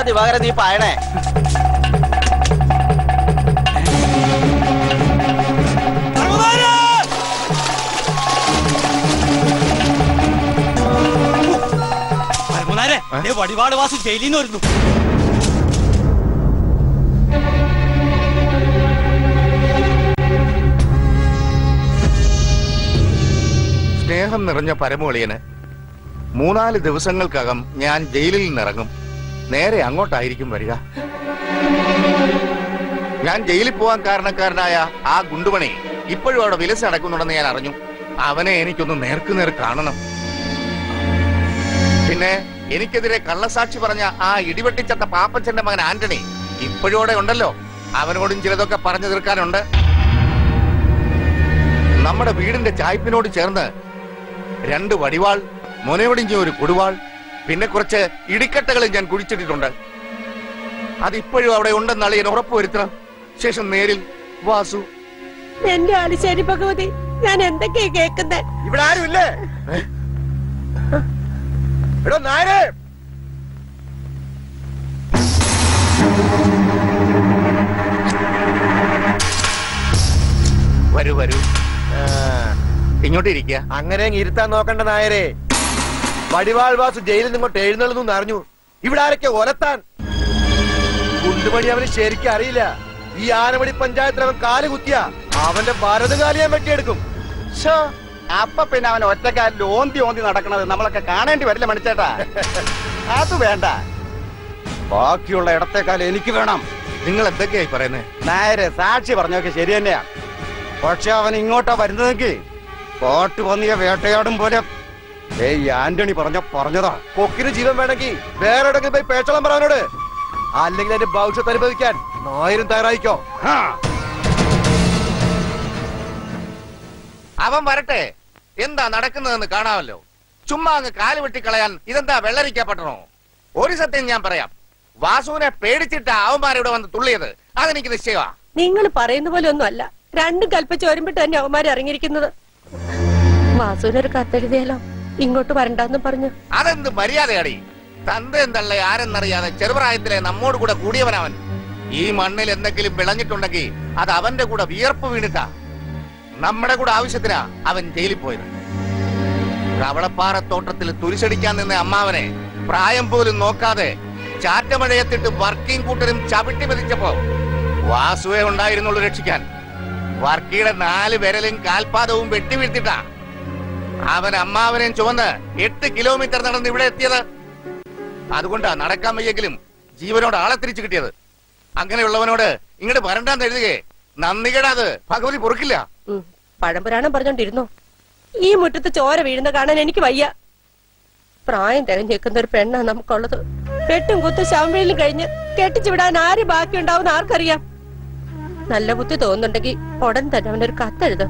ദിവാകര നീ പായണേ പരമനാരെ വടിവാട് വാസു ജയിലിൽ നിന്ന് വരുന്നു സ്നേഹം നിറഞ്ഞ പരമോളിയന് മൂന്നാല് ദിവസങ്ങൾക്കകം ഞാൻ ജയിലിൽ നിന്നിറങ്ങും നേരെ അങ്ങോട്ടായിരിക്കും വരിക ഞാൻ ജയിലിൽ പോകാൻ കാരണക്കാരനായ ആ ഗുണ്ടുമണി ഇപ്പോഴും അവിടെ വിലസ് നടക്കുന്നുണ്ടെന്ന് ഞാൻ അറിഞ്ഞു അവനെ എനിക്കൊന്ന് നേർക്കുനേർ കാണണം പിന്നെ എനിക്കെതിരെ കള്ളസാക്ഷി പറഞ്ഞ ആ ഇടിവെട്ടിച്ചത്ത പാപ്പച്ചന്റെ മകൻ ആന്റണി ഇപ്പോഴും അവിടെ ഉണ്ടല്ലോ അവനോടും ചിലതൊക്കെ പറഞ്ഞു തീർക്കാനുണ്ട് നമ്മുടെ വീടിന്റെ ചായ്പിനോട് ചേർന്ന് രണ്ട് വടിവാൾ മുനയൊടിഞ്ഞ ഒരു കൊടുവാൾ പിന്നെ കുറച്ച് ഇടിക്കട്ടകളും ഞാൻ കുഴിച്ചിട്ടിട്ടുണ്ട് അതിപ്പോഴും അവിടെ ഉണ്ടെന്ന് അളിയൻ ഉറപ്പുവരുത്തണം ശേഷം നേരിൽ വാസു എന്റെ ആളിശ്ശേരി ഭഗവതി ഞാൻ എന്തൊക്കെയാ കേക്കുന്നേ ഇവിടെ ആരുമില്ലേ എടോ നായരെ വരൂ വരൂ ഇങ്ങോട്ട് ഇരിക്കുക അങ്ങനെ അങ്ങ് ഇരുത്താൻ നോക്കണ്ട നായരെ വടിവാൾ വാസു ജയിലിൽ നിന്ന് ഇങ്ങോട്ട് എഴുന്നള്ളുന്നു അറിഞ്ഞു ഇവിടെ ആരൊക്കെ ഒലത്താൻ കുണ്ടുമണി അവന് ശരിക്കും അറിയില്ല ഈ ആനമണി പഞ്ചായത്തിൽ അവൻ കാല് കുത്തിയ അവന്റെ ഭരതകാലി ഞാൻ വെട്ടിയെടുക്കും ശ്ശോ, അപ്പൊ പിന്നെ അവൻ ഒറ്റക്കാലിൽ ഓന്തി ഓന്തി നടക്കണത് നമ്മളൊക്കെ കാണേണ്ടി വരില്ല മണിച്ചേട്ടാ അത് വേണ്ട ബാക്കിയുള്ള ഇടത്തേക്കാൾ എനിക്ക് വേണം നിങ്ങൾ എന്തൊക്കെയായി പറയുന്നത് നേരെ സാക്ഷി പറഞ്ഞൊക്കെ ശരി തന്നെയാ പക്ഷെ അവൻ ഇങ്ങോട്ടാ വരുന്നതെങ്കിൽ കോട്ട് പന്നിയ വേട്ടയാടും പോലെ ഏയ് ആന്റണി പറഞ്ഞ പറഞ്ഞതാ കൊക്കിന് ജീവൻ വേണമെങ്കിൽ വേറെ എവിടെങ്കിലും പോയി പേച്ചോളം പറയാനോട് അല്ലെങ്കിൽ എന്റെ ഭവിഷ്യത്ത് അനുഭവിക്കാൻ നായരും തയ്യാറായിക്കോ ഹാ. അവൻ വരട്ടെ എന്താ നടക്കുന്നതെന്ന് കാണാമല്ലോ ചുമ്മാ അങ്ങ് കാല് വെട്ടിക്കളയാൻ ഇതെന്താ വെള്ളരിക്കപ്പെട്ടണോ ഒരു സത്യം ഞാൻ പറയാം വാസുവിനെ പേടിച്ചിട്ട് അവന്മാരിവിടെ വന്ന് തുള്ളിയത് അതെനിക്ക് നിശ്ചയമാ നിങ്ങൾ പറയുന്ന പോലെ ഒന്നും അല്ല രണ്ടും കൽപ്പിച്ച് ഒരുമിട്ട് തന്നെ അവന്മാർ ഇറങ്ങിയിരിക്കുന്നത് വാസുവിനൊരു കത്തെഴുതിയാലോ ഇങ്ങോട്ട് വരണ്ടെന്ന് പറഞ്ഞു അതെന്ത് മര്യാദയാടി തന്തയും തള്ള ആരെന്നറിയാതെ ചെറുപ്രായത്തിലെ നമ്മോട് കൂടെ കൂടിയവനവൻ ഈ മണ്ണിൽ എന്തെങ്കിലും വിളഞ്ഞിട്ടുണ്ടെങ്കിൽ അത് അവന്റെ കൂടെ വിയർപ്പ് വീണിട്ടാ നമ്മുടെ കൂടെ ആവശ്യത്തിനാ അവൻ ജയിലിൽ പോയത് കവളപ്പാറത്തോട്ടത്തിൽ തുരിശടിക്കാൻ നിന്ന അമ്മാവനെ പ്രായം പോലും നോക്കാതെ ചാറ്റമഴയത്തിട്ട് വർക്കിംഗ് കൂട്ടരും ചവിട്ടി മെതിച്ചപ്പോ വാസുവെ ഉണ്ടായിരുന്നുള്ളൂ രക്ഷിക്കാൻ വർക്കിയുടെ നാല് വിരലും കാൽപാദവും വെട്ടി വീഴ്ത്തിട്ടാ അവൻ അമ്മാവനെയും ചുവന്ന് എട്ട് കിലോമീറ്റർ നടന്ന് ഇവിടെ എത്തിയത് അതുകൊണ്ടാ നടക്കാൻ വയ്യെങ്കിലും ജീവനോട് ആളെ തിരിച്ചു കിട്ടിയത് അങ്ങനെയുള്ളവനോട് ഇങ്ങോട്ട് വരണ്ടാന്ന് എഴുതുകയെ നന്ദികേടാത് ഭഗവതി പൊറുക്കില്ല ഉം, പഴംപുരാണം പറഞ്ഞോണ്ടിരുന്നോ ഈ മുറ്റത്ത് ചോര വീഴുന്ന കാണാൻ എനിക്ക് വയ്യ പ്രായം തികഞ്ഞു നിൽക്കുന്ന ഒരു പെണ്ണാ നമുക്കുള്ളത് കെട്ടും കുത്തും ശവമ്പയിലും കഴിഞ്ഞ് കെട്ടിച്ചു വിടാൻ ആര് ബാക്കിയുണ്ടാവും ആർക്കറിയാം നല്ല ബുദ്ധി തോന്നുന്നുണ്ടെങ്കിൽ ഉടൻ തന്നെ അവനൊരു കത്തെഴുതും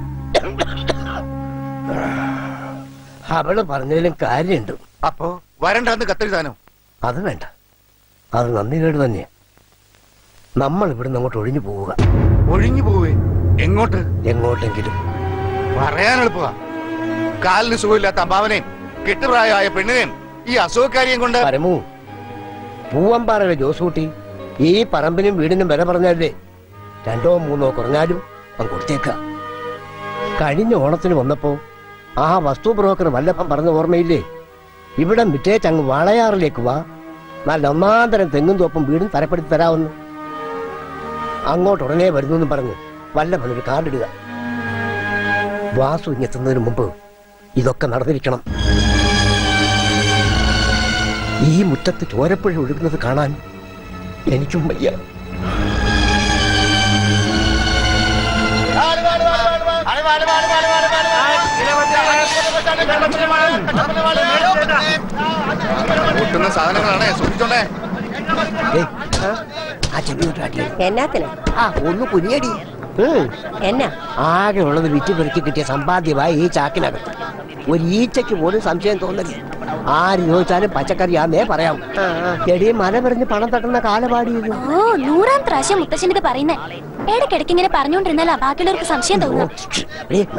അവള് പറഞ്ഞതിലും കാര്യമുണ്ട് അപ്പോ വരണ്ടാന്ന് കത്തെഴുതാനോ അത് വേണ്ട അത് നന്ദികേട് തന്നെയാ നമ്മൾ ഇവിടുന്ന് അങ്ങോട്ട് ഒഴിഞ്ഞു പോവുക ഒഴിഞ്ഞു പോവേ എങ്ങോട്ട് എങ്ങോട്ടെങ്കിലും പറയാൻ എളുപ്പമാ കാലിന് സുഖമില്ലാത്ത അമ്മാവനെയും കെട്ടുപ്രായമായ പെണ്ണിനെയും ഈ അസുഖക്കാരിയും കൊണ്ട് പരമു പൂവമ്പാറയിലെ ജോസൂട്ടി ഈ പറമ്പിനും വീടിനും വില പറഞ്ഞല്ലേ രണ്ടോ മൂന്നോ കുറഞ്ഞാലും അവൻ കൊടുത്തേക്ക കഴിഞ്ഞ ഓണത്തിന് വന്നപ്പോ ആ വസ്തു ബ്രോക്കർ വല്ലഭം പറഞ്ഞ ഓർമ്മയില്ലേ ഇവിടെ മിറ്റേച്ചങ്ങ് വളയാറിലേക്ക് വാ നല്ല ഒന്നാം തരം തെങ്ങും തോപ്പും വീടും തരപ്പെടുത്തി തരാമെന്ന് അങ്ങോട്ട് ഉടനെ വരുന്നു എന്നും പറഞ്ഞ് വല്ലഭൻ ഒരു കാർഡിടുക വാസു ഇങ്ങെത്തുന്നതിന് മുമ്പ് ഇതൊക്കെ നടന്നിരിക്കണം ഈ മുറ്റത്ത് ചോരപ്പുഴ ഒഴുകുന്നത് കാണാൻ എനിക്കും വയ്യ കൂട്ടുന്ന സാധനങ്ങളാണ് സൂക്ഷിച്ചോണ്ടേ ഏയ്, ആ ചെവി തൊട്ട് അടിയേ. എന്നാത്തിന് ആ ഒന്ന് കുനിയടി ഉം. എന്നാ ആകെ ഉള്ളത് വിറ്റ് പെറുക്കി കിട്ടിയ സമ്പാദ്യമായി ഈ ചാക്കിനകത്ത് ഒരു ഈച്ചയ്ക്ക് പോലും സംശയം തോന്നരുത് ആര് ചോദിച്ചാലും പച്ചക്കറിയാന്നേ പറയാം എടി മല പറഞ്ഞ് പണം തട്ടുന്ന കാലപാടിയത് ഓ നൂറാം പ്രാവശ്യം മുത്തശ്ശൻ ഇത് പറയുന്നേ ഇടയ്ക്കിടയ്ക്ക് ഇങ്ങനെ പറഞ്ഞുകൊണ്ടിരുന്നാലാ ബാക്കിയുള്ളവർക്ക് സംശയം തോന്നുക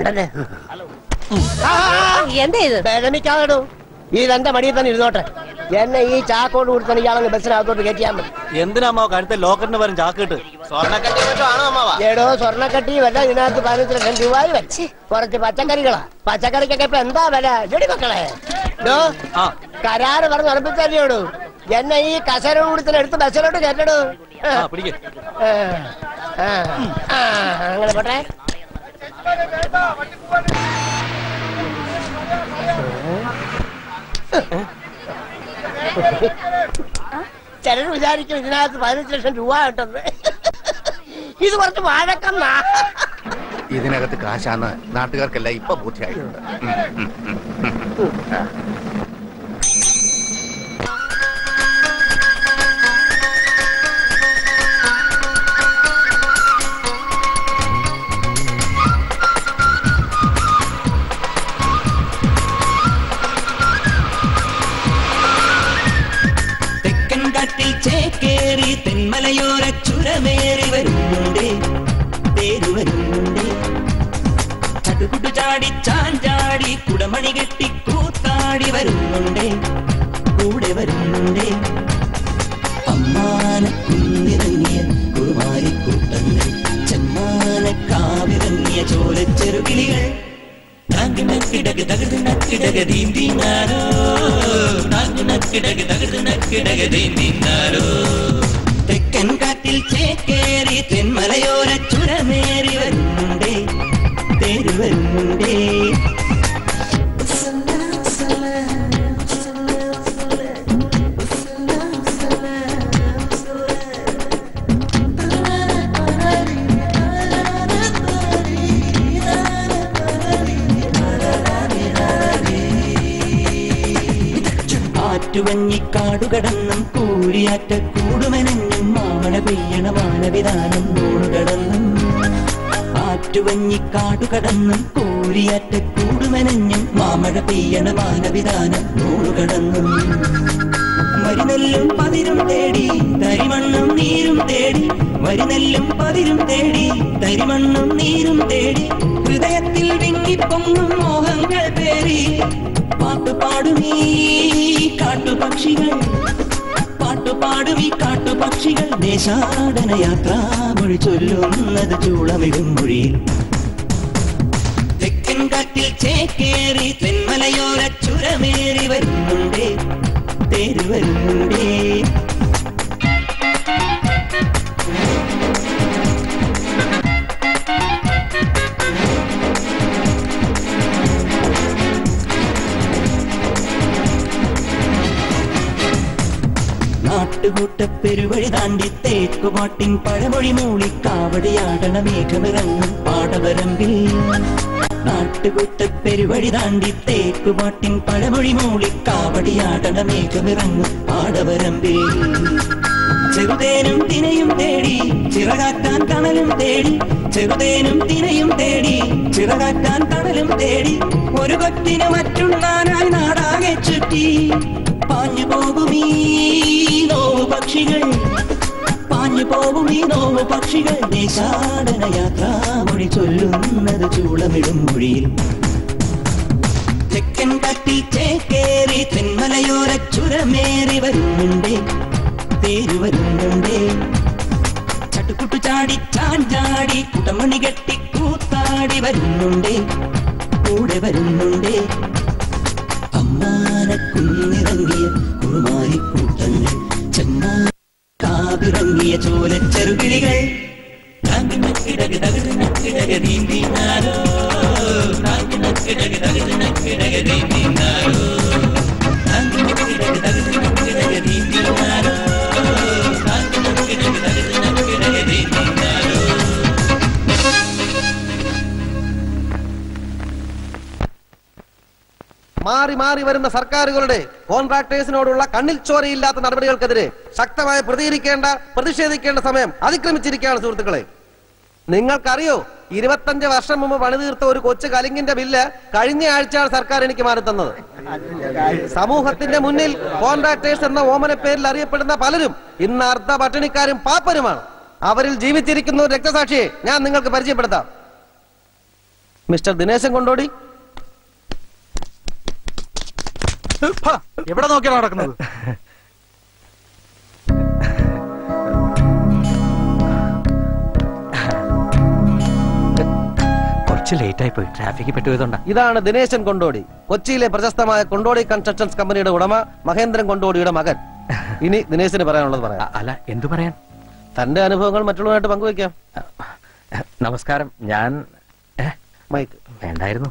എന്താ ഇത് വിഷമിക്കാതെടോ ഈ തന്റെ മടിയിൽ തന്നെ ഇരുന്നോട്ടെ എന്നെ ഈ ചാക്കോട് കൊടുത്താണ് ഇയാളെ ബസ്സിനകത്തോട്ട് കയറ്റിയാൽ മതി എന്തിനാ അമ്മാവ കഴുത്തെ ലോക്കറിന് പകരം ചാക്കിട്ട് സ്വർണ്ണക്കട്ടി മറ്റോ ആണോ അമ്മാവാ ഏടോ സ്വർണ്ണക്കട്ടി വല്ല ഇതിനകത്ത് പതിനഞ്ച് ലക്ഷം രൂപ വെച്ച് കുറച്ച് പച്ചക്കറികളാ പച്ചക്കറിക്കൊക്കെ ഇപ്പൊ എന്താ വില ജോഡി മക്കളെ ഡോ ആ കരാറ് പറഞ്ഞ് ഉറപ്പിച്ചല്ലേടോ എന്നെ ഈ കസര കൂടുതൽ എടുത്ത് ബസ്സിലോട്ട് കയറ്റടോ ആ പിടിക്കേ ആ, ആ, ആ, അങ്ങനെ പോട്ടെ ചിലർ വിചാരിക്കും ഇതിനകത്ത് പതിനഞ്ച് ലക്ഷം രൂപ കിട്ടുന്നത് ഇത് കുറച്ച് വാഴക്കന്നാ ഇതിനകത്ത് കാശാന്ന് നാട്ടുകാർക്കെല്ലാം ഇപ്പൊ ബോധ്യമായിട്ടുണ്ട് ഉം, ഉം, ഉം, ഉം. തെക്കൻ കാട്ടിൽ ചേക്കേറി തെന്മലയോര ചുരമേറി വരുന്നുണ്ടേ തേരു വരുന്നുണ്ടേ ചടുകുടു ചാടി ചാഞ്ചാടി കുടമണി കെട്ടി കൂത്താടി വരുന്നുണ്ടേ കൂടെ വരുന്നുണ്ടേ അമ്മാന കുന്നിറങ്ങിയ കുറുമാരി കൂട്ടങ്ങൾ ചെമ്മാന കാവിറങ്ങിയ ചോലച്ചെറുകിളികൾ നക്കിടക്ക് തകട് നക്കിടക ദീന്തിനാരോ നക്കിടക്ക് തകട് നക്കിടക ദീന്തിനാരോ തെക്കൻ കാറ്റിൽ ചേക്കേറി തെന്മലയോര ചുരമേറി വരുന്നുണ്ടേ തേര് വരുന്നുണ്ടേ ആറ്റുവഞ്ഞിക്കാടുകടന്നും കൂരിയാറ്റ കൂടുമെനഞ്ഞും മാമണ പെയ്യണ മാനവിധാനം നൂറുകടന്നും ആറ്റുവഞ്ഞിക്കാടുകടന്നും കൂരിയാറ്റ കൂടുമെനഞ്ഞും മാമഴ പെയ്യണ മാനവിധാനം നൂറുകടന്നും മരുന്നെല്ലും പതിരും തേടി തരിമണ്ണും നീരും തേടി മരുന്നെല്ലും പതിരും തേടി തരിമണ്ണും നീരും തേടി ഹൃദയത്തിൽ വിങ്ങിപ്പൊങ്ങും മോഹങ്ങൾ പേറി പാട്ടുപാടുമീ കാട്ടുപക്ഷികൾ പാട്ടുപാടുമീ കാട്ടുപക്ഷികൾ ദേശാടന യാത്രാ മൊഴി ചൊല്ലുന്നത് ചൂളമിടും മൊഴിയിൽ തെക്കൻ കാറ്റിൽ ചേക്കേറി തെന്മലയോര ചുരമേറി വരുന്നുണ്ടേ തേര് വരുന്നുണ്ടേ നാട്ടുകൂട്ട പെരുവഴി താണ്ടി തേക്കുപാട്ടിൻ പഴമൊഴി മൂളി കാവടിയാടണ മേഘമിറങ്ങും പാടവരമ്പിൽ നാട്ടുകൂട്ട പെരുവഴി താണ്ടി തേക്കുപാട്ടിൻ പഴമൊഴി മൂളി കാവടിയാടണ മേഘമിറങ്ങും പാടവരമ്പിൽ ചെറുതേനും തിനയും തേടി ചിറകാക്കാൻ കണലും തേടി ചെറുതേനും തിനയും തേടി ചിറകാക്കാൻ കണലും തേടി ഒരു കൊറ്റിന് മറ്റുണ്ണാനായി നാടാകെ ചുറ്റി പാഞ്ഞു പോകുമീ നോവു പക്ഷികൾ പാഞ്ഞു പോകുമീ നോവു പക്ഷികൾ ദേശാടന യാത്രാ മൊഴി ചൊല്ലുന്നത് ചൂളമിടും മൊഴിയിൽ തെക്കൻ കാട്ടിൽ ചേക്കേറി തെന്മലയോര ചുരമേറി വരുന്നുണ്ടേ തേര് വരുന്നുണ്ടേ ചട്ടുകുട്ടു ചാടി ചാഞ്ചാടി കുടമണി കെട്ടി കൂത്താടി വരുന്നുണ്ടേ കൂടെ വരുന്നുണ്ടേ അമ്മാന കുന്നിറങ്ങിയ കുറുമാരി കൂട്ടങ്ങൾ ചെമ്മാ കാവിറങ്ങിയ ചോലച്ചെറുകിളികൾ നക്കിടക തകട് നക്കിടക നീന്തിനാരോ നക്കിടക തകട് നക്കിടക നീന്തിനാരോ നക്കിടക തകട് നക്കിടക നീന്തിനാരോ നക്കിടക തകട് നക്കിടക നീന്തിനാരോ മാറി മാറി വരുന്ന സർക്കാരുകളുടെ കോൺട്രാക്ടേഴ്സിനോടുള്ള കണ്ണിൽ ചോരയില്ലാത്ത നടപടികൾക്കെതിരെ ശക്തമായി പ്രതികരിക്കേണ്ട പ്രതിഷേധിക്കേണ്ട സമയം അതിക്രമിച്ചിരിക്കുകയാണ് സുഹൃത്തുക്കളെ നിങ്ങൾക്കറിയോ ഇരുപത്തഞ്ച് വർഷം മുമ്പ് പണിതീർത്ത ഒരു കൊച്ചു കലിങ്ങിന്റെ ബില്ല് കഴിഞ്ഞ ആഴ്ചയാണ് സർക്കാർ എനിക്ക് മാറി തന്നത് സമൂഹത്തിന്റെ മുന്നിൽ കോൺട്രാക്ടേഴ്സ് എന്ന ഓമന പേരിൽ അറിയപ്പെടുന്ന പലരും ഇന്ന് അർദ്ധ പട്ടിണിക്കാരും പാപ്പരുമാണ് അവരിൽ ജീവിച്ചിരിക്കുന്ന ഒരു രക്തസാക്ഷിയെ ഞാൻ നിങ്ങൾക്ക് പരിചയപ്പെടുത്താം മിസ്റ്റർ ദിനേശൻ കൊണ്ടോടി എവിടെ നോക്കിയാണ് നടക്കുന്നത് കുറച്ച് ലേറ്റ് ആയി പോയി ട്രാഫിക്കിൽ പെട്ടുപോയതുകൊണ്ടാ ഇതാണ് ദിനേശൻ കൊണ്ടോടി കൊച്ചിയിലെ പ്രശസ്തമായ കൊണ്ടോടി കൺസ്ട്രക്ഷൻസ് കമ്പനിയുടെ ഉടമ മഹേന്ദ്രൻ കൊണ്ടോടിയുടെ മകൻ ഇനി ദിനേശിന് പറയാനുള്ളത് പറയാം അല്ല എന്തു പറയാൻ തന്റെ അനുഭവങ്ങൾ മറ്റുള്ളവരായിട്ട് പങ്കുവയ്ക്കാം നമസ്കാരം ഞാൻ ഏ, മൈക്ക് വേണ്ടായിരുന്നു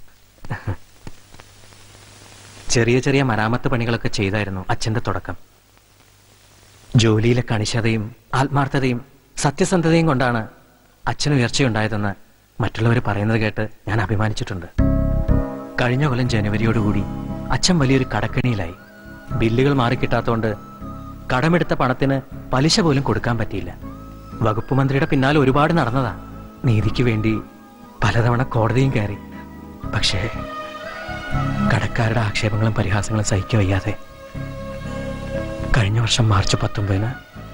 ചെറിയ ചെറിയ മരാമത്ത് പണികളൊക്കെ ചെയ്തായിരുന്നു അച്ഛന്റെ തുടക്കം ജോലിയിലെ കണിശതയും ആത്മാർത്ഥതയും സത്യസന്ധതയും കൊണ്ടാണ് അച്ഛന് ഉയർച്ചയുണ്ടായതെന്ന് മറ്റുള്ളവർ പറയുന്നത് കേട്ട് ഞാൻ അഭിമാനിച്ചിട്ടുണ്ട് കഴിഞ്ഞ കൊല്ലം ജനുവരിയോടുകൂടി അച്ഛൻ വലിയൊരു കടക്കണിയിലായി ബില്ലുകൾ മാറിക്കിട്ടാത്തോണ്ട് കടമെടുത്ത പണത്തിന് പലിശ പോലും കൊടുക്കാൻ പറ്റിയില്ല വകുപ്പ് മന്ത്രിയുടെ പിന്നാലെ ഒരുപാട് നടന്നതാ നീതിക്ക് വേണ്ടി പലതവണ കോടതിയും കയറി പക്ഷേ കടക്കാരുടെ ആക്ഷേപങ്ങളും പരിഹാസങ്ങളും സഹിക്കാൻ വയ്യാതെ കഴിഞ്ഞ വർഷം മാർച്ച് പത്തൊമ്പതിന്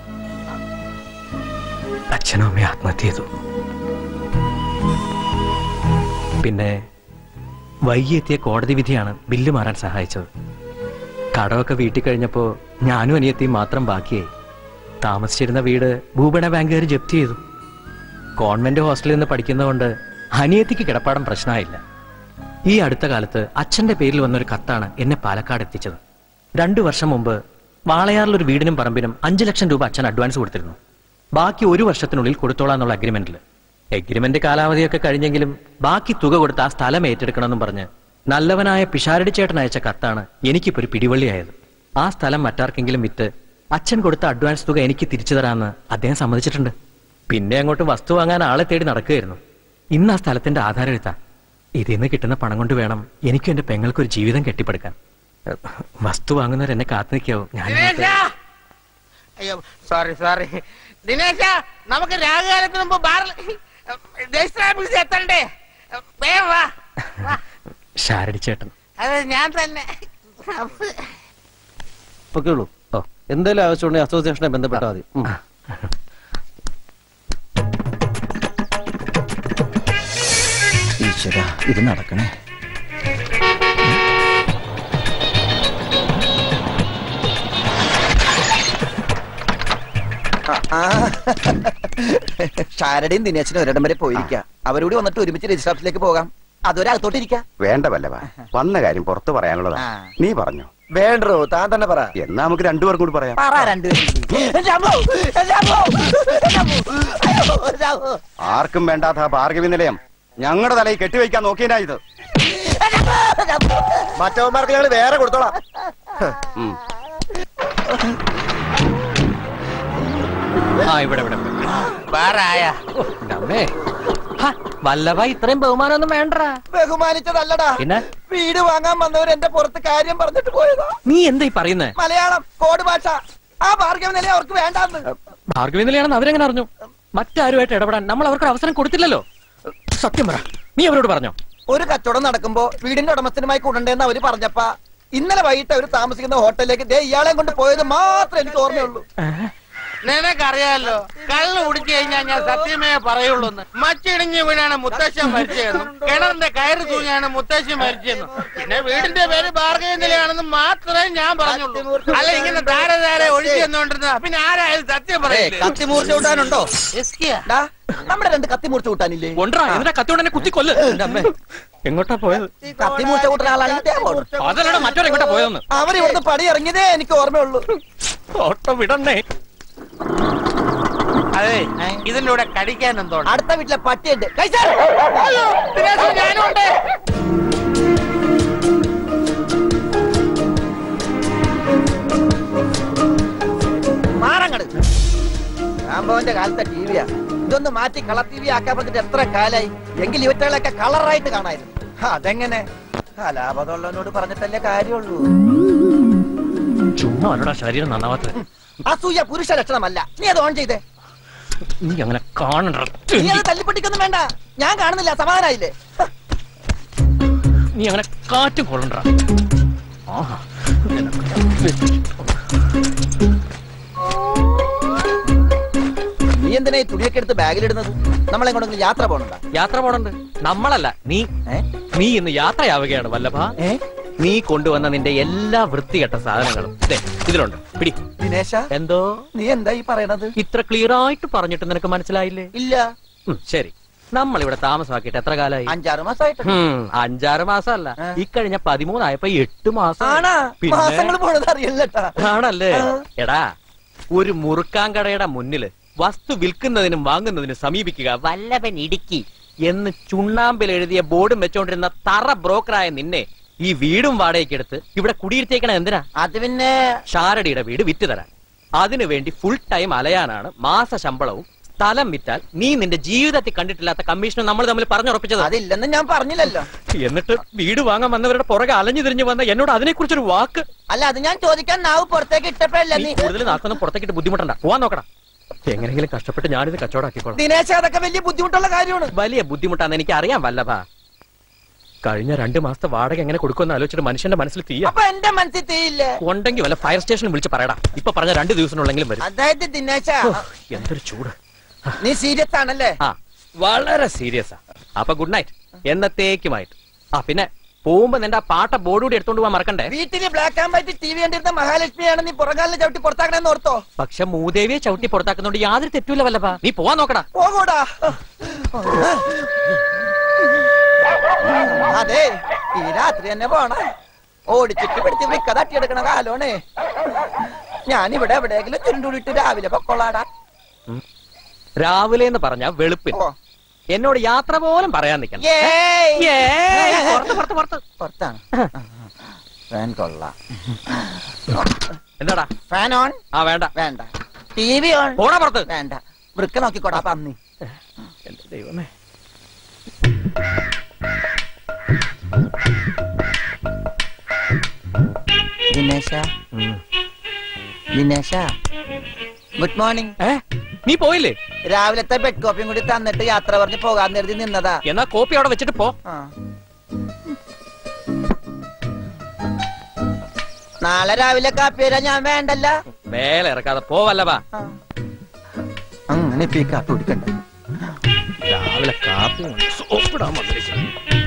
അച്ഛനും അമ്മയും ആത്മഹത്യ ചെയ്തു പിന്നെ വൈകിയെത്തിയ കോടതി വിധിയാണ് ബില്ല് മാറാൻ സഹായിച്ചത് കടമൊക്കെ വീട്ടിൽ കഴിഞ്ഞപ്പോ ഞാനും അനിയത്തിയും മാത്രം ബാക്കിയായി താമസിച്ചിരുന്ന വീട് ഭൂപണ ബാങ്കുകാർ ജപ്തി ചെയ്തു കോൺവെന്റ് ഹോസ്റ്റലിൽ നിന്ന് പഠിക്കുന്നതുകൊണ്ട് അനിയത്തിക്ക് കിടപ്പാടം പ്രശ്നമായില്ല ഈ അടുത്ത കാലത്ത് അച്ഛന്റെ പേരിൽ വന്നൊരു കത്താണ് എന്നെ പാലക്കാട് എത്തിച്ചത് രണ്ടു വർഷം മുമ്പ് വാളയാറിൽ ഒരു വീടിനും പറമ്പിനും അഞ്ചു ലക്ഷം രൂപ അച്ഛൻ അഡ്വാൻസ് കൊടുത്തിരുന്നു ബാക്കി ഒരു വർഷത്തിനുള്ളിൽ കൊടുത്തോളാന്നുള്ള അഗ്രിമെന്റിൽ എഗ്രിമെന്റ് കാലാവധിയൊക്കെ കഴിഞ്ഞെങ്കിലും ബാക്കി തുക കൊടുത്ത് ആ സ്ഥലം ഏറ്റെടുക്കണമെന്നും പറഞ്ഞ് നല്ലവനായ പിഷാരടി ചേട്ടൻ അയച്ച കത്താണ് എനിക്കിപ്പോ ഒരു പിടിവള്ളിയായത് ആ സ്ഥലം മറ്റാർക്കെങ്കിലും വിറ്റ് അച്ഛൻ കൊടുത്ത അഡ്വാൻസ് തുക എനിക്ക് തിരിച്ചു തരാമെന്ന് അദ്ദേഹം സമ്മതിച്ചിട്ടുണ്ട് പിന്നെ അങ്ങോട്ട് വസ്തു വാങ്ങാൻ ആളെ തേടി നടക്കുകയായിരുന്നു ഇന്ന് ആ സ്ഥലത്തിന്റെ ആധാരം എഴുത്താ ഇതിൽ നിന്ന് കിട്ടുന്ന പണം കൊണ്ട് വേണം എനിക്കും എന്റെ പെങ്ങൾക്കൊരു ജീവിതം കെട്ടിപ്പടുക്കാൻ ഏഹ്, വസ്തു വാങ്ങുന്നവർ എന്നെ കാത്തു നിൽക്കാവും ഞാൻ ദിനേശ അയ്യോ സോറി സോറി ദിനേശ നമുക്ക് രാഹുകാലത്തിന് മുമ്പ് ബാറിൽ രജിസ്റ്റർ ഓഫീസിൽ എത്തണ്ടേ വേഗം വാ വാ. ഷാരടി ചേട്ടൻ അത് ഞാൻ തന്നെ പൊക്കെയുള്ളൂ ഓ എന്തെങ്കിലും ആവശ്യമുണ്ടെങ്കിൽ അസോസിയേഷനെ ബന്ധപ്പെട്ടാൽ മതി ഉം. ഈശ്വര ഇത് നടക്കണേ ഷാരടയും ദിനേശനും ഒരിടം വരെ പോയിരിക്ക അവരോട് വന്നിട്ട് ഒരുമിച്ച് രജിസ്റ്റർ ഓഫീസിലേക്ക് പോകാം അതുവരെ അകത്തോട്ടിരിക്ക വേണ്ട വല്ലവ വന്ന കാര്യം പുറത്തു പറയാനുള്ളതാ ആ. നീ പറഞ്ഞു വേണ്ടോ താൻ തന്നെ പറ എന്നാ നമുക്ക് രണ്ടുപേർക്കും കൂടി പറയാം പറ രണ്ടുപേരും രാമു, രാമു, രാമു, അയ്യോ, രാമു. ആർക്കും വേണ്ടാത്ത ആ ഭാർഗവി നിലയം ഞങ്ങളുടെ തലയിൽ കെട്ടിവെക്കാൻ നോക്കിയനാ ഇത് മറ്റവന്മാർക്ക് ഞങ്ങൾ വേറെ കൊടുത്തോളാം ഉം. ആ ഇവിടെ ഇവിടെ ഇവിടെ. ബാറായ ഓ, എൻ്റെ അമ്മേ ഹാ, വല്ലഭ ഇത്രയും ബഹുമാനമൊന്നും വേണ്ടടാ ബഹുമാനിച്ചതല്ലടാ പിന്നെ വീട് വാങ്ങാൻ വന്നവർ എന്റെ പുറത്ത് കാര്യം പറഞ്ഞിട്ട് പോയതാ നീ എന്താ ഈ പറയുന്നേ മലയാളം കോഡ് ഭാഷ ആ ഭാർഗവ നില അവർക്ക് വേണ്ടാന്ന് ഭാർഗവി നിലയാണെന്ന് അവരെങ്ങനെ അറിഞ്ഞു മറ്റാരുമായിട്ട് ഇടപെടാൻ നമ്മൾ അവർക്ക് അവസരം കൊടുത്തില്ലല്ലോ സത്യം പറ നീ അവരോട് പറഞ്ഞോ ഒരു കച്ചവടം നടക്കുമ്പോ വീടിന്റെ ഉടമസ്ഥനുമായി കൂടണ്ടേന്ന് അവര് പറഞ്ഞപ്പ ഇന്നലെ വൈകിട്ട് അവര് താമസിക്കുന്ന ഹോട്ടലിലേക്ക് ദേ ഇയാളെ കൊണ്ട് പോയത് മാത്രമേ എനിക്ക് ഓർമ്മയുള്ളൂ നിനക്കറിയാലോ കള്ള് കുടിച്ചു കഴിഞ്ഞാൽ ഞാൻ സത്യമേ പറയുള്ളൂ മച്ചിടിഞ്ഞ് വീണാണ് മുത്തശ്ശൻ മരിച്ചതെന്നും കിണറിന്റെ കയറ് തൂങ്ങിയാണ് മുത്തശ്ശി മരിച്ചതെന്നും പിന്നെ വീടിന്റെ പേര് ഭാർഗവ നിലയാണെന്ന് മാത്രമേ ഞാൻ പറഞ്ഞുള്ളൂ അല്ല ഇങ്ങനെ ധാര ധാര ഒഴിച്ചു തന്നോണ്ടിരുന്ന പിന്നെ ആരായാലും സത്യം പറയില്ലേ കത്തിമൂർച്ച കൂട്ടാനുണ്ടോ എസ്കിയാ? ഡാ, നമ്മുടെ രണ്ട് കത്തിമൂർച്ച കൂട്ടാനില്ലേ കൊണ്ടാ എന്നിട്ട് കത്തിയോടെ എന്നെ കുത്തി കൊല്ല് എൻ്റെ അമ്മേ എങ്ങോട്ടാ പോയത് കത്തിമൂർച്ച കൂട്ടുന്ന ആളാണെങ്കിൽ ദേ പോണം. അതല്ലടാ മറ്റോരെ എങ്ങോട്ടാ പോയതെന്ന് അവരിവിടുന്ന് പടി ഇറങ്ങിയതേ എനിക്ക് ഓർമ്മയുള്ളൂ ഓട്ടോ വിടണേ അതെ ഇതിന്റെ കൂടെ കടിക്കാൻ എന്തോ അടുത്ത വീട്ടിലെ പട്ടിയുണ്ട് കഴിച്ചാ ഞാനും ഉണ്ട് മാറങ്ങട് രാംഭവന്റെ കാലത്തെ ടിവിയാ ഇതൊന്ന് മാറ്റി കളർ ടി വി ആക്കാൻ പറഞ്ഞിട്ട് എത്ര കാലായി എങ്കിൽ ഇവറ്റകളൊക്കെ കളറായിട്ട് കാണായിരുന്നു അതെങ്ങനെ കലാപതമുള്ളവനോട് പറഞ്ഞിട്ടല്ലേ കാര്യമുള്ളൂ ചുമ്മാ അല്ലടാ ശരീരം നന്നാവാത്തത് അസൂയ പുരുഷ ലക്ഷണമല്ല നീ അത് ഓൺ ചെയ്തേ നീ അങ്ങനെ കാണണ്ട നീ അത് തല്ലിപ്പൊട്ടിക്കൊന്നും വേണ്ട ഞാൻ കാണുന്നില്ല സമാധാനായില്ലേ നീ അങ്ങനെ കാറ്റും കൊള്ളണ്ട ആഹാ നീ എന്തിനാ ഈ തുണിയൊക്കെ എടുത്ത് ബാഗിലിടുന്നത് നമ്മളെങ്ങോട്ടെങ്കിലും യാത്ര പോകണ്ട യാത്ര പോണുണ്ട് നമ്മളല്ല നീ ഏ? നീ ഇന്ന് യാത്രയാവുകയാണ് വല്ലഭ ഏ നീ കൊണ്ടുവന്ന നിന്റെ എല്ലാ വൃത്തികെട്ട സാധനങ്ങളും ദേ, ഇതിലുണ്ട് പിടി ദിനേശ എന്തോ നീ എന്താ ഈ പറയണത് ഇത്ര ക്ലിയർ ആയിട്ട് പറഞ്ഞിട്ട് നിനക്ക് മനസ്സിലായില്ലേ ഇല്ല ഉം, ശരി നമ്മൾ ഇവിടെ താമസമാക്കിയിട്ട് എത്ര കാലായി അഞ്ചാറ് മാസമായിട്ട് ഉം, അഞ്ചാറ് മാസമല്ല ഇക്കഴിഞ്ഞ പതിമൂന്നായപ്പോ എട്ട് മാസം ആണാ പിന്നെ? മാസങ്ങൾ പോണത് അറിയില്ലട്ടാ ആണല്ലേ എടാ ഒരു മുറുക്കാങ്കടയുടെ മുന്നില് വസ്തു വിൽക്കുന്നതിനും വാങ്ങുന്നതിനും സമീപിക്കുക വല്ലവൻ ഇടുക്കി എന്ന് ചുണ്ണാമ്പിൽ എഴുതിയ ബോർഡും വെച്ചോണ്ടിരുന്ന തറ ബ്രോക്കറായ നിന്നെ ഈ വീടും വാടകയ്ക്ക് എടുത്ത് ഇവിടെ കുടിയിരുത്തേക്കണ എന്തിനാ അത് പിന്നെ ഷാരടിയുടെ വീട് വിറ്റ് തരാൻ അതിനു വേണ്ടി ഫുൾ ടൈം അലയാനാണ് മാസ ശമ്പളവും സ്ഥലം വിറ്റാൽ നീ നിന്റെ ജീവിതത്തിൽ കണ്ടിട്ടില്ലാത്ത കമ്മീഷനും നമ്മൾ തമ്മിൽ പറഞ്ഞുറപ്പിച്ചത് അതില്ലെന്ന് ഞാൻ പറഞ്ഞില്ലല്ലോ എന്നിട്ട് വീട് വാങ്ങാൻ വന്നവരുടെ പുറകെ അലഞ്ഞു തിരിഞ്ഞു വന്ന എന്നോട് അതിനെക്കുറിച്ചൊരു വാക്ക് അല്ല അത് ഞാൻ ചോദിക്കാൻ നാവ് പുറത്തേക്ക് ഇട്ടപ്പോഴല്ലേ നീ നീ കൂടുതൽ നാക്കൊന്നും പുറത്തേക്കിട്ട് ബുദ്ധിമുട്ടണ്ട പോവാൻ നോക്കടാ എങ്ങനെയെങ്കിലും കഷ്ടപ്പെട്ട് ഞാനിത് കച്ചവടാക്കിക്കോളാം ദിനേശ അതൊക്കെ വലിയ ബുദ്ധിമുട്ടുള്ള കാര്യമാണ് വലിയ ബുദ്ധിമുട്ടാന്ന് എനിക്ക് അറിയാൻ വല്ലഭ കഴിഞ്ഞ രണ്ട് മാസത്തെ വാടക എങ്ങനെ കൊടുക്കുമെന്ന് ആലോചിച്ചിട്ട് മനുഷ്യന്റെ മനസ്സിൽ തീയ അപ്പൊ എന്റെ മനസ്സിൽ തീയില്ലേ ഉണ്ടെങ്കിൽ വല്ല ഫയർ സ്റ്റേഷനിൽ വിളിച്ച് പറയടാ ഇപ്പൊ പറഞ്ഞ രണ്ട് ദിവസത്തിനുള്ളെങ്കിലും വരും അതായത് ദിനേശ എന്തൊരു ചൂട് നീ സീരിയസ് ആണല്ലേ ആ വളരെ സീരിയസാ അപ്പൊ ഗുഡ് നൈറ്റ് എന്നത്തേക്കുമായിട്ട് ആ പിന്നെ പോകുമ്പോ നിന്റെ ആ പാട്ട ബോർഡ് കൂടി എടുത്തോണ്ട് പോകാൻ മറക്കണ്ടേ വീട്ടില് black and white T V കണ്ടിരുന്ന മഹാലക്ഷ്മിയാണ് നീ പുറകാലിനെ ചവിട്ടി പുറത്താക്കണെന്ന് ഓർത്തോ പക്ഷെ മൂദേവിയെ ചവിട്ടി പുറത്താക്കുന്നോണ്ട് യാതൊരു തെറ്റൂല വല്ലഭ നീ പോവാൻ നോക്കടാ പോകൂടാ അതെ ഈ രാത്രി തന്നെ പോണ ഓടിച്ചിട്ട് പിടിച്ച് വിക്ക തട്ടിയെടുക്കണ കാലോണേ ഞാനിവിടെ എവിടെയെങ്കിലും ചുരുണ്ടുവിട്ട് രാവിലെ പൊക്കോളാടാ രാവിലെ എന്ന് പറഞ്ഞ വെളുപ്പിൽ എന്നോട് യാത്ര പോലും പറയാൻ നിൽക്കണം ഏയ്. ഏയ്, പുറത്ത്, പുറത്ത്, പുറത്ത്. പുറത്താണ് ഫാൻ കൊള്ളാം എന്താടാ ഫാൻ ഓൺ ആ വേണ്ട വേണ്ട ടി വി ഓൺ പോടാ പുറത്ത് വേണ്ട വൃക്ക നോക്കിക്കോടാ പന്നി എന്റെ ദൈവമേ ദിനേശ ദിനേശ ഗുഡ് മോർണിംഗ് ഏ നീ പോയില്ലേ രാവിലത്തെ ബെഡ് കോപ്പിയും കൂടി തന്നിട്ട് യാത്ര പറഞ്ഞ് പോകാൻ കരുതി നിന്നതാ എന്നാ കോപ്പി അവിടെ വെച്ചിട്ട് പോ ആ. നാളെ രാവിലെ കാപ്പി തരാൻ ഞാൻ വേണ്ടല്ല മേലെ ഇറക്കാതെ പോവല്ലവാ അങ്ങനെ ഇപ്പൊ ഈ കാപ്പി കുടിക്കണ്ട രാവിലെ കാപ്പി കൊണ്ട് സോപ്പിടാൻ വന്നിരിക്കുന്നു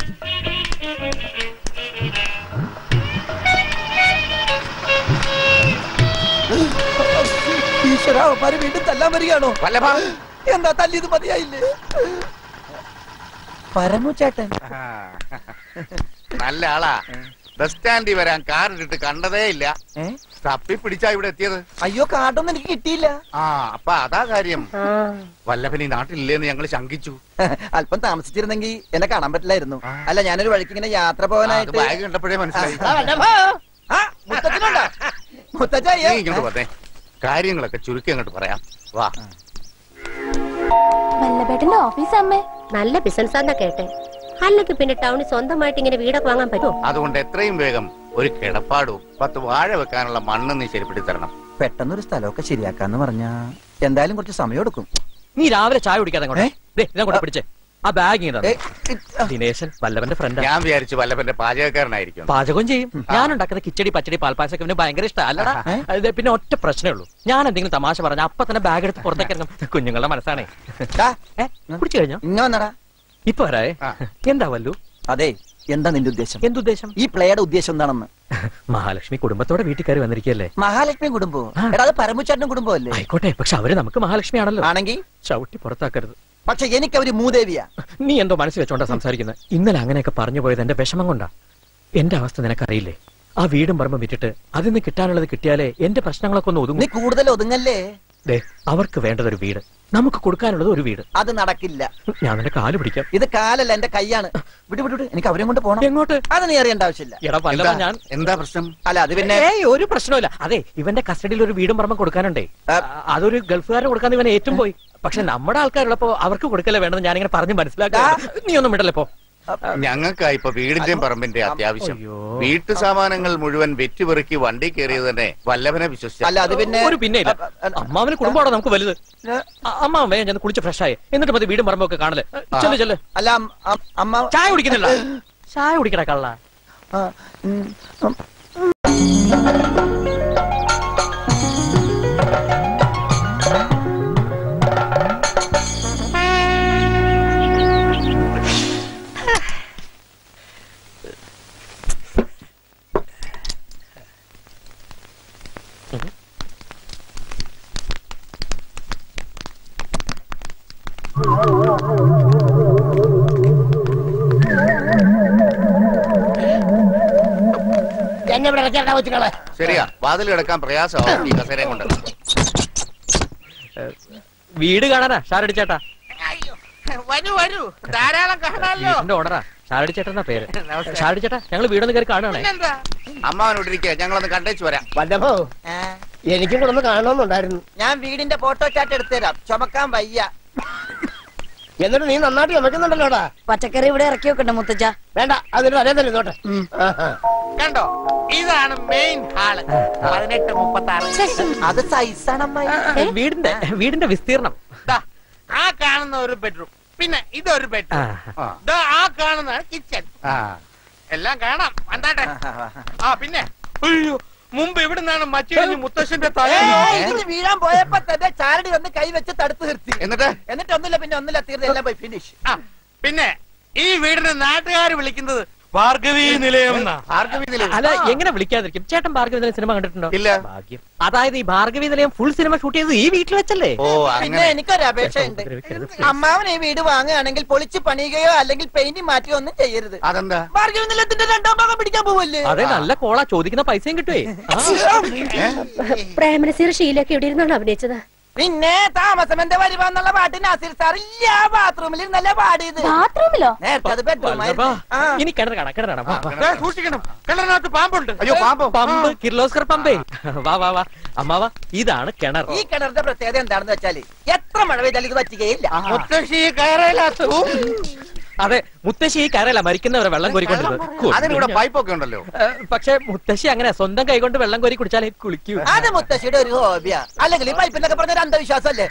ഈശ്വര അവന്മാര് വീണ്ടും തല്ലാൻ വരികയാണോ വല്ലഭ എന്താ തല്ലിയത് മതിയായില്ലേ പരമു ചേട്ടൻ നല്ല ആളാ ബസ് സ്റ്റാൻഡിൽ വരാൻ കാർ ഇട്ടിട്ട് കണ്ടതേ ഇല്ല ഏ? തപ്പി പിടിച്ചാ ഇവിടെ എത്തിയത് അയ്യോ കാർഡൊന്നും എനിക്ക് കിട്ടിയില്ല ആ അപ്പൊ അതാ കാര്യം വല്ലഭൻ ഈ നാട്ടിലില്ലേന്ന് ഞങ്ങൾ ശങ്കിച്ചു അല്പം താമസിച്ചിരുന്നെങ്കിൽ എന്നെ കാണാൻ പറ്റില്ലായിരുന്നു അല്ല ഞാനൊരു വഴിക്ക് ഇങ്ങനെ യാത്ര അത് പോകാനായിട്ട് ബാഗ് കണ്ടപ്പോഴേ മനസ്സിലായി ആ, വല്ലഭ. ആ, മുത്തച്ഛനുണ്ടോ? മുത്തച്ഛ, നീ ഏ, ഇങ്ങോട്ട് വന്നേ കാര്യങ്ങളൊക്കെ ചുരുക്കി അങ്ങോട്ട് പറയാം വാ വല്ലഭേട്ടന്റെ ഓഫീസ് അമ്മേ നല്ല ബിസിനസ്സാന്നാ കേട്ടെ അല്ലെങ്കിൽ പിന്നെ ടൗണിൽ സ്വന്തമായിട്ട് ഇങ്ങനെ വീടൊക്കെ വാങ്ങാൻ പറ്റുമോ അതുകൊണ്ട് എത്രയും വേഗം ഒരു കിടപ്പാടും പത്ത് വാഴ വെക്കാനുള്ള മണ്ണ് നീ ശരിപ്പെടുത്തി തരണം പെട്ടെന്നൊരു സ്ഥലമൊക്കെ ശരിയാക്കാന്ന് പറഞ്ഞാ എന്തായാലും കുറച്ച് സമയം എടുക്കും നീ രാവിലെ ചായ കുടിക്കാതെ അങ്ങോട്ട്. ദേ, ഇതങ്ങോട്ട് പിടിച്ചേ ആ ബാഗ് ഇങ്ങനെ ഏ, ദിനേശൻ വല്ലവന്റെ ഫ്രണ്ടാ ഞാൻ വിചാരിച്ചു വല്ലഭന്റെ പാചകക്കാരനായിരിക്കും പാചകം ചെയ്യും ഞാൻ ഉണ്ടാക്കുന്ന കിച്ചടി പച്ചടി പാൽപ്പായസൊക്കെ ഇവന് ഭയങ്കര ഇഷ്ടം അല്ലടാ അത് പിന്നെ ഒറ്റ പ്രശ്നമേ ഉള്ളൂ ഞാൻ എന്തെങ്കിലും തമാശ പറഞ്ഞ അപ്പൊ തന്നെ ബാഗ് എടുത്ത് പുറത്തേക്ക് ഇറങ്ങും കുഞ്ഞുങ്ങളുടെ മനസ്സാണേ ദാ, ഏ കുടിച്ചു കഴിഞ്ഞോ ഇങ്ങ വന്നടാ ഇപ്പൊ വരാേ ആ. എന്താ വല്ലു അതെ എന്താ നിന്റെ ഉദ്ദേശം എന്തുദ്ദേശം ഈ പ്ലേയുടെ ഉദ്ദേശം എന്താണെന്ന് മഹാലക്ഷ്മി കുടുംബത്തോടെ വീട്ടിൽ കയറി വന്നിരിക്കല്ലേ മഹാലക്ഷ്മി കുടുംബം ആ. എടാ അത് പരമുച്ചേട്ടനും കുടുംബമല്ലേ ആയിക്കോട്ടെ പക്ഷെ അവര് നമുക്ക് മഹാലക്ഷ്മി ആണല്ലോ ആണെങ്കിൽ ചവിട്ടി പുറത്താക്കരുത് പക്ഷെ എനിക്ക് അവര് മൂദേവിയാ നീ എന്തോ മനസ്സിൽ വെച്ചോണ്ടാ സംസാരിക്കുന്നത് ഇന്നലെ അങ്ങനെയൊക്കെ പറഞ്ഞു പോയത് എന്റെ വിഷമം കൊണ്ടാ എന്റെ അവസ്ഥ നിനക്കറിയില്ലേ ആ വീടും പറമ്പും വിറ്റിട്ട് അതിൽ നിന്ന് കിട്ടാനുള്ളത് കിട്ടിയാലേ എന്റെ പ്രശ്നങ്ങളൊക്കെ ഒന്ന് നീ ഒതുങ്ങും കൂടുതൽ ഒതുങ്ങല്ലേ ദേ അവർക്ക് വേണ്ടത് ഒരു വീട് നമുക്ക് കൊടുക്കാനുള്ളത് ഒരു വീട് അത് നടക്കില്ല ഞാൻ നിന്റെ കാല് പിടിക്കാം ഇത് കാലല്ല എന്റെ കയ്യാണ് വിട്ടു വിട്ടു വിട്ടു. എനിക്ക് അവരെയും കൊണ്ട് പോണം എങ്ങോട്ട് അത് നീ അറിയേണ്ട ആവശ്യമില്ല എടാ വല്ലഭ എന്താ ഞാൻ എന്താ പ്രശ്നം അല്ല അത് പിന്നെ ഏയ് ഒരു പ്രശ്നമില്ല അതെ ഇവന്റെ കസ്റ്റഡിയിൽ ഒരു വീടും പറമ്പും കൊടുക്കാനുണ്ടേ ആ. ആ, അതൊരു ഗൾഫുകാരന് കൊടുക്കാൻ ഇവൻ ഏറ്റവും പോയി പക്ഷെ നമ്മുടെ ആൾക്കാരുള്ളപ്പോ അവർക്ക് കൊടുക്കല്ലേ വേണ്ടത് ഞാനിങ്ങനെ പറഞ്ഞ് മനസ്സിലാക്കാം നീ ഒന്നും വിടല്ലേ പോ ഞങ്ങൾക്കാ ഇപ്പൊ വീടിന്റെയും പറമ്പിന്റെ അത്യാവശ്യം അയ്യോ. വീട്ടു സാമാനങ്ങൾ മുഴുവൻ വെറ്റുപെറുക്കി വണ്ടി കയറിയത് തന്നെ വല്ലഭനെ വിശ്വസിച്ച അല്ല അത് പിന്നെ ഒരു പിന്നെ ഇല്ല അ- അ- അമ്മാവന് കുടുംബമാണോ നമുക്ക് വലുത് ഏ, അ- അമ്മാവൻ വേഗം ചെന്ന് കുളിച്ച് ഫ്രഷ് ആയി എന്നിട്ട് മതി വീടും പറമ്പൊക്കെ കാണല് ചെല്ല് ചെല്ല് അല്ല അം- അം- അമ്മ ചായ കുടിക്കുന്നില്ല ചായ കുടിക്കട കള്ള ആ, ഉം, ഉം. എന്നെ ഇവിടെ ഇറക്കിയാ കൊച്ചുകളെ ശരിയാ വാതിൽ കിടക്കാൻ പ്രയാസമാവും ഈ കസേരയും കൊണ്ട് വീട് കാണാനാ ഷാരടി ചേട്ടാ വരൂ വരൂ ധാരാളം കാണാമല്ലോ വീടിന്റെ ഓർഡറാ ഷാരടി ചേട്ടന്റെ പേര് ഷാരടി ചേട്ടാ ഞങ്ങൾ വീടൊന്ന് കയറി കാണുകയാണേ അമ്മാവനോട് ഇരിക്കുക ഞങ്ങളൊന്ന് കണ്ടേച്ചു വരാം വല്ലഭോ എനിക്കും കൂടെ ഒന്ന് കാണണമെന്നുണ്ടായിരുന്നു ഞാൻ വീടിന്റെ ഫോട്ടോ ചാറ്റ് എടുത്തുതരാം ചുമക്കാൻ വയ്യ എന്നിട്ട് നീ നന്നായിട്ട് ചുമക്കുന്നുണ്ടല്ലോടാ പച്ചക്കറി ഇവിടെ ഇറക്കി വെക്കണ്ട മുത്തച്ഛ വേണ്ട അതിന് അതേ തന്നെ ഇതോട്ടെ ആഹാ. കണ്ടോ ഇതാണ് മെയിൻ ഹാള് പതിനെട്ട് മുപ്പത്തി ആറ് അത് സൈസാണ് അമ്മായി വീടിന്റെ വീടിന്റെ വിസ്തീർണം ആ കാണുന്ന ഒരു ബെഡ്റൂം പിന്നെ ഇതൊരു ബെഡ്റൂം ആ കാണുന്ന കിച്ചൺ എല്ലാം കാണാം എന്താട്ടെ ആ പിന്നെ അയ്യോ മുമ്പ് എവിടുന്നാണ് മച്ചു മുത്തശ്ശന്റെ തല ഏയ്, ഇത് വീഴാൻ പോയപ്പോ തന്നെ ചാരടി വന്ന് കൈ വെച്ച് തടുത്ത് നിർത്തി എന്നിട്ട് എന്നിട്ട് ഒന്നുമില്ല പിന്നെ ഒന്നുമില്ല തീർന്ന് എല്ലാം പോയി ഫിനിഷ് ആ പിന്നെ ഈ വീടിന് നാട്ടുകാർ വിളിക്കുന്നത് ഭാർഗവി നിലയം ഭാർഗവി നിലയം അല്ല എങ്ങനെ വിളിക്കാതിരിക്കും ചേട്ടൻ ഭാർഗവി നിലയം സിനിമ കണ്ടിട്ടുണ്ടോ ഇല്ല ഭാഗ്യം അതായത് ഈ ഭാർഗവി നിലയം ഫുൾ സിനിമ ഷൂട്ട് ചെയ്തത് ഈ വീട്ടിൽ വെച്ചല്ലേ ഓ പിന്നെ അങ്ങനെ എനിക്കൊരു അപേക്ഷയുണ്ട് അമ്മാവൻ ഈ വീട് വാങ്ങുകയാണെങ്കിൽ പൊളിച്ച് പണിയുകയോ അല്ലെങ്കിൽ പെയിന്റ് മാറ്റുകയോ ഒന്നും ചെയ്യരുത് അതെന്താ ഭാർഗവ നിലത്തിന്റെ രണ്ടാം ഭാഗം പിടിക്കാൻ പോവല്ലേ അതെ നല്ല കോള ചോദിക്കുന്ന പൈസയും കിട്ടുവേ ആ. പ്രേമനസീർ ഷീലൊക്കെ എവിടെ ഇരുന്നാണ് അഭിനയിച്ചത് പിന്നെ താമസം എന്റെ വരുവാന്നുള്ള പാട്ട് നാസിർ സാർ ഇല്ല ബാത്റൂമിൽ ഇരുന്നല്ലേ പാടിയത് ബാത്റൂമിലോ നേരത്തെ അത് ബെഡ്റൂം വല്ലഭാ, ഇനി കിണർ കാണാം കിണർ കാണാം വാ, വാ. ദേ, സൂക്ഷിക്കണം കിണറിനകത്ത് പാമ്പുണ്ട് അയ്യോ പാമ്പോ പമ്പ് കിർലോസ്കർ പമ്പേ വാ വാ വാ അമ്മാവാ ഇതാണ് കിണർ ഈ കിണറിന്റെ പ്രത്യേകത എന്താണെന്ന് വെച്ചാല് എത്ര മഴ പെയ്താലും ഇത് പറ്റുകയില്ല മുത്തശ്ശി കയറയില്ലാത്ത അതെ മുത്തശ്ശി ഈ കയറല്ല മരിക്കുന്നവരെ വെള്ളം കോരിക്കൊണ്ടിരുന്നത് അതിനിവിടെ പൈപ്പൊക്കെ ഉണ്ടല്ലോ പക്ഷെ മുത്തശ്ശി അങ്ങനെ സ്വന്തം കൈകൊണ്ട് വെള്ളം കോരി കുടിച്ചാലേ കുളിക്കൂ അത് മുത്തശ്ശിയുടെ ഒരു ഹോബിയാ അല്ലെങ്കിൽ ഈ പൈപ്പിന്നൊക്കെ പറഞ്ഞ ഒരു അന്ധവിശ്വാസമല്ലേ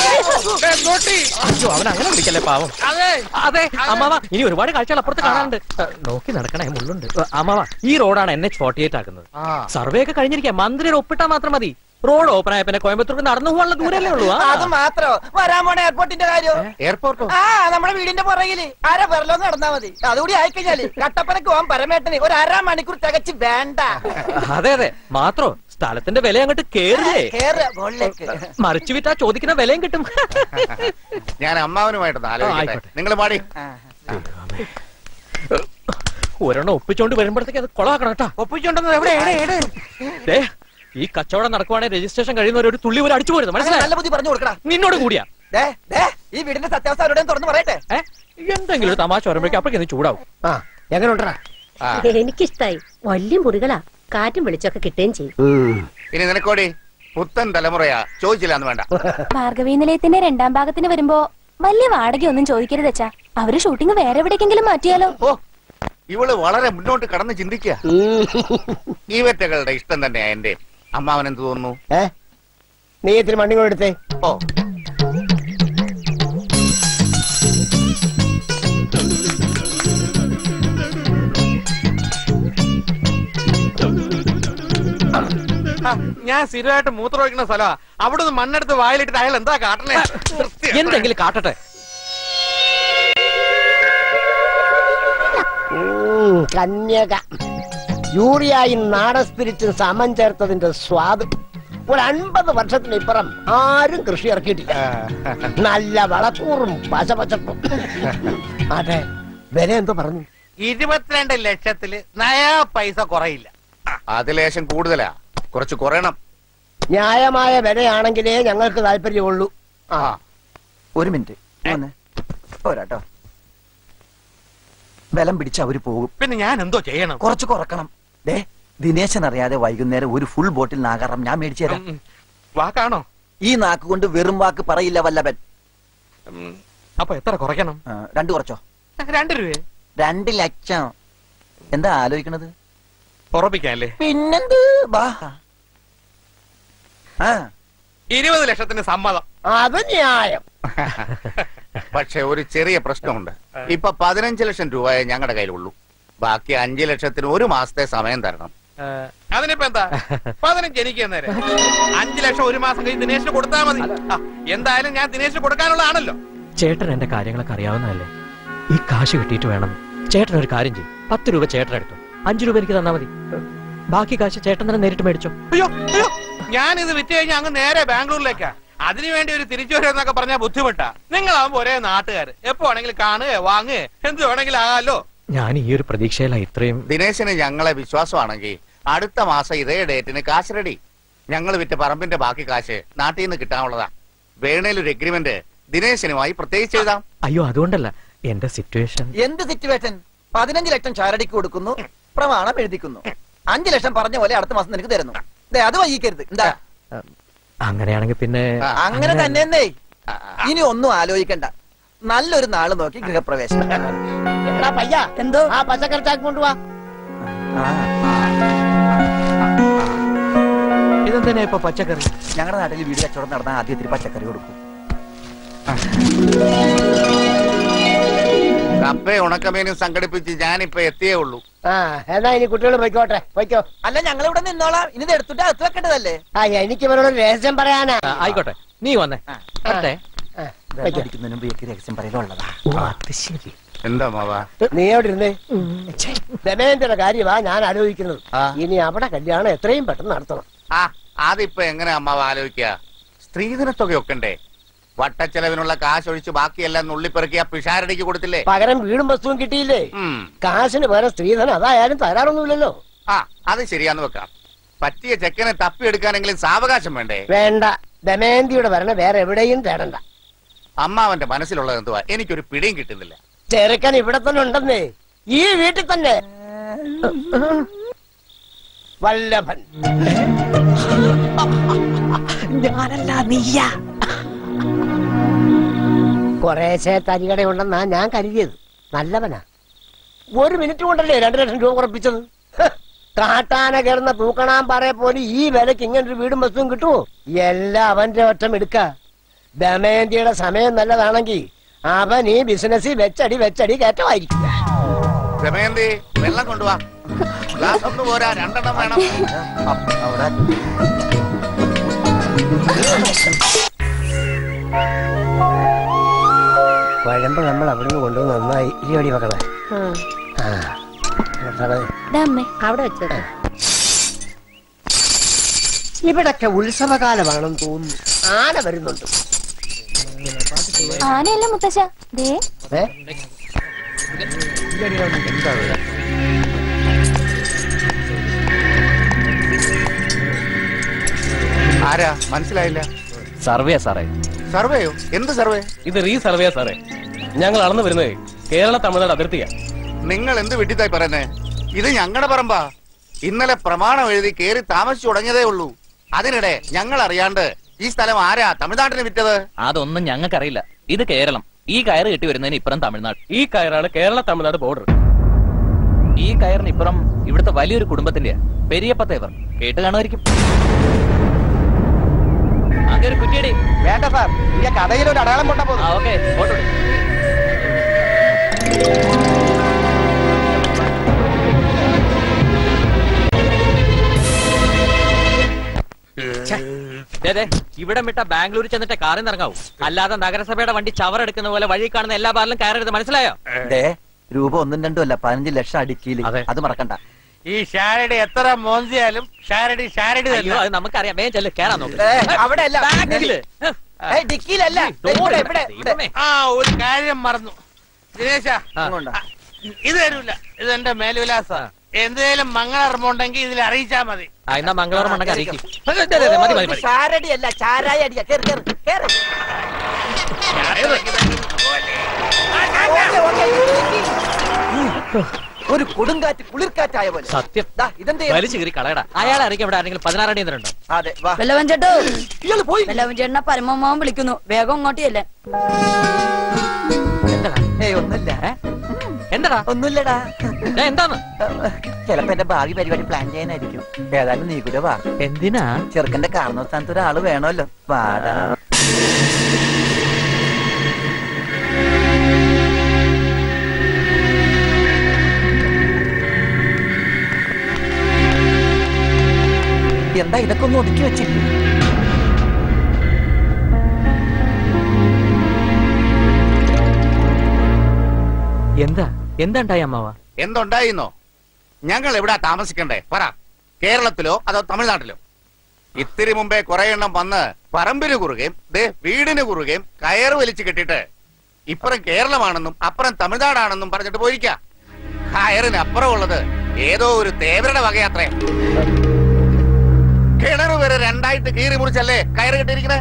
അയ്യോ അവൻ അങ്ങനെ വിളിക്കല്ലേ പാവം അതെ അതെ അമ്മാവ ഇനി ഒരുപാട് കാഴ്ചകൾ അപ്പുറത്ത് കാണാനുണ്ട് ഏ, നോക്കി നടക്കണേ മുള്ളുണ്ട് ഏ, അമ്മാവ ഈ റോഡാണ് എൻ എച്ച് ഫോർട്ടി എയ്റ്റ് ആക്കുന്നത് സർവേ ഒക്കെ കഴിഞ്ഞിരിക്കാം മന്ത്രിയുടെ ഒപ്പിട്ടാ മാത്രം മതി റോഡ് ഓപ്പൺ ആയ പിന്നെ കോയമ്പത്തൂർക്ക് നടന്നു പോകാനുള്ള ദൂരല്ലേ ഉള്ളൂ ആ. അത് മാത്രോ വരാൻ പോണ എയർപോർട്ടിന്റെ കാര്യം എയർപോർട്ടോ ആ നമ്മുടെ വീടിന്റെ പുറകില് അര പെറലോ നടന്നാ മതി അതുകൂടി ആയിക്കഴിഞ്ഞാല് കട്ടപ്പനക്ക് പോകാൻ പരമേട്ടന് ഒരു അര മണിക്കൂർ തികച്ച് വേണ്ട അതെ അതെ മാത്രോ സ്ഥലത്തിന്റെ വില അങ്ങോട്ട് കേറില്ലേ കേറ് മുകളിലേക്ക് മറിച്ചു വിറ്റാ ചോദിക്കുന്ന വിലയും കിട്ടും ഞാൻ അമ്മാവനുമായിട്ടൊന്ന് ആലോചിക്കട്ടെ ആയിക്കോട്ടെ. നിങ്ങൾ പാടി ഒരെണ്ണം ഒപ്പിച്ചോണ്ട് വരുമ്പോഴത്തേക്ക് അത് കൊളാക്കണം കേട്ടാ ഒപ്പിച്ചുണ്ടെന്നത് എവിടെ എവിടെ എവിടെ ദേ, ഈ കച്ചവടം നടക്കുവാണെങ്കിൽ രജിസ്ട്രേഷൻ കഴിയുന്നവർ ഒരു തുള്ളി പോലും അടിച്ചു പോരുന്നു അങ്ങനെ മനസ്സിലായി നല്ല ബുദ്ധി പറഞ്ഞു കൊടുക്കടാ നിന്നോട് കൂടിയാ ദേ, ദേ, ഈ വീടിന്റെ സത്യാവസ്ഥ അവരോടും തുറന്ന് പറയട്ടെ ഏ എന്തെങ്കിലും ഒരു തമാശ വരുമ്പോഴേക്കും അപ്പോഴേക്കും ചൂടാവും ആ എങ്ങനെ ഉണ്ടാ ആ, എനിക്കിഷ്ടായി വലിയ മുറികളാ കാറ്റും വെളിച്ചൊക്കെ കിട്ടുകയും ചെയ്യും ഇനി നിനക്കോടി പുത്തൻ തലമുറയാ ചോദിച്ചില്ലാന്ന് വേണ്ട ഭാർഗവീ നിലയത്തിന്റെ രണ്ടാം ഭാഗത്തിന് വരുമ്പോ വലിയ വാടകയൊന്നും ചോദിക്കരുത് അച്ഛാ അവര് ഷൂട്ടിംഗ് വേറെ എവിടേക്കെങ്കിലും മാറ്റിയാലോ ഓ ഇവള് വളരെ മുന്നോട്ട് കടന്ന് ചിന്തിക്കുക ഈവറ്റകളുടെ ഇഷ്ടം തന്നെയാ എന്റെ അമ്മാവൻ എന്ത് തോന്നുന്നു ഏ നീ ഇത്തിരി മണ്ണി കൂടെ എടുത്തേ ഓ ഞാൻ സ്ഥിരമായിട്ട് മൂത്രമൊഴിക്കുന്ന സ്ഥലമാ അവിടെ നിന്ന് മണ്ണെടുത്ത് വായിലിട്ടിട്ട് അയാൾ എന്താ കാട്ടണേ എന്തെങ്കിലും കാട്ടട്ടെ ഉം, കന്യക യൂറിയായും നാടൻ സ്പിരിറ്റും സമം ചേർത്തതിന്റെ സ്വാദ് ഒരു അൻപത് വർഷത്തിനിപ്പുറം ആരും കൃഷി ഇറക്കിയിട്ടില്ല നല്ല വളക്കൂറും പശപച്ചപ്പും അതെ വില എന്തോ പറഞ്ഞു ഇരുപത്തിരണ്ട് ലക്ഷത്തില് നയാ പൈസ കുറയില്ല അത് ലേശം കൂടുതലാ കുറച്ച് കുറയണം ന്യായമായ വിലയാണെങ്കിലേ ഞങ്ങൾക്ക് താല്പര്യമുള്ളൂ ആ ഒരു മിനിറ്റ് വന്നേ പോരാട്ടോ ബലം പിടിച്ച് അവര് പോകും പിന്നെ ഞാൻ എന്തോ ചെയ്യണം കുറച്ച് കുറക്കണം ദേ ദിനേശൻ അറിയാതെ വൈകുന്നേരം ഒരു ഫുൾ ബോട്ടിൽ നാഗാറം ഞാൻ മേടിച്ചു തരാം ഉം. വാക്കാണോ ഈ നാക്ക് കൊണ്ട് വെറും വാക്ക് പറയില്ല വല്ലഭൻ ഉം. അപ്പൊ എത്ര കുറയ്ക്കണം ആ, രണ്ട് കുറച്ചോ രണ്ട് രൂപ രണ്ട് ലക്ഷം എന്താ ആലോചിക്കണത് ഉറപ്പിക്കാല്ലേ പിന്നെന്ത് ബാ ആ ഇരുപത് ലക്ഷത്തിന് സമ്മതം അത് ന്യായം പക്ഷെ ഒരു ചെറിയ പ്രശ്നമുണ്ട് ഇപ്പൊ പതിനഞ്ച് ലക്ഷം രൂപയെ ഞങ്ങളുടെ കയ്യിലുള്ളൂ ബാക്കി അഞ്ചു ലക്ഷത്തിന് ഒരു മാസത്തെ സമയം തരണം അതിനിപ്പോ എന്താ പതിനഞ്ച് എനിക്ക് നേരെ അഞ്ചു ലക്ഷം ഒരു മാസം കഴിഞ്ഞ് ദിനേശിന് കൊടുത്താൽ മതി ആ, എന്തായാലും ഞാൻ ദിനേശിന് കൊടുക്കാനുള്ളതാണല്ലോ ചേട്ടൻ എന്റെ കാര്യങ്ങളൊക്കെ അറിയാവുന്നതല്ലേ ഈ കാശ് കിട്ടിയിട്ട് വേണം ചേട്ടൻ ഒരു കാര്യം ചെയ്യും പത്ത് രൂപ ചേട്ടൻ എടുത്തു അഞ്ചു രൂപ എനിക്ക് തന്നാ മതി ബാക്കി കാശ് ചേട്ടൻ തന്നെ നേരിട്ട് മേടിച്ചോ അയ്യോ അയ്യോ ഞാൻ ഇത് വിറ്റ് കഴിഞ്ഞാൽ അങ്ങ് നേരെ ബാംഗ്ലൂരിലേക്കാ അതിനുവേണ്ടി ഒരു തിരിച്ചു വരെന്നൊക്കെ പറഞ്ഞാൽ ബുദ്ധിമുട്ടാ നിങ്ങളാവുമ്പോ ഒരേ നാട്ടുകാര് എപ്പോ വേണമെങ്കിലും കാണുക വാങ്ങുക എന്ത് വേണമെങ്കിലും ആകാലോ ഞാൻ ഈ ഒരു പ്രതീക്ഷയിലാ ഇത്രയും ദിനേശന് ഞങ്ങളെ വിശ്വാസമാണെങ്കിൽ അടുത്ത മാസം ഇതേ ഡേറ്റിന് കാശ് റെഡി ഞങ്ങൾ വിറ്റ പറമ്പിന്റെ ബാക്കി കാശ് നാട്ടിൽ നിന്ന് കിട്ടാനുള്ളതാ വേണേലൊരു എഗ്രിമെന്റ് ദിനേശനുമായി പ്രത്യേകിച്ച് എഴുതാം അയ്യോ അതുകൊണ്ടല്ല എന്റെ സിറ്റുവേഷൻ എന്ത് സിറ്റുവേഷൻ പതിനഞ്ച് ലക്ഷം ചാരടിക്ക് കൊടുക്കുന്നു പ്രമാണം എഴുതിക്കുന്നു അഞ്ചു ലക്ഷം പറഞ്ഞ പോലെ അടുത്ത മാസം നിനക്ക് തരുന്നു ദേ, അത് വൈകിക്കരുത് എന്താ അങ്ങനെയാണെങ്കിൽ പിന്നെ അങ്ങനെ തന്നെ ഇനി ഒന്നും ആലോചിക്കണ്ട നല്ലൊരു നാള് നോക്കി ഗൃഹപ്രവേശനം എടാ പയ്യ എന്തോ ആ പച്ചക്കറി ചാക്ക് കൊണ്ടുവാ ഇതെന്തിനാ ഇപ്പൊ പച്ചക്കറി ഞങ്ങളുടെ നാട്ടിൽ വീട് കച്ചവടം നടന്ന ആദ്യം ഇത്തിരി പച്ചക്കറി കൊടുക്കും കപ്പ ഉണക്കമീനും സംഘടിപ്പിച്ച് ഞാനിപ്പോ എത്തിയേ ഉള്ളൂ ആ എന്നാ ഇനി കുട്ടികൾ പോയിക്കോട്ടെ പോയിക്കോ അല്ല ഞങ്ങൾ ഇവിടെ നിന്നോളാം ഇനി ഇത് എടുത്തിട്ട് അകത്ത് വെക്കേണ്ടതല്ലേ ആ എനിക്ക് ഇവരോട് ഒരു രഹസ്യം പറയാനാ ആ, ആയിക്കോട്ടെ നീ വന്നേ അതെ ആ, വെച്ചോ. അടിക്കുന്നതിന് മുമ്പ് ഇയാൾക്ക് രഹസ്യം പറയലുള്ളതാ ഓ അത് ശരി എന്താ മാവാ നീ എവിടെ ഇരുന്നേ ദമയന്തിയുടെ കാര്യമാ ഞാൻ ആലോചിക്കുന്നത് ആ. ഇനി അവിടെ കല്യാണം എത്രയും പെട്ടെന്ന് നടത്തണം ആ അതിപ്പോ എങ്ങനെ അമ്മാവ് ആലോചിക്കുക സ്ത്രീധനത്തുക ഒക്കണ്ടേ വട്ടച്ചെലവിനുള്ള കാശ് ഒഴിച്ച് ബാക്കിയെല്ലാം നുള്ളിപ്പെറുക്കിയ പിഷാരടിക്ക് കൊടുത്തില്ലേ പകരം വീടും വസ്തുവും കിട്ടിയില്ലേ ഉം. കാശിന് പകരം സ്ത്രീധനം അതായാലും തരാറൊന്നുമില്ലല്ലോ ആ അത് ശരിയാന്ന് വെക്കാം പറ്റിയ ചെക്കനെ തപ്പിയെടുക്കാനെങ്കിലും സാവകാശം വേണ്ടേ വേണ്ട ദമയന്തിയുടെ ഭരണം വേറെ എവിടെയും തേടണ്ട അമ്മാവന്റെ മനസ്സിലുള്ളത് എന്തുവാ എനിക്കൊരു പിടിയും കിട്ടുന്നില്ല ചെറുക്കൻ ഇവിടെ തന്നെ ഉണ്ടെന്നേ ഈ വീട്ടിൽ തന്നെ വല്ലഭൻ ഞാനല്ല നീയാ കുറേശ്ശെ തരികട ഉണ്ടെന്നാ ഞാൻ കരുതിയത് നല്ലവനാ ഒരു മിനിറ്റ് കൊണ്ടല്ലേ രണ്ടു ലക്ഷം രൂപ കുറപ്പിച്ചത് ഹ്, കാട്ടാന കിടന്ന തൂക്കണാൻ പറയ പോലെ ഈ വിലക്ക് ഇങ്ങനൊരു വീടും വസ്തുവും കിട്ടുമോ എല്ലാം അവന്റെ ഒറ്റം എടുക്ക ദമയന്തിയുടെ സമയം നല്ലതാണെങ്കിൽ അവൻ ഈ ബിസിനസ്സിൽ വെച്ചടി വെച്ചടി കയറ്റമായിരിക്കും ദമയന്തി വെള്ളം കൊണ്ടുവാ ഗ്ലാസ് ഒന്ന് പോരാ രണ്ടെണ്ണം വേണം അവിടെ വഴമ്പ് നമ്മൾ അവിടെ നിന്ന് കൊണ്ടുവന്ന് നന്നായി ഇരിയോടി മക്കളെ ആ സാറേ ദാ അമ്മേ അവിടെ വെച്ചേക്ക് ഇവിടൊക്കെ ഉത്സവകാലമാണെന്ന് തോന്നുന്നു ആന വരുന്നുണ്ട് ആനയല്ല മുത്തശ്ശ ദേ ഏ ആരാ മനസ്സിലായില്ല സർവേ സാറേ സർവേയോ എന്ത് സർവേ ഇത് റീ സർവേ സാറേ ഞങ്ങൾ അളന്നു വരുന്നത് കേരള തമിഴ്നാട് അതിർത്തിയാ നിങ്ങൾ എന്ത് വിട്ടിത്തായി പറയുന്നേ ഇത് ഞങ്ങളുടെ പറമ്പാ ഇന്നലെ പ്രമാണം എഴുതി കേറി താമസിച്ചു തുടങ്ങിയതേ ഉള്ളൂ അതിനിടെ ഞങ്ങൾ അറിയാണ്ട് ഈ സ്ഥലം ആരാ തമിഴ്നാട്ടിന് വിറ്റത് അതൊന്നും ഞങ്ങൾക്കറിയില്ല ഇത് കേരളം ഈ കയറ് കെട്ടി വരുന്നതിന് ഇപ്പുറം തമിഴ്നാട് ഈ കയറാണ് കേരള തമിഴ്നാട് ബോർഡർ ഈ കയറിന് ഇപ്പുറം ഇവിടുത്തെ വലിയൊരു കുടുംബത്തിന്റെയാ പെരിയപ്പത്തേവർ കേട്ട് കാണുമായിരിക്കും അങ്ങനെ ഒരു കുറ്റിയടി വേണ്ട സാർ ഈ കഥയിൽ ഒരു അടയാളം കൊണ്ട ആ ഓക്കെ ഫോട്ടോ എടു. ദേ, ദേ, ഇവിടെ വിട്ട ബാംഗ്ലൂർ ചെന്നിട്ട് കാറിൽ നിന്ന് ഇറങ്ങാവൂ അല്ലാതെ നഗരസഭയുടെ വണ്ടി ചവറെടുക്കുന്ന പോലെ വഴി കാണുന്ന എല്ലാ ബാറിലും കയറരുത് മനസ്സിലായോ ദേ രൂപ ഒന്നും രണ്ടും അല്ല പതിനഞ്ച് ലക്ഷം അടിക്കില് അതെ. അത് മറക്കണ്ട ഈ ഷാരടി എത്ര മോന്തിയാലും ഷാരടി ഷാരടി അയ്യോ അത് നമുക്കറിയാം വേഗം ചെല്ല് കേറാൻ നോക്ക് ഏ, അവിടെ അല്ല ബാക്കില്. ഏയ്, ഡിക്കിയിലല്ല ദേ, ഇവിടെ, ഇവിടെ, ഇവിടെ. ദൈവമേ. ആ ഒരു കാര്യം മറന്നു ദിനേശ ഇങ്ങോട്ടാ. ഇത് തരൂല ഇത് എന്റെ മേൽവിലാസ എന്തേലും മംഗളർമ്മ ഉണ്ടെങ്കിൽ ഇതിൽ അറിയിച്ചാ മതി ആ എന്നാ മംഗളൂർ മണ്ണൊക്കെ അറിയിക്കും ദേ, ദേ, ദേ, മതി മതി ഇത് മതി ഷാരടി അല്ല ചാരായ അടിയാ കേറ് കേറ് കേറ് ഓക്കേ, ഓക്കേ. ഒരു കൊടുങ്കാറ്റ് കുളിർക്കാറ്റായ പോലെ സത്യം ദാ, ഇതെന്തേ വലിച്ചു കീറി കളയടാ അയാളെ അറിയിക്കാൻ ഇവിടെ ആരെങ്കിലും പതിനാറടി എന്തിനുണ്ടോ അതെ വാ വെല്ലവൻ ചേട്ടോ ഇയാള് പോയി വെല്ലവൻ ചേട്ടനെ പരമമാവൻ വിളിക്കുന്നു വേഗം ഇങ്ങോട്ടിയല്ലേ എന്താടാ ഏയ് ഒന്നുമില്ല ഏ? എന്താടാ ഒന്നുമില്ലടാ ഏ, എന്താന്ന് ചിലപ്പോ എന്റെ ഭാവി പരിപാടി പ്ലാൻ ചെയ്യാനായിരിക്കും ഏതായാലും നീ കൂടെ വാ എന്തിനാ ചെറുക്കന്റെ കാരണ സ്ഥാനത്ത് ഒരാള് വേണമല്ലോ വാടാ എന്താ ഇതൊക്കെ ഒന്ന് ഒതുക്കി വെച്ചില്ലേ എന്താ എന്താ ഉണ്ടായി അമ്മാവ എന്തുണ്ടായിന്നോ ഞങ്ങൾ എവിടാ താമസിക്കണ്ടേ പറ കേരളത്തിലോ അതോ തമിഴ്നാട്ടിലോ ഇത്തിരി മുമ്പേ കുറെ എണ്ണം വന്ന് പറമ്പിന് കുറുകയും ദേ വീടിന് കുറുകയും കയറ് വലിച്ചു കെട്ടിട്ട് ഇപ്പുറം കേരളമാണെന്നും അപ്പുറം തമിഴ്നാടാണെന്നും പറഞ്ഞിട്ട് പോയിരിക്ക കയറിന് അപ്പുറം ഉള്ളത് ഏതോ ഒരു തേവരുടെ വകയാത്രേ കിണർ വരെ രണ്ടായിട്ട് കീറി മുറിച്ചല്ലേ കയറ് കെട്ടിയിരിക്കണേ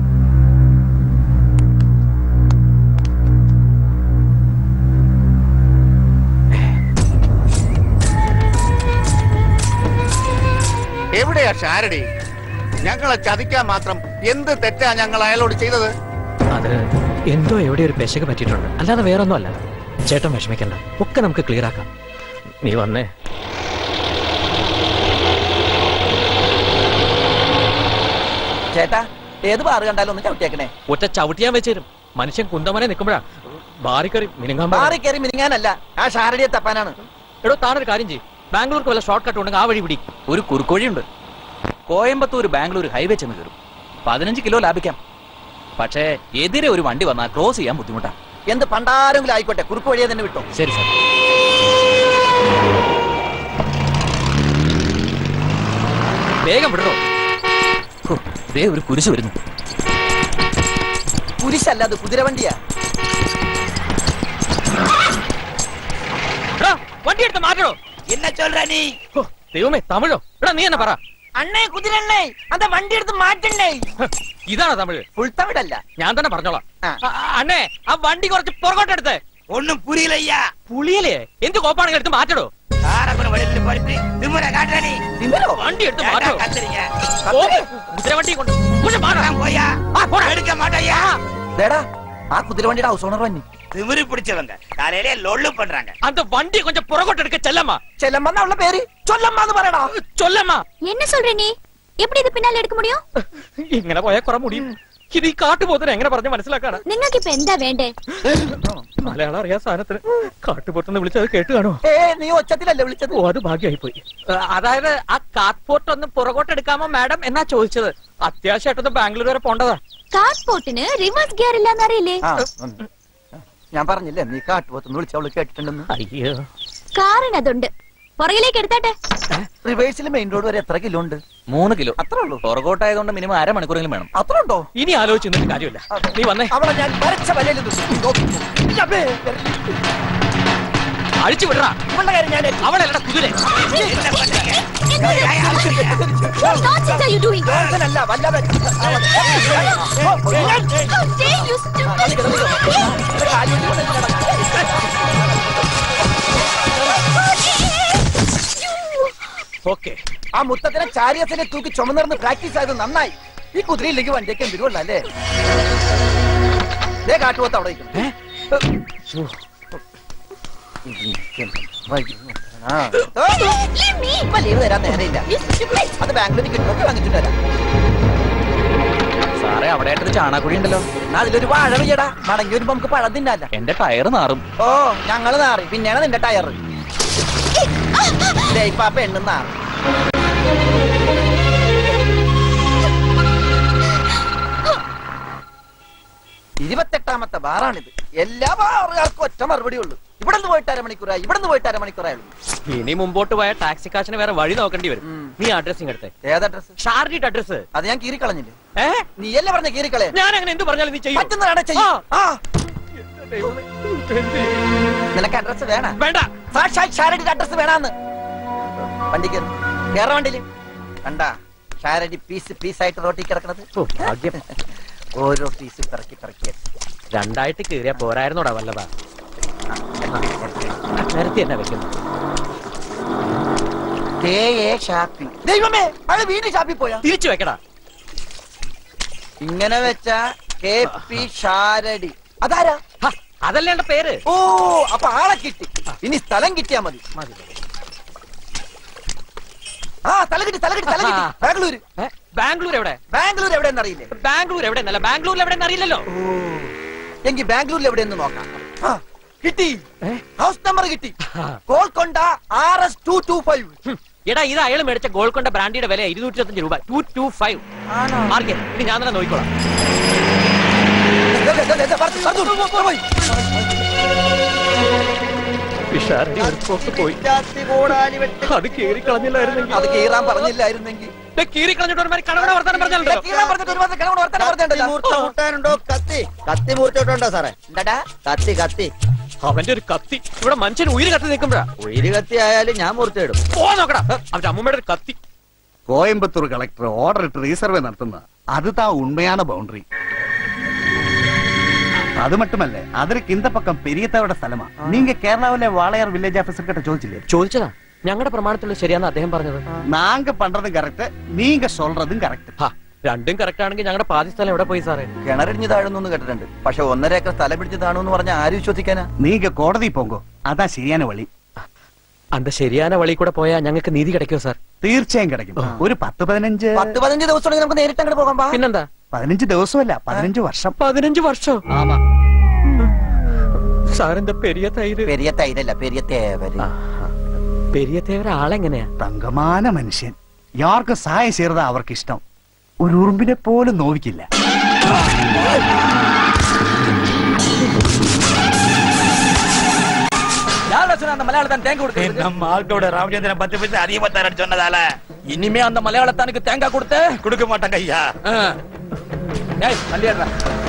എവിടെയാ ഷാരടി ഞങ്ങളെ ചതിക്കാൻ മാത്രം എന്ത് തെറ്റാ ഞങ്ങൾ അയാളോട് ചെയ്തത് അത് എന്തോ എവിടെ ഒരു പെശക പറ്റിയിട്ടുണ്ട് അല്ലാതെ വേറൊന്നും അല്ല ചേട്ടൻ വിഷമിക്കണ്ട ഒക്കെ നമുക്ക് ക്ലിയർ ആക്കാം നീ വന്നേ ചേട്ടാ ഏത് ബാറ് കണ്ടാലും ഒന്ന് ചവിട്ടിയേക്കണേ ഒറ്റ ചവിട്ടിയാൻ വെച്ചേരും മനുഷ്യൻ കുന്തമനെ നിൽക്കുമ്പോഴാ ബാറിക്കറി മിനുങ്ങാൻ ബാറി കയറി മിനിങ്ങാനല്ല ആ ഷാരടിയെ തപ്പാനാണ് എടോ താനൊരു കാര്യം ചെയ്യും ബാംഗ്ലൂർക്ക് വല്ല ഷോർട്ട് കട്ട് ഉണ്ടെങ്കിൽ ആ വഴി പിടി ഒരു കുറുക്കോഴിയുണ്ട് കോയമ്പത്തൂർ ബാംഗ്ലൂർ ഹൈവേ ചെന്ന് കയറും പതിനഞ്ച് കിലോ ലാഭിക്കാം പക്ഷേ എതിരെ ഒരു വണ്ടി വന്നാൽ ക്രോസ് ചെയ്യാൻ ബുദ്ധിമുട്ടാ എന്ത് പണ്ടാരെങ്കിലും ആയിക്കോട്ടെ കുറുക്ക് വഴിയെ തന്നെ വിട്ടോ ശരി സാർ വേഗം വിടണോ ഹോ, ദേ ഒരു കുരിശ് വരുന്നു കുരിശല്ല അത് കുതിരവണ്ടിയാ എടാ, വണ്ടി എടുത്ത് മാറ്റണോ என்ன சொல்ற நீ ഹോ, ദൈവമേ തമിഴോ എടാ നീ എന്നെ പറ അണ്ണേ കുതിരണ്ണേ അത വണ്ടി എടുത്ത് മാറ്റണ്ടേ ഇതാണോ തമിഴ് ഫുൾ തമിഴല്ല ഞാൻ തന്നെ പറഞ്ഞോളാം ആ. അ- അ- അണ്ണേ ആ വണ്ടി കുറച്ച് പുറകോട്ടെടുത്ത് ഒന്നും പുരിയില്ലയ്യാ പുളിയലേ എന്ത് കോപ്പാണെങ്കിൽ എടുത്ത് മാറ്റടോ തിമിരോ വണ്ടി എടുത്ത് മാറ്റോ ഓ, കുതിരവണ്ടി കൊണ്ട് കൊണ്ട് മാറാം. ആ, പോടാ. தேடா ஆ குதிரவண்டியோட ஹவுஸ் ஓனர் வண்டி திமிரு பிடிச்சவங்க காலையிலே லொள்ளு பண்றாங்க அந்த வண்டி கொஞ்சம் புறகோட்டு எடுக்க செல்லம்மா செல்லம்மா உள்ள பேரு சொல்லம்மான்னு പറയടാ சொல்லம்மா என்ன சொல்ற நீ எப்படி ഇത് പിന്നാലെ എടുക്ക முடியும் ഇങ്ങനെ പോയാൽ കുറെ മുടിയും ഇത് ഈ കാട്ടുപോത്തിന് എങ്ങനെ പറഞ്ഞ് മനസ്സിലാക്കാണ് നിങ്ങൾക്ക് ഇപ്പൊ എന്താ വേണ്ടേ മലയാളം അറിയാൻ സാധനത്തിന് കാട്ടുപോട്ടെന്ന് വിളിച്ചത് കേട്ട് കാണോ ഏ നീ ഒച്ചത്തിലല്ലേ വിളിച്ചത് ഓ അത് ഭാഗ്യമായി പോയി അതായത് ആ കാട്ട്പോർട്ട് ഒന്ന് പുറകോട്ട് എടുക്കാമോ മാഡം എന്നാ ചോദിച്ചത് അത്യാവശ്യമായിട്ടൊന്ന് ബാംഗ്ലൂർ വരെ പോണ്ടതാ കാർപോർട്ടിന് റിവേഴ്സ് ഗിയർ ഇല്ലാന്ന് അറിയില്ലേ ആ ഉണ്ട്. ഞാൻ പറഞ്ഞില്ലേ നീ കാട്ടുപോത്തുന്ന് വിളിച്ചവള് കേട്ടിട്ടുണ്ടെന്ന് അയ്യോ കാറിന് അതുണ്ട് പുറകിലേക്ക് എടുത്താട്ടെ റിവേഴ്സിൽ മെയിൻ റോഡ് വരെ എത്ര കിലോ ഉണ്ട് മൂന്ന് കിലോ അത്രേ ഉള്ളൂ പുറകോട്ടായതുകൊണ്ട് മിനിമം അരമണിക്കൂറെങ്കിലും വേണം അത്ര ഉണ്ടോ ഇനി ആലോചിച്ച് നിന്നിട്ട് കാര്യമില്ല നീ വന്നേ അവളെ ഞാൻ വരച്ച വലയിൽ അഴിച്ചു വിടറാ ഇവളുടെ കാര്യം ഞാൻ അവളല്ല കുതിര Nonsense are you doing? അല്ല വല്ലവൻ How dare you, stupid! Okay ആ മുത്തത്തിനെ ചാരിയസിനെ തൂക്കി ചുമന്നിരുന്ന് പ്രാക്ടീസ് ആയത് നന്നായി ഈ കുതിരയില്ലെങ്കിൽ വണ്ടിയൊക്കെ എന്തിരുവല്ല അല്ലേ ദേ കാട്ടുപോത്ത് അവിടെ ഇരിക്കുന്നു. ആ. ഇപ്പൊ ലീവ് തരാൻ നേരെയില്ല അത് ബാംഗ്ലൂരിൽ കിട്ടുമൊക്കെ വാങ്ങിച്ചിട്ട് വരാം സാറേ അവിടെ ആയിട്ടൊരു ചാണാക്കുഴി ഉണ്ടല്ലോ എന്നാ അതിലൊരു വാഴ വെയ്യടാ മടങ്ങി വരുമ്പോ നമുക്ക് പഴം തിന്നല്ല എന്റെ ടയർ നാറും ഓ ഞങ്ങള് നാറി പിന്നെയാണ് നിന്റെ ടയർ ദേ ഇപ്പൊ ആ പെണ്ണും നാറി ഇരുപത്തെട്ടാമത്തെ ബാറാണിത് എല്ലാ ബാറുകാർക്കും ഒറ്റ മറുപടി ഉള്ളൂ ഇവിടെ നിന്ന് പോയിട്ട് അരമണിക്കൂറായി ഇവിടെ നിന്ന് പോയിട്ട് അരമണിക്കൂറായുള്ളൂ ഇനി മുമ്പോട്ട് പോയ ടാക്സി കാശിന് വേറെ വഴി നോക്കേണ്ടി വരും നീ അഡ്രസ്സിങ് എടുത്തേ ഏത് അഡ്രസ് ഷാർജിട്ട് അഡ്രസ് അത് ഞാൻ കീറിക്കളഞ്ഞില്ലേ ഏ നീയല്ലേ പറഞ്ഞ കീറിക്കളയാ ഞാൻ അങ്ങനെ എന്ത് പറഞ്ഞാലും നീ ചെയ്യും പറ്റുന്നതാണ് ചെയ്യും ആ നിനക്ക് അഡ്രസ് വേണ വേണ്ട സാക്ഷാൽ ഷാരടിയുടെ അഡ്രസ് വേണാന്ന് വണ്ടി കയറി കേറ വണ്ടിയില് കണ്ടാ ഷാരടി പീസ് പീസായിട്ട് റോട്ടിൽ കിടക്കണത് ഓ, ഭാഗ്യം. ഓരോ പീസ് പിറക്കി പിറക്കി രണ്ടായിട്ട് കീറിയാ പോരായിരുന്നോടാ വല്ലതാ നിരത്തി തന്നെ വെക്കുന്നു കെ എ ഷാപ്പി ദൈവമേ അത് വീണ്ടും ഷാപ്പി പോയാ തിരിച്ചു വെക്കടാ ഇങ്ങനെ വെച്ച കെ പി ഷാരടി അതാരാ ഹ, അതല്ലേ എന്റെ പേര് ഓ അപ്പൊ ആളെ കിട്ടി ഇനി സ്ഥലം കിട്ടിയാ മതി ആ സ്ഥലം കിട്ടി സ്ഥലം കിട്ടി സ്ഥലം കിട്ടി ബാംഗ്ലൂര് ഏ, ബാംഗ്ലൂർ എവിടെ ബാംഗ്ലൂർ എവിടെയെന്ന് അറിയില്ലേ ബാംഗ്ലൂർ എവിടെ എന്നല്ല ബാംഗ്ലൂരിൽ എവിടെ അറിയില്ലല്ലോ എങ്കിൽ ബാംഗ്ലൂരിൽ എവിടെയെന്ന് നോക്കാം ആ, കിട്ടി ഹൗസ് നമ്പർ കിട്ടി Golconda R S two two five ഹും, എടാ ഇത് അയാൾ മേടിച്ച ഗോൾക്കൊണ്ട ബ്രാൻഡിയുടെ വില ഇരുന്നൂറ്റി ഇരുപത്തഞ്ച് രൂപ ടു ടു ഫൈവ് മാർക്കേ ഇനി ഞാൻ തന്നെ നോക്കിക്കോളാം വിഷാരടി ഒരു പോക്ക് പോയി അത് കീറി കളഞ്ഞില്ലായിരുന്നെങ്കിൽ അത് കീറാൻ പറഞ്ഞില്ലായിരുന്നെങ്കിൽ കീറി കളഞ്ഞിട്ട് ഒരു മാതിരി കടവട വർത്താനം പറഞ്ഞല്ലോ കീറാൻ പറഞ്ഞിട്ട് ഒരുപാട് കിഴവൻ വർത്തമാനം പറഞ്ഞിട്ടുണ്ടല്ലോ. മൂർച്ച കൂട്ടാനുണ്ടോ കത്തി കത്തി മൂർച്ചോട്ടുണ്ടോ സാറേ എന്താടാ കത്തി കത്തി അവന്റെ ഒരു കത്തി ഇവിടെ മനുഷ്യൻ ഉയിര് കത്തി നിൽക്കുമ്പോഴാ ഉയിര് കത്തി ആയാലും ഞാൻ മുറിച്ചിടും പോ നോക്കടാ അവന്റെ അമ്മൂമ്മയുടെ ഒരു കത്തി கோயம்புத்தூர் கலெக்டர் ஆர்டர் இட்டு ரீசர்வே நடத்துனா அதுதான் உண்மையான பவுண்டரி அது மட்டுமல்ல அதற்கு இந்த பக்கம் பெரியத்தவட സ്ഥലമാ நீங்க கேரளாவில வாளையார் வில்லேஜ் ஆபீசர் கிட்ட ചോദിച്ചില്ലേ ചോദിച്ചതാ ഞങ്ങളുടെ പ്രമാണത്തിലുള്ള ശരിയാന്ന് അദ്ദേഹം പറഞ്ഞത് நாங்க பண்றதும் கரெக்ட் நீங்க சொல்றதும் கரெக்ட் രണ്ടും കറക്റ്റ് ആണെങ്കിൽ ഞങ്ങളുടെ പാതി സ്ഥലം എവിടെ പോയി സാറേ കിണറിഞ്ഞു താഴുന്നു കേട്ടിട്ടുണ്ട് പക്ഷെ ഒന്നര ഏക്കർ സ്ഥലം പിടിച്ച് താണു എന്ന് പറഞ്ഞാൽ ആര് വിശ്വസിക്കാനാ நீங்க கோடதி போங்கோ அதான் சரியான வழி അന്ത ശരിയാന വഴി കൂടെ പോയാ ഞങ്ങൾക്ക് നീതി கிடைக்கும் സാർ തീർച്ചയായും കിടക്കും ഒരു പത്ത് പതിനഞ്ച് പത്ത് പതിനഞ്ച് ദിവസം ഉണ്ടെങ്കിൽ നമുക്ക് നേരിട്ട് അങ്ങോട്ട് പോകാം വാ. പിന്നെന്താ പതിനഞ്ച് ദിവസമല്ല പതിനഞ്ച് വർഷം പതിനഞ്ച് വർഷം ആമാ സാറിന്റെ പെരിയ തൈര് പെരിയ തൈരല്ല പെരിയ തേവര് പെരിയ തേവര ആളെങ്ങനെയാ തങ്കമാന മനുഷ്യൻ യാർക്കും സഹായം ചെയ്തതാ അവർക്ക് ഇഷ്ടം ഒരു ഉറുമ്പിനെ പോലും നോവിക്കില്ല யாரா சொன்ன அந்த மலையாளத்தான் தேங்க கொடுக்குறது நம்ம ஆள்களோட ராமச்சந்திரன் பத்து பைசா அதிகமா தரேன்னு சொன்னதால இனிமே அந்த மலையாளத்தானுக்கு தேங்காய் கொடுத்த கொடுக்க மாட்டாங்க ஐயா ஏய் மல்லியாடுறா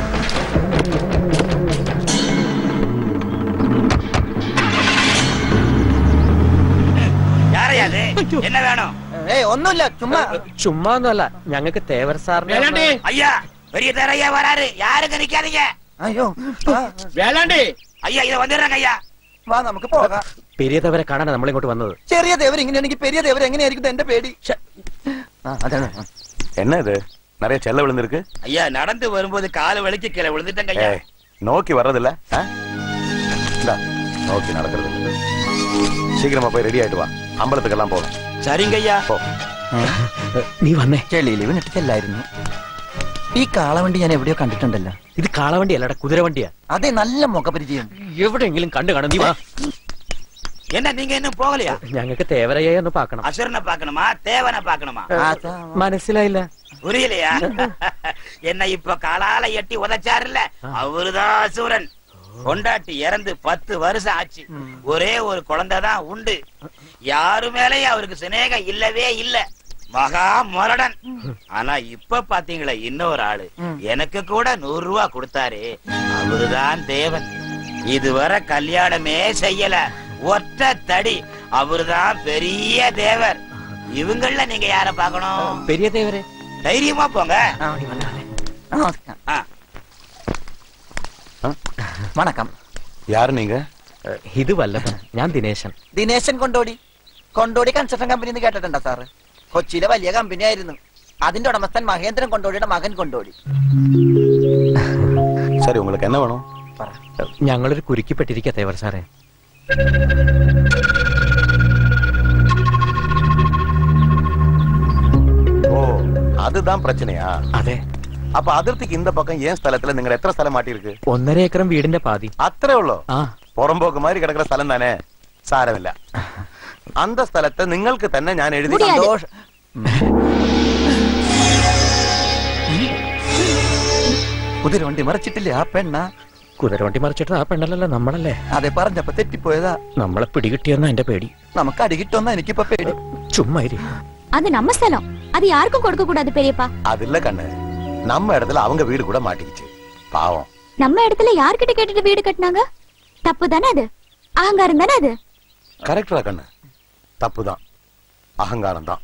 யாரையா அது என்ன வேணும் ஏய் ஒண்ணும் சும்மா ചുമ്മാ ഒന്നുമല്ല ഞങ്ങൾക്ക് തേവർ സാറിന്റെ ஐயா பெரிய தேர ஐயா வராரு யாருங்க நிக்காதீங்க ஐயோ வேளாண்டி ஐயா இத வந்துடுறாங்க ஐயா വാ നമുക്ക് പോകാം പെരിയ തേവരെ കാണാനാണ് നമ്മളിങ്ങോട്ട് വന്നത് ചെറിയ ദേവർ ഇങ്ങനെയാണെങ്കിൽ പെരിയ ദേവർ എങ്ങനെയായിരിക്കും എന്റെ പേടി ആ, അതാണ് என்ன இது நிறைய செல்ல விழுந்திருக்கு ஐயா நடந்து வரும்போது கால வலிக்கு கீழே விழுந்துட்டேங்க ஐயா ஏய், நோக்கி வர்றதில்ல ஆ? இந்தா, நோக்கி நடக்கிறது இல்ல. சீக்கிரமா போய் ரெடி ஆயிட்டு வா அம்பலத்துக்கெல்லாம் போகணும் சரிங்க ஐயா പോ നീ വന്നേ ചെളിയിൽ വീണിട്ട് ചെല്ലായിരുന്നു ഈ കാളവണ്ടി ഞാൻ എവിടെയോ കണ്ടിട്ടുണ്ടല്ലോ ഇത് കാളവണ്ടി അല്ലടാ കുതിരവണ്ടിയാ അതെ നല്ല മുഖപരിചയം എവിടെയെങ്കിലും കണ്ടു കാണും നീ വാ என்ன நீங்க இன்னும் போகலையா ഞങ്ങൾക്ക് തേവരയെ ഒന്ന് പാക്കണം அசுரனை பார்க்கணுமா தேவனை பார்க்கணுமா മനസ്സിലായില്ല புரியலையா என்ன இப்ப காலால எட்டி உதைச்சாருல்ல அவருதான் அசுரன் கொண்டாட்டி இறந்து பத்து வருஷம் ஆச்சு ஒரே ஒரு குழந்தை தான் உண்டு யாரு மேலயும் அவருக்கு சிநேகம் இல்லவே இல்ல மகா முரடன் ஆனா இப்ப பாத்தீங்களா இன்னொரு ஆளு எனக்கு கூட நூறு ரூபா கொடுத்தாரு அவருதான் தேவன் இதுவரை கல்யாணமே செய்யல ஒற்ற தடி அவருதான் பெரிய தேவர் இவங்கள நீங்க யார பார்க்கணும் പെരിയ തേവരെ தைரியமா போங்க ஆ. വണക്കം யாரு நீங்க ഇത് വല്ലഭൻ ഞാൻ ദിനേശൻ ദിനേശൻ കൊണ്ടോടി കൊണ്ടോടി കൺസ്ട്രക്ഷൻ കമ്പനി എന്ന് കേട്ടിട്ടുണ്ടോ സാറ് കൊച്ചിയിലെ വലിയ കമ്പനി ആയിരുന്നു അതിന്റെ ഉടമസ്ഥൻ മഹേന്ദ്രൻ കൊണ്ടോടിയുടെ മകൻ കൊണ്ടോടി சரி உங்களுக்கு என்ன வேணும் ഞങ്ങളൊരു കുരുക്കിപ്പെട്ടിരിക്കുക തേവർ സാറേ ஓ அதுதான் பிரச்சனையா അതെ அப்ப அதிர்த்திக்கு இந்த பக்கம் ஏன் ஸ்தலத்துல நீங்க எத்தனை ஸ்தலம் மாட்டிருக்கு ഒന്നര ഏക്കറും വീടിന്റെ പാതി அத்தனை உள்ளோ ആ പുറമ്പോക്ക് മാതിരി കിടക്കുന്ന സ്ഥലം തന്നെ സാരമില്ല അന്ത സ്ഥലത്ത് നിങ്ങൾക്ക് തന്നെ ഞാൻ എഴുതി മുടിയാതെ. സന്തോഷ കുതിരവണ്ടി മറിച്ചിട്ടില്ലേ ആ പെണ്ണ കുതിരവണ്ടി മറിച്ചിട്ട് ആ പെണ്ണല്ലല്ലോ നമ്മളല്ലേ അതെ പറഞ്ഞപ്പോ തെറ്റിപ്പോയതാ നമ്മളെ പിടികിട്ടിയെന്ന എന്റെ പേടി നമുക്ക് അടികിട്ടോന്നാ എനിക്കിപ്പോ പേടി ചുമ്മാ ഇരി. அது நம்ம ஸ்தலம் அது யாருக்கும் கொடுக்க கூடாது பெரியப்பா அது இல்ல கண்ணு நம்ம இடத்துல அவங்க வீடு கூட மாட்டிக்கிச்சு பாவம் நம்ம இடத்துல யார்கிட்ட கேட்டுட்டு வீடு கட்டினாங்க தப்பு தானே அது அகங்காரம் தானே அது கரெக்டா கண்ணு தப்புதான் அகங்காரம் தான்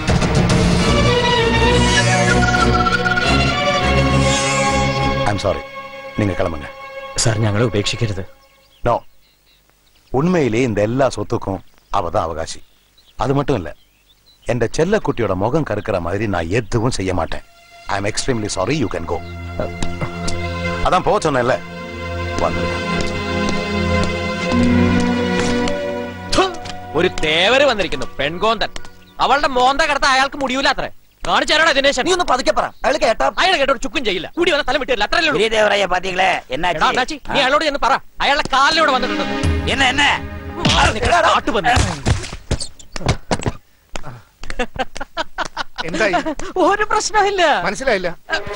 ஐம் சாரி நீங்க கிளம்புங்க സാർ ഞങ്ങളെ ഉപേക്ഷിക്കരുത് நோ உண்மையிலே இந்த எல்லா சொத்துக்கும் அவ தான் அவகாசி அது மட்டும் இல்ல என் செல்லக்குட்டியோட முகம் கருக்கிற மாதிரி நான் எதுவும் செய்ய மாட்டேன் I am extremely sorry you can go அதான் போக சொன்னேன்ல வந்து ഒരു തേവര് വന്നിരിക്കുന്നു പെൺകോന്തൻ അവളുടെ മോന്ത കിടത്ത അയാൾക്ക് മുടിയൂല അത്ര കാണിച്ചാലോ ദിനേശൻ നീ ഒന്ന് പതുക്കെ പറ അയാൾ കേട്ടാ അയാൾ കേട്ടോ ഒരു ചുക്കും ചെയ്യില്ല കൂടി വന്ന തല വിട്ടില്ല അത്രയല്ലേ ഉള്ളൂ. பெரிய தேவரையா பாத்தீங்களே എടാ, അണ്ണാച്ചി, என்னாச்சு നീ അയാളോട് ചെന്ന് പറ അയാളുടെ കാലിലൂടെ വന്നിട്ടുണ്ട് என்ன என்ன കാട്ടുപന്നി എന്തായി ഒരു പ്രശ്നമില്ല മനസ്സിലായില്ല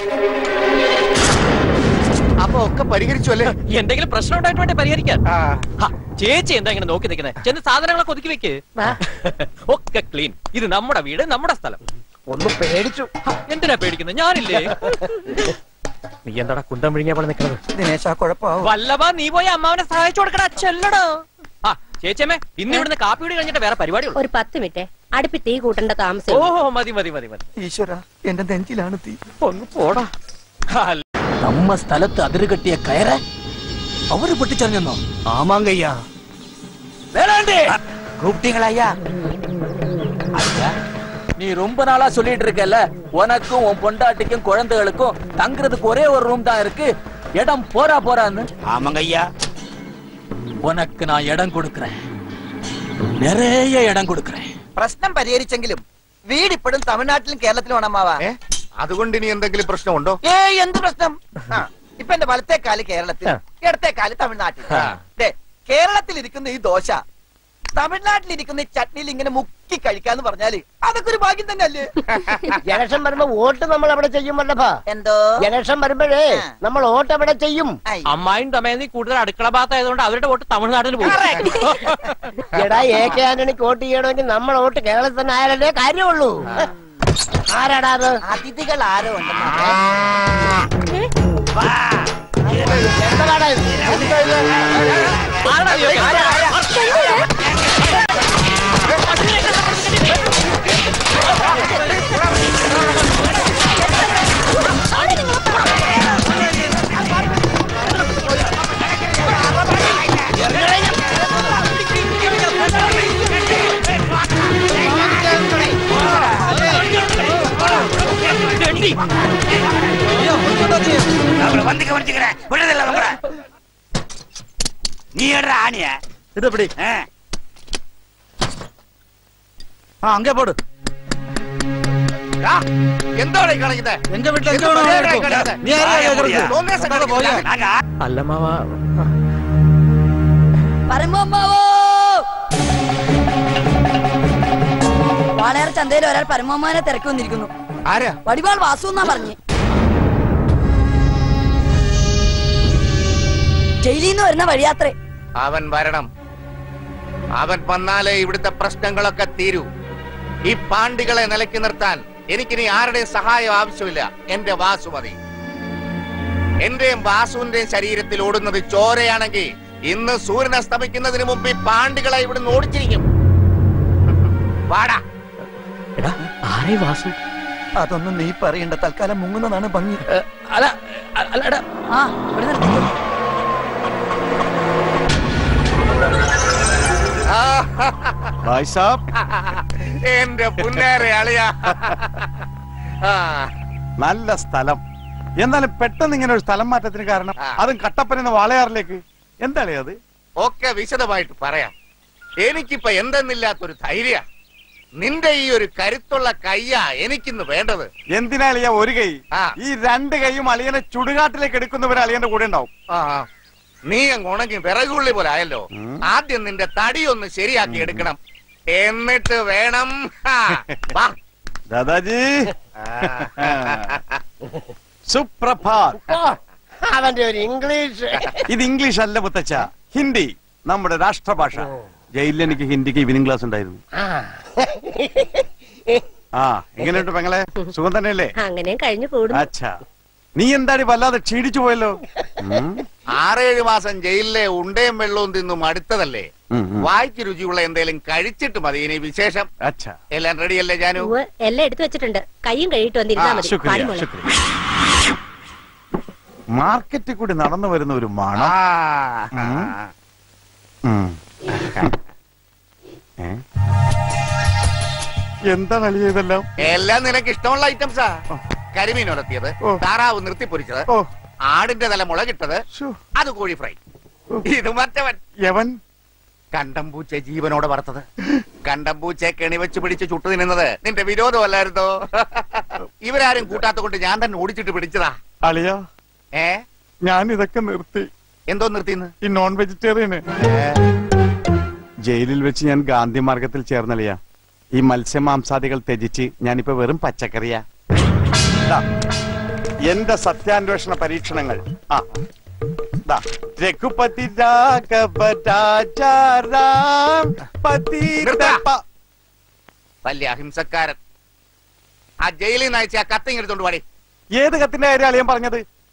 അപ്പൊ ഒക്കെ പരിഹരിച്ചു അല്ലേ എന്തെങ്കിലും പ്രശ്നം ഉണ്ടായിട്ട് വേണ്ടേ പരിഹരിക്കാൻ ഹ, ചേച്ചി എന്താ ഇങ്ങനെ നോക്കി നിൽക്കുന്നത് ചെന്ന് സാധനങ്ങളൊക്കെ ഒതുക്കി വെക്ക് ഒക്കെ ക്ലീൻ ഇത് നമ്മുടെ വീട് നമ്മുടെ സ്ഥലം ഒന്ന് പേടിച്ചു ഹ, എന്തിനാ പേടിക്കുന്നത് ഞാനില്ലേ നീ എന്താടാ കുന്തം വിഴുങ്ങിയ പോലെ നിൽക്കുന്നത് ദിനേശ കുഴപ്പമാവും വല്ലഭ നീ പോയി അമ്മാവനെ സഹായിച്ചു കൊടുക്കടാ ചെല്ലടോ ആ ചേച്ചിയമ്മേ ഇന്ന് ഇവിടുന്ന് കാപ്പി കൂടി കഴിഞ്ഞിട്ട് വേറെ പരിപാടിയുള്ളൂ ഒരു പത്ത് മിനിറ്റ് അടുപ്പി തീ കൂട്ടേണ്ട താമസം ഓഹോ മതി മതി മതി മതി ഈശ്വര എന്റെ നെഞ്ചിലാണ് തീ ഒന്ന് പോടാ നമ്മ സ്ഥലത്ത് അതിരുകെട്ടിയ കയറ് അവര് പൊട്ടിച്ചറിഞ്ഞോ ആമാങ്കയ്യ വേണാണ്ടേ கூப்பிட்டீங்களா ஐயா நீ ரொம்ப நாளா சொல்லிட்டு இருக்கல உனக்கும் உன் பொண்டாட்டிக்கும் குழந்தைகளுக்கும் தங்குறதுக்கு ஒரே ஒரு ரூம் தான் இருக்கு இடம் போரா போறான்னு ஆமாங்க ஐயா உனக்கு நான் இடம் கொடுக்கறேன் நிறைய இடம் கொடுக்கறேன் പ്രശ്നം പരിഹരിച്ചെങ്കിലും വീട് ഇപ്പോഴും തമിഴ്നാട്ടിലും കേരളത്തിലും അമ്മാവാ അതുകൊണ്ട് ഇനി എന്തെങ്കിലും പ്രശ്നമുണ്ടോ ഏ എന്ത് പ്രശ്നം ആ, ഇപ്പൊ എന്റെ വലത്തെ കാല് കേരളത്തിൽ ഇടത്തെ കാല് തമിഴ്നാട്ടിൽ ദേ, കേരളത്തിൽ ഇരിക്കുന്ന ഈ ദോശ തമിഴ്നാട്ടിൽ ഇരിക്കുന്ന ഈ ചട്നിയിൽ ഇങ്ങനെ മുക്കി കഴിക്കാന്ന് പറഞ്ഞാല് അതൊക്കെ ഒരു ഭാഗ്യം തന്നെയല്ലേ ജലക്ഷം വരുമ്പോ വോട്ട് നമ്മൾ അവിടെ ചെയ്യും വല്ലഭ എന്തോ ജലക്ഷം വരുമ്പോഴേ നമ്മൾ വോട്ട് അവിടെ ചെയ്യും അമ്മായും തമേന്നി കൂടുതൽ അടുക്കള ഭാഗത്തായതുകൊണ്ട് അവരുടെ വോട്ട് തമിഴ്നാട്ടിൽ പോകും എടാ എ കെ ആന്റണിക്ക് വോട്ട് ചെയ്യണമെങ്കിൽ നമ്മൾ വോട്ട് കേരളത്തിൽ തന്നെ ആയാലേ കാര്യമുള്ളൂ ആരാടാ അത് അതിഥികൾ ആരോ എന്താടാ ഇത്? എന്താ ഇത്? அவரை வந்து கவனிச்சுக்கிறேன் விடுறதில்ல உங்களை நீ ஏடுற ஆணிய ഇത് എവിടെ ആ അങ്ങേ പോട് എന്തോടെ കളിക്കുന്നത് എന്റെ വീട്ടിൽ എന്ത് വേണോ നടക്കും. നീ ആരെയാ കേൾക്കുന്നത്? അല്ല മാവ പരമമാവോ വാളയാർ ചന്തയിൽ ഒരാൾ പരമമാനെ തിരക്കി വന്നിരിക്കുന്നു ആരാ വടിവാൾ വാസു എന്നാ പറഞ്ഞു ജയിലിൽ നിന്ന് വരുന്ന വഴിയാത്രേ അവൻ വരണം അവൻ വന്നാലേ ഇവിടുത്തെ പ്രശ്നങ്ങളൊക്കെ തീരൂ ഈ പാണ്ടികളെ നിലയ്ക്ക് നിർത്താൻ എനിക്കിനി ആരുടെ സഹായം ആവശ്യമില്ല എന്റെ വാസു മതി എന്റെയും വാസുവിന്റെയും ശരീരത്തിൽ ഓടുന്നത് ചോരയാണെങ്കിൽ ഇന്ന് സൂര്യൻ അസ്തമിക്കുന്നതിന് മുമ്പ് ഈ പാണ്ടികളെ ഇവിടുന്ന് ഓടിച്ചിരിക്കും വാടാ എടാ ആരേ വാസു അതൊന്നും നീ പറയണ്ട തൽക്കാലം മുങ്ങുന്നതാണ് ഭംഗി അല്ല അല്ല എടാ ആ ഇവിടെ നിർത്തിക്കോ ഭായ് സാബ് എന്റെ പുന്നേരെ അളിയ നല്ല സ്ഥലം എന്നാലും പെട്ടെന്ന് ഇങ്ങനെ ഒരു സ്ഥലം മാറ്റത്തിന് കാരണം അതും കട്ടപ്പന വാളയാറിലേക്ക് എന്താണ് അത് ഒക്കെ വിശദമായിട്ട് പറയാം എനിക്കിപ്പോ എന്തെന്നില്ലാത്തൊരു ധൈര്യ നിന്റെ ഈ ഒരു കരുത്തുള്ള കയ്യാ എനിക്കിന്ന് വേണ്ടത് എന്തിനാ അളിയ ഒരു കൈ ഈ രണ്ട് കൈയും അളിയനെ ചുടുകാട്ടിലേക്ക് എടുക്കുന്നവരെ അളിയന്റെ കൂടെ ഉണ്ടാവും ആ ആ. നീ അങ്ങ് ഉണങ്ങി വിറകുള്ളി പോലെ ആയല്ലോ ആദ്യം നിന്റെ തടി ഒന്ന് ശരിയാക്കി എടുക്കണം എന്നിട്ട് വേണം ആ, വാ. ദാദാജി സുപ്രഭാത് അവന്റെ ഒരു ഇംഗ്ലീഷ് ഇത് ഇംഗ്ലീഷ് അല്ല മുത്തച്ഛ ഹിന്ദി നമ്മുടെ രാഷ്ട്രഭാഷ ജയിലിൽ എനിക്ക് ഹിന്ദിക്ക് ഈവനിങ് ക്ലാസ് ഉണ്ടായിരുന്നു ആ എങ്ങനെയുണ്ട് പെങ്ങളെ സുഖം തന്നെയല്ലേ അങ്ങനെ കഴിഞ്ഞു കൂടുന്നു അച്ഛാ നീ എന്താടി വല്ലാതെ ക്ഷീണിച്ചു പോയല്ലോ ഉം. ആറേഴ് മാസം ജയിലിലെ ഉണ്ടയും വെള്ളവും തിന്നും അടുത്തതല്ലേ ഉം, ഉം. വായിക്ക് രുചിയുള്ള എന്തെങ്കിലും കഴിച്ചിട്ട് മതി ഇനി വിശേഷം അച്ഛാ എല്ലാം റെഡിയല്ലേ ജാനു ഉവ്വ്, എല്ലാം എടുത്തു വെച്ചിട്ടുണ്ട് കൈയും കഴിയിട്ട് വന്നിരുന്നാ ആ, മതി ശുക്രിയ, പാടിമോളെ. ശുക്രിയ. മാർക്കറ്റിൽ കൂടി നടന്നു വരുന്ന ഒരു മണം ഉം. ഉം. ഏ? എന്താണ് അളിയ ഇതെല്ലാം എല്ലാം നിനക്ക് ഇഷ്ടമുള്ള ഐറ്റംസാ കരിമീൻ ഉലത്തിയത് താറാവ് നിർത്തിപ്പൊരിച്ചത് ആടിന്റെ തല മുളകിട്ടത് അത് കോഴി ഫ്രൈ ഇത് മറ്റവൻ യവൻ കണ്ടംപൂച്ച ജീവനോടെ വറുത്തത് കണ്ടംപൂച്ചയെ കെണിവെച്ച് പിടിച്ച് ചുട്ടു തിന്നുന്നത് നിന്റെ വിരോധമല്ലായിരുന്നോ ഇവരാരും കൂട്ടാത്ത കൊണ്ട് ഞാൻ തന്നെ ഓടിച്ചിട്ട് പിടിച്ചതാ അളിയ ഏ ഞാൻ ഇതൊക്കെ നിർത്തി എന്തോ നിർത്തിന്ന് ഈ നോൺ വെജിറ്റേറിയന് ജയിലിൽ വെച്ച് ഞാൻ ഗാന്ധി മാർഗത്തിൽ ചേർന്നളിയ ഈ മത്സ്യമാംസാദികൾ ത്യജിച്ച് ഞാനിപ്പോ വെറും പച്ചക്കറിയാ ദാ, എന്റെ സത്യാന്വേഷണ പരീക്ഷണങ്ങൾ ആ ദാ, രഘുപതി രാഘവ രാജാറാം പതിത പ- വലിയ അഹിംസക്കാരൻ ആ ജയിലിൽ നിന്ന് അയച്ച ആ കത്തിങ് എടുത്തോണ്ട് പാടി ഏത് കത്തിന്റെ കാര്യം അളിയൻ പറഞ്ഞത്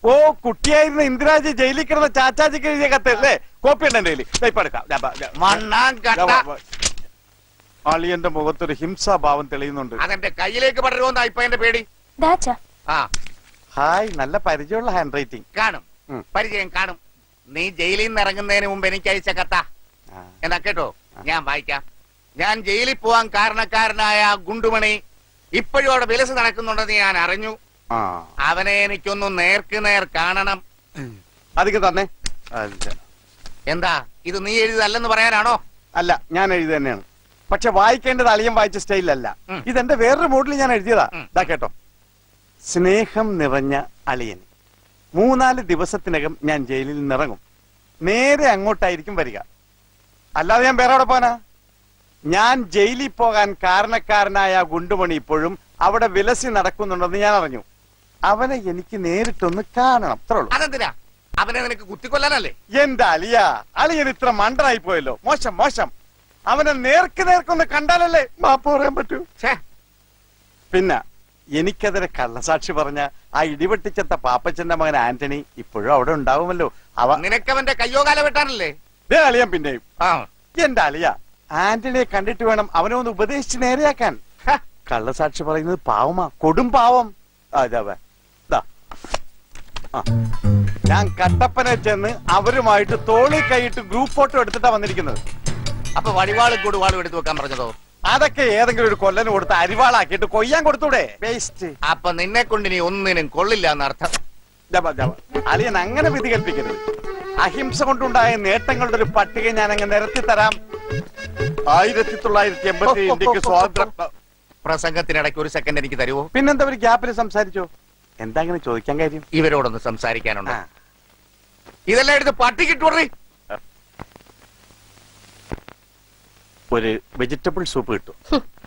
ഓ കുട്ടിയായിരുന്ന ഇന്ദിരാജി ജയിലിൽ കിടന്ന ചാച്ചാജിക്ക് എഴുതിയ കത്ത് അല്ലേ കോപ്പി ഉണ്ട് എന്റെ കയ്യിൽ ദാ ഇപ്പൊ എടുക്കാം ദാ, ദാ, മണ്ണാങ്കട്ട. ദാ, വാ, വാ. അളിയന്റെ മുഖത്തൊരു ഹിംസാഭാവം തെളിയുന്നുണ്ട് അതെന്റെ കയ്യിലേക്ക് പടരുമെന്നാ ഇപ്പൊ എന്റെ പേടി ദാച്ച ആ ഹായ് നല്ല പരിചയമുള്ള ഹാൻഡ് റൈറ്റിംഗ് കാണും പരിചയം കാണും നീ ജയിലിൽ നിന്ന് ഇറങ്ങുന്നതിന് മുമ്പ് എനിക്ക് അയച്ച കത്ത എന്നാ കേട്ടോ ഞാൻ വായിക്കാം ഞാൻ ജയിലിൽ പോവാൻ കാരണക്കാരനായ ആ ഗുണ്ടുമണി ഇപ്പോഴും അവിടെ വിലസ് നടക്കുന്നുണ്ടെന്ന് ഞാൻ അറിഞ്ഞു ആ അവനെ എനിക്കൊന്ന് നേർക്ക് നേർ കാണണം അധികം തന്നെ അല്ല എന്താ ഇത് നീ എഴുതല്ലെന്ന് പറയാനാണോ അല്ല ഞാൻ എഴുതി തന്നെയാണ് പക്ഷെ വായിക്കേണ്ടത് അളിയൻ വായിച്ച സ്റ്റൈലല്ല ഇതെന്റെ വേറൊരു മോഡിൽ ഞാൻ എഴുതിയതാ ഇതാ കേട്ടോ സ്നേഹം നിറഞ്ഞ അളിയൻ മൂന്നാല് ദിവസത്തിനകം ഞാൻ ജയിലിൽ നിന്നിറങ്ങും നേരെ അങ്ങോട്ടായിരിക്കും വരിക അല്ലാതെ ഞാൻ വേറെ എവിടെ പോനാ ഞാൻ ജയിലിൽ പോകാൻ കാരണക്കാരനായ ആ ഗുണ്ടുമണി ഇപ്പോഴും അവിടെ വിലസി നടക്കുന്നുണ്ടെന്ന് ഞാൻ അറിഞ്ഞു അവനെ എനിക്ക് നേരിട്ടൊന്ന് കാണണം അത്രേ ഉള്ളൂ അതെന്തിനാ അവനെ നിനക്ക് കുത്തിക്കൊല്ലാനല്ലേ എന്റെ അലിയ അലിയൻ ഇത്ര മണ്ടനായി പോയല്ലോ മോശം മോശം അവനെ നേർക്ക് നേർക്കൊന്ന് കണ്ടാലല്ലേ മാപ്പ് പറയാൻ പറ്റൂ പിന്നെ എനിക്കെതിരെ കള്ളസാക്ഷി പറഞ്ഞ ആ ഇടിവെട്ടിച്ചെത്ത പാപ്പച്ചന്റെ മകൻ ആന്റണി ഇപ്പോഴും അവിടെ ഉണ്ടാവുമല്ലോ അവ നിനക്കവന്റെ കയ്യോ കാല വെട്ടാനല്ലേ ദേ അളിയൻ പിന്നെയും എന്റെ അലിയ ആന്റണിയെ കണ്ടിട്ട് വേണം അവനെ ഒന്ന് ഉപദേശിച്ച് നേരെയാക്കാൻ ഹ, കള്ളസാക്ഷി പറയുന്നത് പാവമാ കൊടും പാവം അതെ ദാ ആ. ഞാൻ കട്ടപ്പന ചെന്ന് അവരുമായിട്ട് തോളി കൈയിട്ട് ഗ്രൂപ്പ് ഫോട്ടോ എടുത്തിട്ടാ വന്നിരിക്കുന്നത് അപ്പൊ വടിവാളും കൂടുവാളും എടുത്തു വെക്കാൻ പറഞ്ഞതോ അതൊക്കെ ഏതെങ്കിലും ഒരു കൊല്ലന് കൊടുത്ത് അരിവാളാക്കിയിട്ട് കൊയ്യാൻ കൊടുത്തൂടെ വേസ്റ്റ് അപ്പൊ നിന്നെ കൊണ്ട് നീ ഒന്നിനും കൊള്ളില്ല എന്നർത്ഥം അളിയൻ അങ്ങനെ വിധി കൽപ്പിക്കരുത് അഹിംസ കൊണ്ടുണ്ടായ നേട്ടങ്ങളുടെ ഒരു പട്ടിക ഞാൻ അങ്ങ് നിരത്തി തരാം ആയിരത്തി തൊള്ളായിരത്തി എൺപത്തി ഇന്ത്യക്ക് സ്വാതന്ത്ര്യം പ്രസംഗത്തിനിടയ്ക്ക് ഒരു സെക്കൻഡ് എനിക്ക് തരുമോ പിന്നെന്താ ഒരു ഗ്യാപ്പിൽ സംസാരിച്ചോ എന്താ അങ്ങനെ ചോദിക്കാൻ കാര്യം ഇവരോടൊന്ന് സംസാരിക്കാനുണ്ട് ഇതെല്ലാം എടുത്ത് പട്ടിക്കിട്ടുടറി ഒരു വെജിറ്റബിൾ സൂപ്പ് കിട്ടും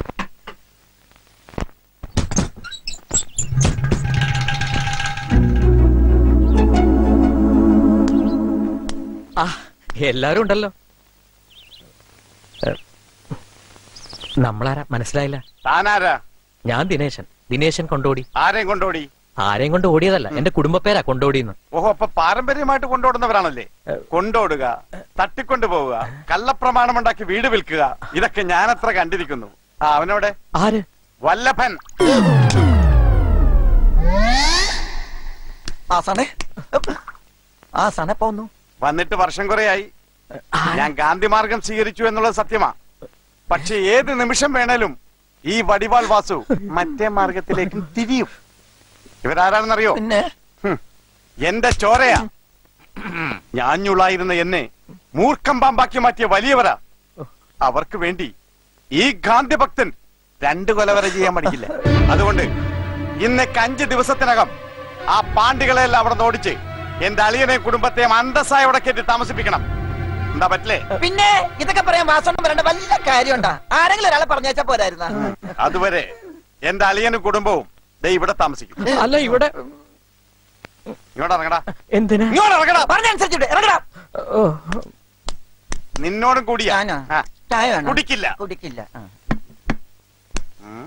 ആ എല്ലാരും ഉണ്ടല്ലോ ഏ, നമ്മളാരാ മനസ്സിലായില്ല താനാരാ ഞാൻ ദിനേശൻ ദിനേശൻ കൊണ്ടോടി ആരെയും കൊണ്ടോടി ആരെയും കൊണ്ട് ഓടിയതല്ല എന്റെ കുടുംബപ്പേരാ കൊണ്ടോടിന്ന് ഓഹോ അപ്പൊ പാരമ്പര്യമായിട്ട് കൊണ്ടോടുന്നവരാണല്ലേ കൊണ്ടോടുക തട്ടിക്കൊണ്ടു പോവുക കള്ളപ്രമാണം ഉണ്ടാക്കി വീട് വിൽക്കുക ഇതൊക്കെ ഞാൻ അത്ര കണ്ടിരിക്കുന്നു ആ അവനോടെ ആര് വല്ലഭൻ ആസാണേ ആസാണെ പോന്നു വന്നിട്ട് വർഷം കുറയായി ഞാൻ ഗാന്ധി മാർഗം സ്വീകരിച്ചു എന്നുള്ളത് സത്യമാ പക്ഷെ ഏത് നിമിഷം വേണേലും ഈ വടിവാൾ വാസു മറ്റേ മാർഗത്തിലേക്കും തിരിയും ഇവരാരാണെന്നറിയോ ഹും, എന്റെ ചോരയാ ഞാഞ്ഞുള്ളായിരുന്ന എന്നെ മൂർഖം പാമ്പാക്കി മാറ്റിയ വലിയവരാ അവർക്ക് വേണ്ടി ഈ ഗാന്ധി ഭക്തൻ രണ്ട് കൊല വരെ ചെയ്യാൻ മടിക്കില്ല അതുകൊണ്ട് ഇന്നേക്ക് അഞ്ച് ദിവസത്തിനകം ആ പാണ്ടികളെല്ലാം അവിടെ നിന്ന് ഓടിച്ച് എന്റെ അളിയനെ കുടുംബത്തെയും അന്തസ്സായി അവിടെ കയറ്റി താമസിപ്പിക്കണം എന്താ പറ്റില്ലേ പിന്നെ ഇതൊക്കെ പറയാൻ വാസോണ്ണം വരേണ്ട വല്ല കാര്യമുണ്ടാ ആരെങ്കിലും ഒരാളെ പറഞ്ഞാച്ചാ പോരായിരുന്ന അതുവരെ എന്റെ അളിയനും കുടുംബവും ദേ ഇവിടെ താമസിക്കും അല്ല ഇവിടെ ഇങ്ങോട്ട് ഇറങ്ങടാ എന്തിനാ ഇങ്ങോട്ട് ഇറങ്ങടാ പറഞ്ഞനുസരിച്ചിട്ട് ഇറങ്ങടാ ഓ നിന്നോടും കൂടിയാ ആ. ചായ വേണോ? കുടിക്കില്ല കുടിക്കില്ല ആ. ഉം.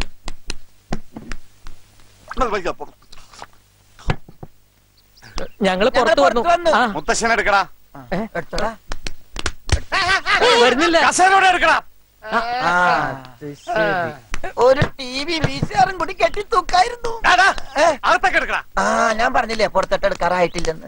ഞങ്ങള് പുറത്തു വന്നു ആ, മുത്തശ്ശനെ എടുക്കടാ എടുത്തോടാ. വരുന്നില്ല കസേരയോടെ എടുക്കടാ ആ, അത് ശരി. ഒരു ടി വി വീശാറും കൂടി കെട്ടി തൂക്കായിരുന്നു അകത്തൊക്കെ എടുക്കടാ ആ ഞാൻ പറഞ്ഞില്ലേ പുറത്തോട്ട് എടുക്കാറായിട്ടില്ലെന്ന്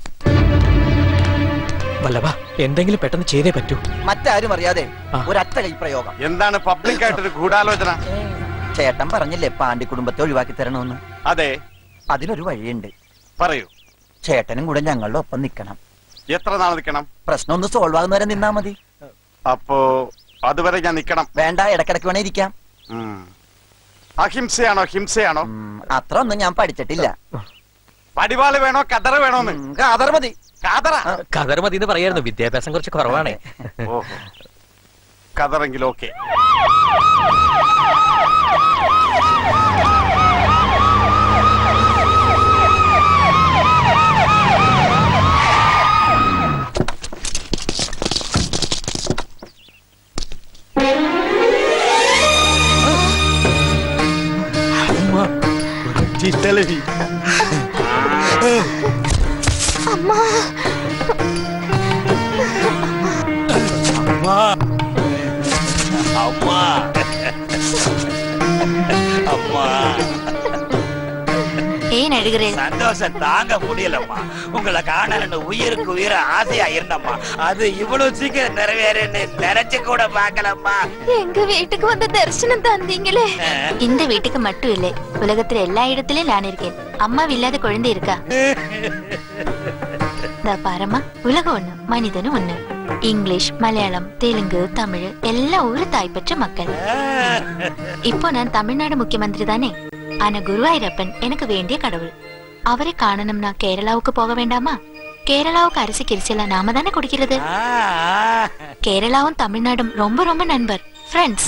വല്ലഭ എന്തെങ്കിലും പെട്ടെന്ന് ചെയ്തേ പറ്റൂ മറ്റാരും അറിയാതെ ഒരൊറ്റ കൈ പ്രയോഗം എന്താണ് പബ്ലിക് ആയിട്ടൊരു ഗൂഢാലോചന ചേട്ടൻ പറഞ്ഞില്ലേ പാണ്ഡ്യ കുടുംബത്തെ ഒഴിവാക്കി തരണമെന്ന് അതെ അതിനൊരു വഴിയുണ്ട് പറയൂ ചേട്ടനും കൂടെ ഞങ്ങളുടെ ഒപ്പം നിക്കണം എത്ര നാൾ നിൽക്കണം പ്രശ്നം ഒന്ന് സോൾവ് ആകുന്നവരെ നിന്നാ മതി അപ്പോ അതുവരെ ഞാൻ നിക്കണം വേണ്ട ഇടക്കിടക്ക് വേണേ ഇരിക്കാം ഉം. അഹിംസയാണോ ഹിംസയാണോ അത്ര ഒന്നും ഞാൻ പഠിച്ചിട്ടില്ല പടിവാള് വേണോ കതറ് വേണോന്ന് കാതർ മതി കാതറ കതർ മതി എന്ന് പറയായിരുന്നു വിദ്യാഭ്യാസം കുറച്ച് കുറവാണേ ഓഹോ കതറെങ്കിലും ഓക്കെ ചിത്തലവി அம்மா அம்மா ஏன் அழுகிறேன் சந்தோஷம் தாங்க முடியலம்மா உங்களை காணலன்னு உயிருக்கு உயிர ஆசையா இருந்தம்மா அது இவ்வளவு சீக்கிரம் நிறைவேறுன்னு நினைச்சு கூட பார்க்கலம்மா எங்க வீட்டுக்கு வந்து தரிசனம் தந்தீங்களே இந்த வீட்டுக்கு மட்டும் இல்லை உலகத்துல எல்லா இடத்துலயும் நான் இருக்கேன் அம்மா இல்லாத குழந்தை இருக்கா இந்த பாரம்மா உலகம் ஒண்ணு மனிதனும் ஒண்ணு இங்கிலீஷ் மலையாளம் தெலுங்கு தமிழ் எல்லாம் ஒரு தாய் பெற்ற மக்கள் இப்போ நான் தமிழ்நாடு முக்கியமந்திரி தானே ஆனா குருவாயூரப்பன் எனக்கு வேண்டிய கடவுள் அவரை காணணும்னா கேரளாவுக்கு போக வேண்டாமா கேரளாவுக்கு அரிசி கிரிசெல்லாம் நாம தானே குடிக்கிறது கேரளாவும் தமிழ்நாடும் ரொம்ப ரொம்ப நண்பர் ஃப்ரெண்ட்ஸ்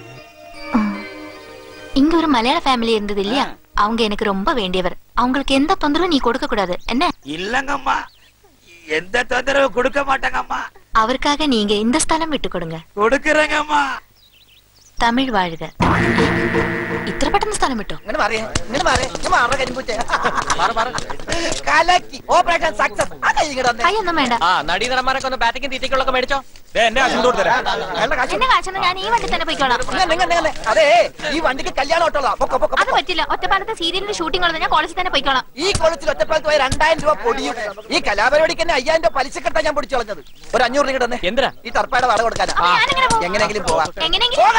இங்க ஒரு மலையாள ஃபேமிலி இருந்தது இல்லையா அவங்க எனக்கு ரொம்ப வேண்டியவர் அவங்களுக்கு எந்த தொந்தரவும் நீ கொடுக்க கூடாது என்ன இல்லங்கம்மா எந்த தொந்தரவு கொடுக்க மாட்டாங்கம்மா அவருக்காக நீங்க இந்த ஸ்தலம் விட்டு கொடுங்க கொடுக்கறேங்கம்மா തമിഴ് വാഴുക ഇത്ര പെട്ടെന്ന് സ്ഥലം വിട്ടോ ഇങ്ങനെ മാറിയേ ഇങ്ങനെ മാറിയേ ഇങ്ങനെ മാറ കരിമ്പൂച്ചേ കലക്കി ഓപ്പറേഷൻ സക്സസ് ആ കൈ ഇങ്ങോട്ട് വന്നേ. കൈയൊന്നും വേണ്ട ആ നടീനടന്മാരൊക്കെ ഒന്ന് ബാറ്റിക്കും തീറ്റയ്ക്കുള്ളൊക്കെ മേടിച്ചോ എന്റെ കാശ് എന്നെ കാശൊന്നും ഞാൻ ഈ വണ്ടി തന്നെ പോയിക്കോളാം ഇങ്ങനെ, ഇങ്ങനെ, ഇങ്ങനെ. അതേ ഈ വണ്ടിക്ക് കല്യാണം ഓട്ടോളാ പൊക്ക പൊക്ക അത് പറ്റില്ല ഒറ്റപ്പാലത്തെ സീരിയലിന്റെ ഷൂട്ടിംഗ് ഉള്ളത് ഞാൻ കോളേജിൽ തന്നെ പോയിക്കോളാം ഈ കൊളത്തിൽ ഒറ്റപ്പാലത്ത് പോയ രണ്ടായിരം രൂപ പൊടിയും ഈ കലാപരിപാടിക്ക് തന്നെ അയ്യായിരം രൂപ പലിശക്കെട്ടാ ഞാൻ പിടിച്ചു കളഞ്ഞത് ഒരു അഞ്ഞൂറ് രൂപ തന്നെ എന്തിനാ ഈ തർപ്പായുടെ വാടക കൊടുക്കാനാ എങ്ങനെയെങ്കിലും പോവാം എങ്ങനെയെങ്കിലും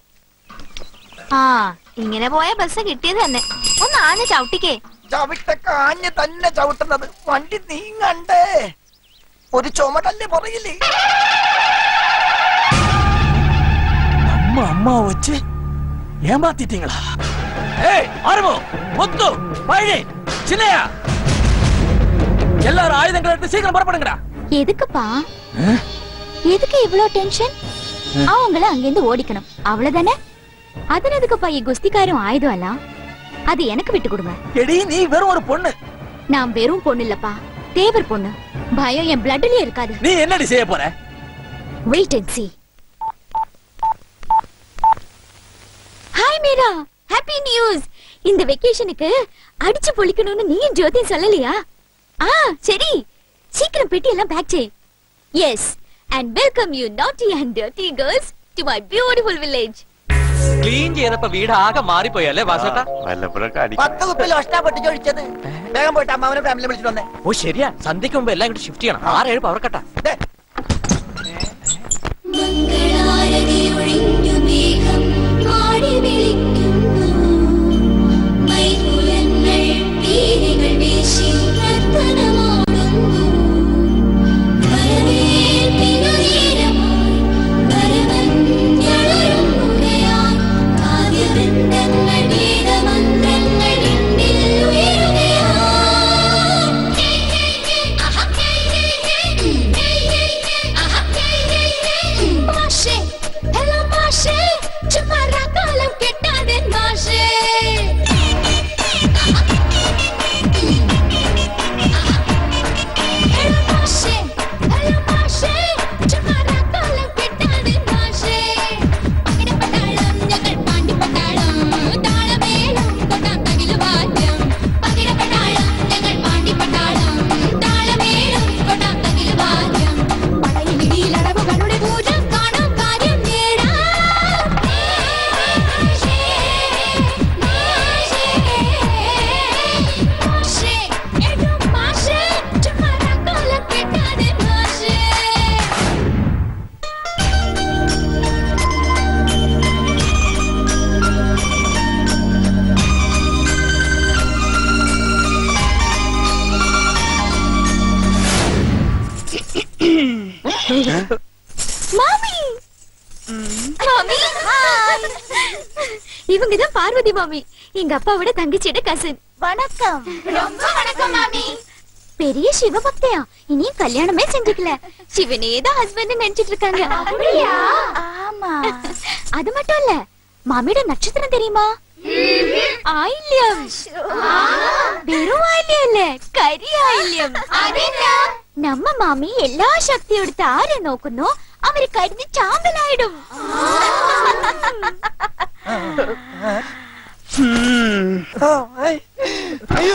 ആ ഇങ്ങനെ പോയ ബസ് കിട്ടിയത് തന്നെ ഒന്ന് ആഞ്ഞ ചവിട്ടിക്കേ ചവിട്ടൊക്കെ ആഞ്ഞ് തന്നെ ചവിട്ടുന്നത് വണ്ടി നീങ്ങണ്ടേ ഒരു ചുമടല്ലേ പറയില്ലേ அம்மா அம்மா வச்சு ஏமாத்திட்டீங்களா ஏய் ஆரம்போ முத்து பழனி சின்னையா எல்லாரும் ஆயுதங்களை எடுத்து சீக்கிரம் புறப்படுங்கடா எதுக்குப்பா எதுக்கு இவ்ளோ டென்ஷன் அவங்கள அங்கிருந்து ஓடிக்கணும் அவ்வளவுதானே அதுல எதுக்குப்பா இ குஸ்திக்காரும் ஆயுதம் எல்லாம் அது எனக்கு விட்டு கொடுங்க எடி நீ வெறும் ஒரு பொண்ணு நான் வெறும் பொண்ணு இல்லப்பா தேவர் பொண்ணு பயம் என் பிளட்லயே இருக்காது நீ என்னடி செய்ய போற wait and see hi Meera happy news இந்த வெக்கேஷனுக்கு அடிச்சு பொழிக்கணும்னு நீ ஜோதியும் சொல்லலையா ஆ சரி சீக்கிரம் பெட்டி எல்லாம் பேக் செய் yes and welcome you naughty and dirty girls to my beautiful village clean ചെയ്തപ്പോ വീട് ആകെ മാറിപ്പോയല്ലേ വാസേട്ടാ വല്ലപ്പോഴൊക്കെ പത്ത് കുപ്പിൽ ഒഷ്ടാപ്പെട്ട് ചോദിച്ചത് വേഗം പോയിട്ട് അമ്മാവനെ ഫാമിലി വിളിച്ചിട്ട് വന്നേ ഓ ശരിയാ സന്ധ്യക്ക് മുമ്പ് എല്ലാം കൂടി ഷിഫ്റ്റ് ചെയ്യണം ആറേഴ് പവർ കട്ടാ മംഗളാരതിയൊഴിഞ്ഞു മേഘം ആടി വിളിക്കുന്നു മൈകുലങ്ങൾ പീലികൾ വീശി നർത്തനമാടുന്നു വരവേൽപ്പിനു നേരമായി വരവഞ്ഞളരും മുറയായി കാവ്യവൃന്ദങ്ങൾ വേദമന്ത്രങ്ങൾ എണ്ണിൽ ഉയരുകയായി മാഷേ ഹലോ മാഷേ ചുമ്മാ കാലം കെട്ടാതെ മാഷേ ഹലോ മാഷേ ഹലോ മാഷേ ചുമ്മാ കാലം കെട്ടാതെ മാഷേ അങ്ങനെ പട്ടാളം ഞങ്ങൾ പാണ്ടി പട്ടാളം താളമേളം കൊണ്ടാം തകില് വാദ്യം പകിട പട്ടാളം ഞങ്ങൾ പാണ്ടി പട്ടാളം താളമേളം കൊണ്ടാം തകില് വാദ്യം പടയിലിടിയിലടവുകളുടെ പൂജം കാണാം കാര്യം നേടാം മാഷേ എടോ മാഷേ ചുമ്മാ കാലം കെട്ടാതെ മാഷേ மாமி மாமி ஹாய் இவங்க தான் பார்வதி மாமி எங்க அப்பாவோட தங்கச்சியோட கசின் வணக்கம் ரொம்ப வணக்கம் மாமி பெரிய சிவபக்தையா இனியும் கல்யாணமே செஞ்சுக்கல சிவனே தான் ஹஸ்பண்ட் நினைச்சிட்டு இருக்காங்க அப்படியா ஆமா அது மட்டும் இல்ல மாமியோட நட்சத்திரம் தெரியுமா ஆயில்யம் வெறும் ஆயில்யம் இல்ல கரி ஆயில்யம் നമ്മ മാമി എല്ലാ ശക്തിയെടുത്ത് ആരെ നോക്കുന്നോ അവര് കരിഞ്ഞ് ചാമ്പലായിടും അയ്യോ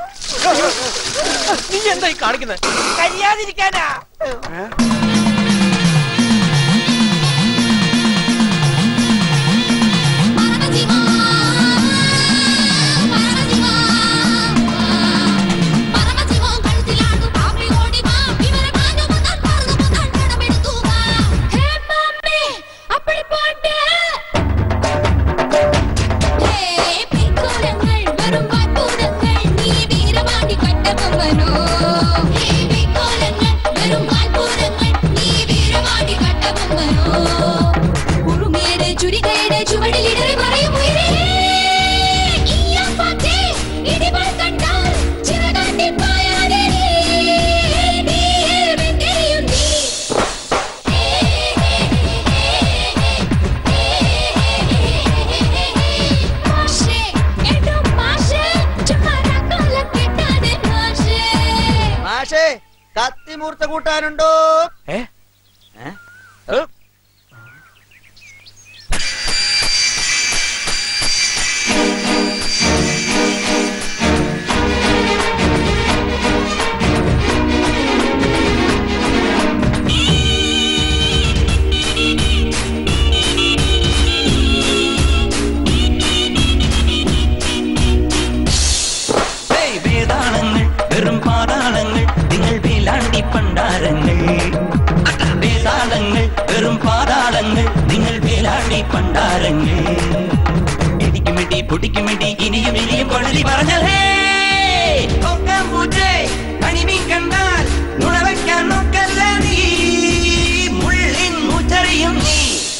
നീ എന്തായി കാണിക്കുന്നത് കരിയാതിരിക്കാനാ മൂർച്ച കൂട്ടാനുണ്ടോ ഏ ഹേയ്, വേതാളങ്ങൾ വെറും പാതാളങ്ങൾ നിങ്ങൾ വേലാണ്ടി പണ്ടാരങ്ങൾ വേതാളങ്ങൾ വെറും പാതാളങ്ങൾ നിങ്ങൾ വേലാണ്ടി പണ്ടാരങ്ങൾ ഇടിക്കുമിടി പൊടിക്കുമിടി ഇനിയും ഇനിയും കൊഴലി പറഞ്ഞാൽ ഹേ, കൊക്കാൻ പൂച്ചേ, കണിമീൻ കണ്ടാൽ നുണവയ്ക്കാൻ നോക്കല്ല നീ മുള്ളിൻ മൂച്ചറിയും നീ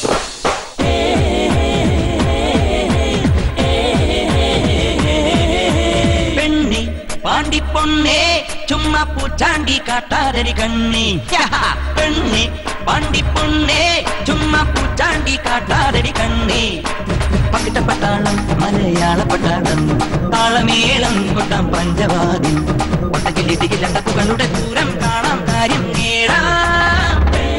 പെണ്ണി പാണ്ടിപ്പൊണ്ണേ ചുമ്മാ പൂച്ചാണ്ടി കാട്ടാരടി കണ്ണി പെണ്ണി പാണ്ടിപ്പൊണ്ണേ ചുമ്മാ പൂച്ചാണ്ടി കാട്ടാരടി കണ്ണി പകിട്ട പട്ടാളം മലയാള പട്ടാളം താളമേളം കൊട്ടാം പഞ്ചവാദി ഒട്ടക്കിലിടികിലണ്ടക്കുകളുടെ ദൂരം കാണാം കാര്യം നേടാം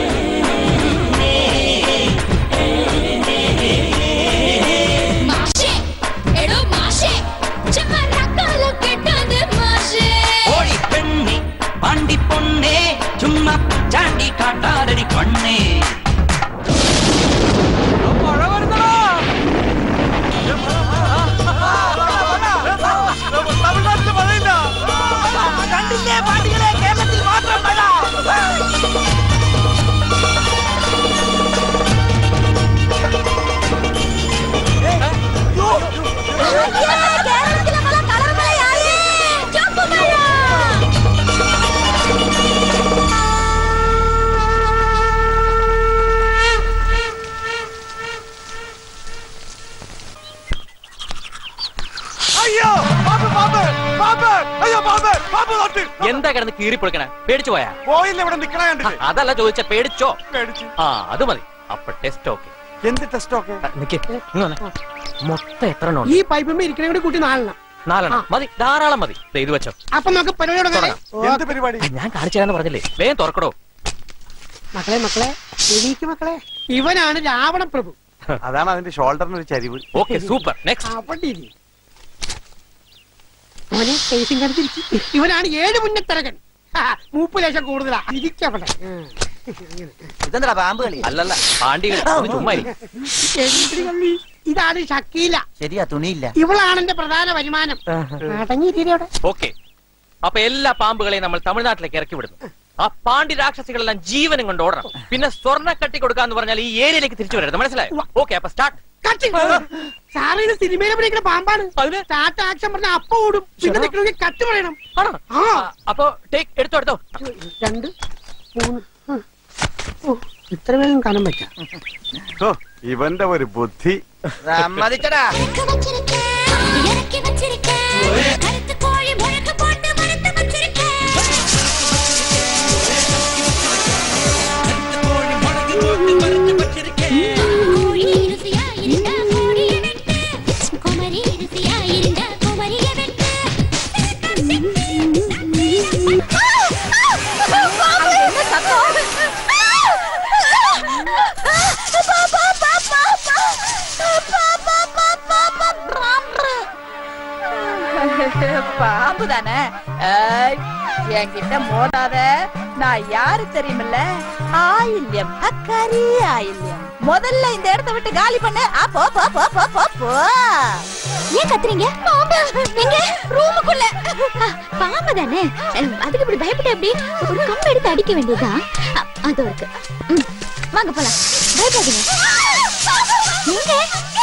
മാഷേ എടോ മാഷേ ചെമ്മരക്കാലം കെട്ടാതെ മാഷേ ഓടി പെണ്ണി പാണ്ടിപ്പൊണ്ണേ ചുമ്മാ പൂച്ചാണ്ടി കാട്ടാരടി കണ്ണേ കണ്ടില്ലേ പാണ്ടികളെ കേരളത്തിൽ മാത്രം മഴ അയ്യോ പാമ്പ് പാമ്പ് പാമ്പ് അയ്യോ പാമ്പ് പാമ്പ് തൊട്ട് എന്താ കിടന്ന് കീറിപ്പൊളിക്കണ പേടിച്ചു പോയാ പോയില്ല ഇവിടെ നിക്കണ കണ്ടിട്ട് അതല്ല ചോദിച്ച പേടിച്ചോ പേടിച്ചു ആ അത് മതി അപ്പൊ ടെസ്റ്റ് ഓക്കെ എന്ത് ടെസ്റ്റ് ഒക്കെ നിക്ക് ഇങ്ങ് വന്നേ. മൊത്തം എത്ര എണ്ണം ഈ ഉണ്ട് പൈപ്പിൽ ഇരിക്കണ കൂടി കൂട്ടി നാലെണ്ണം നാലെണ്ണം മതി ധാരാളം മതി ദേ ഇത് വെച്ചോ അപ്പൊ നമുക്ക് പരിപാടി തുടങ്ങാം എന്ത് പരിപാടി ഞാൻ കാണിച്ചു തരാന്ന് പറഞ്ഞില്ലേ വേഗം തുറക്കടോ മക്കളെ മക്കളെ എണീക്ക് മക്കളെ ഇവനാണ് രാവണ പ്രഭു അതാണ് അതിന്റെ ഷോൾഡറിന് ഒരു ചരിവ് ഓക്കെ സൂപ്പർ നെക്സ്റ്റ് അവിടെ ഇരി. മോനെ ഫേസിങ് കടുത്തിരിക്കും ഇവനാണ് ഏഴ് മുന്നത്തരകൻ ഹാ, മൂപ്പ് ലേശം കൂടുതലാ ഇരിക്കവിടെ ഇതെന്താ പാമ്പ് കളി അല്ലല്ല പാണ്ടികൾ ഒന്ന് ചുമ്മാ ഇരി. എന്തിന് കള്ളി? ഇതാണ് ഷക്കീല ശരിയാ തുണിയില്ല ഇവളാണ് എന്റെ പ്രധാന വരുമാനം അടങ്ങിയിരി അവിടെ ഓക്കെ അപ്പൊ എല്ലാ പാമ്പുകളെയും നമ്മൾ തമിഴ്നാട്ടിലേക്ക് ഇറക്കി വിടുന്നു ആ പാണ്ടി രാക്ഷസികളെല്ലാം ജീവനും കൊണ്ട് ഓടണം പിന്നെ സ്വർണ്ണ കട്ടി കൊടുക്കാന്ന് പറഞ്ഞാൽ ഈ ഏരിയയിലേക്ക് തിരിച്ചു വരരുത് മനസ്സിലായോ ഓക്കെ അപ്പൊ സ്റ്റാർട്ട് കട്ടി സാറ് ഇത് സിനിമയിൽ അഭിനയിക്കുന്ന പാമ്പാണ് സ്റ്റാർട്ട് ആക്ഷൻ പറഞ്ഞ അപ്പ ഓടും പിന്നെ നിൽക്കണമെങ്കിൽ കട്ട് പറയണം ആ അപ്പൊ ടേക്ക് എടുത്തോ എടുത്തോ രണ്ട് മൂന്ന് ഉം. ഓ, ഇത്ര വേഗം കനം വെക്കാം ഓ, ഇവന്റെ ഒരു ബുദ്ധി സമ്മതിച്ചടാ இறக்கி வச்சிருக்கேன் கருத்து கோழி முழக்கு போட்டு வறுத்து வச்சிருக்கேன் கோழி ருசியா இருந்தா கோழிய வெட்டு குமரி ருசியா இருந்தா குமரிய வெட்டு பாம்பு தானே ஏய், என்கிட்ட மோதாத நான் யாரு தெரியுமில்ல ஆயில்யம் அக்கரி ஆயில்யம் முதல்ல இந்த இடத்தை விட்டு காலி பண்ணு ஆ, போ போ போ போ போ போ ஏன் கத்துறீங்க பாம்பு எங்க ரூமுக்குள்ள பாம்பு தானே அஹ், அதுக்கு இப்படி பயப்பட்ட எப்படி ஒரு கம்பு எடுத்து அடிக்க வேண்டியதா அது இருக்கு ம், வாங்க போலாம் பயப்படாதீங்க எங்க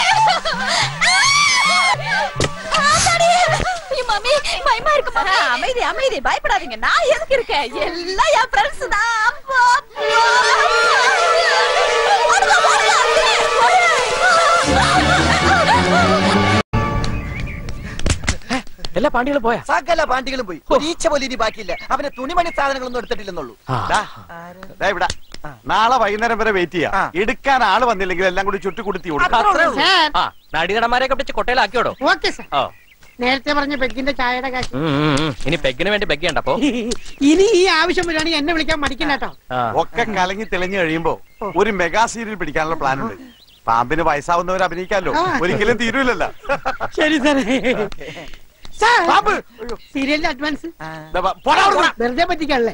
ஆத்தாடி! ஐயோ, மாமி பயமா இருக்கு மாமி அமைதி அமைதி பயப்படாதீங்க நான் எதுக்கு இருக்கேன் எல்லாம் என் ஃப்ரெண்ட்ஸ் தான் அப்பா, அப்பா. ஓடுங்க, ஓடுங்க, എല്ലാ പാണ്ടികളും പോയാ സകല പാണ്ടികളും പോയി ഒരു ഈച്ച പോലും ഇനി ബാക്കിയില്ല അവനെ തുണിമണി സാധനങ്ങളൊന്നും എടുത്തിട്ടില്ലെന്നുള്ളൂ ദാ, ദാ ഇവിടെ നാളെ വൈകുന്നേരം വരെ വെയിറ്റ് ചെയ്യാം എടുക്കാൻ ആള് വന്നില്ലെങ്കിൽ എല്ലാം കൂടി ചുറ്റി കൊടുത്തി കൊടുക്കാം ആ നടിനടന്മാരെയൊക്കെ പിടിച്ച് കൊട്ടയിലാക്കിയോടോ ഓക്കെ സാർ ഓ നേരത്തെ പറഞ്ഞ പെക്കിന്റെ ചായയുടെ കാശ് ഉം, ഉം, ഉം. ഇനി പെഗിന് വേണ്ടി ബെഗ്ഗണ്ട അപ്പോ ഇനി ഈ ആവശ്യം വരികയാണെങ്കിൽ എന്നെ വിളിക്കാൻ മടിക്കണ്ട കേട്ടോ ഒക്കെ കലങ്ങി തെളിഞ്ഞു കഴിയുമ്പോ ഒരു മെഗാ സീരിയൽ പിടിക്കാനുള്ള പ്ലാൻ ഉണ്ട് പാമ്പിന് വയസ്സാവുന്നവർ അഭിനയിക്കാമല്ലോ ആ. ഒരിക്കലും തീരൂലല്ലോ ശരി സാറേ സാർ സീരിയലിന്റെ അഡ്വാൻസ് വെറുതെ പറ്റിക്കാണല്ലേ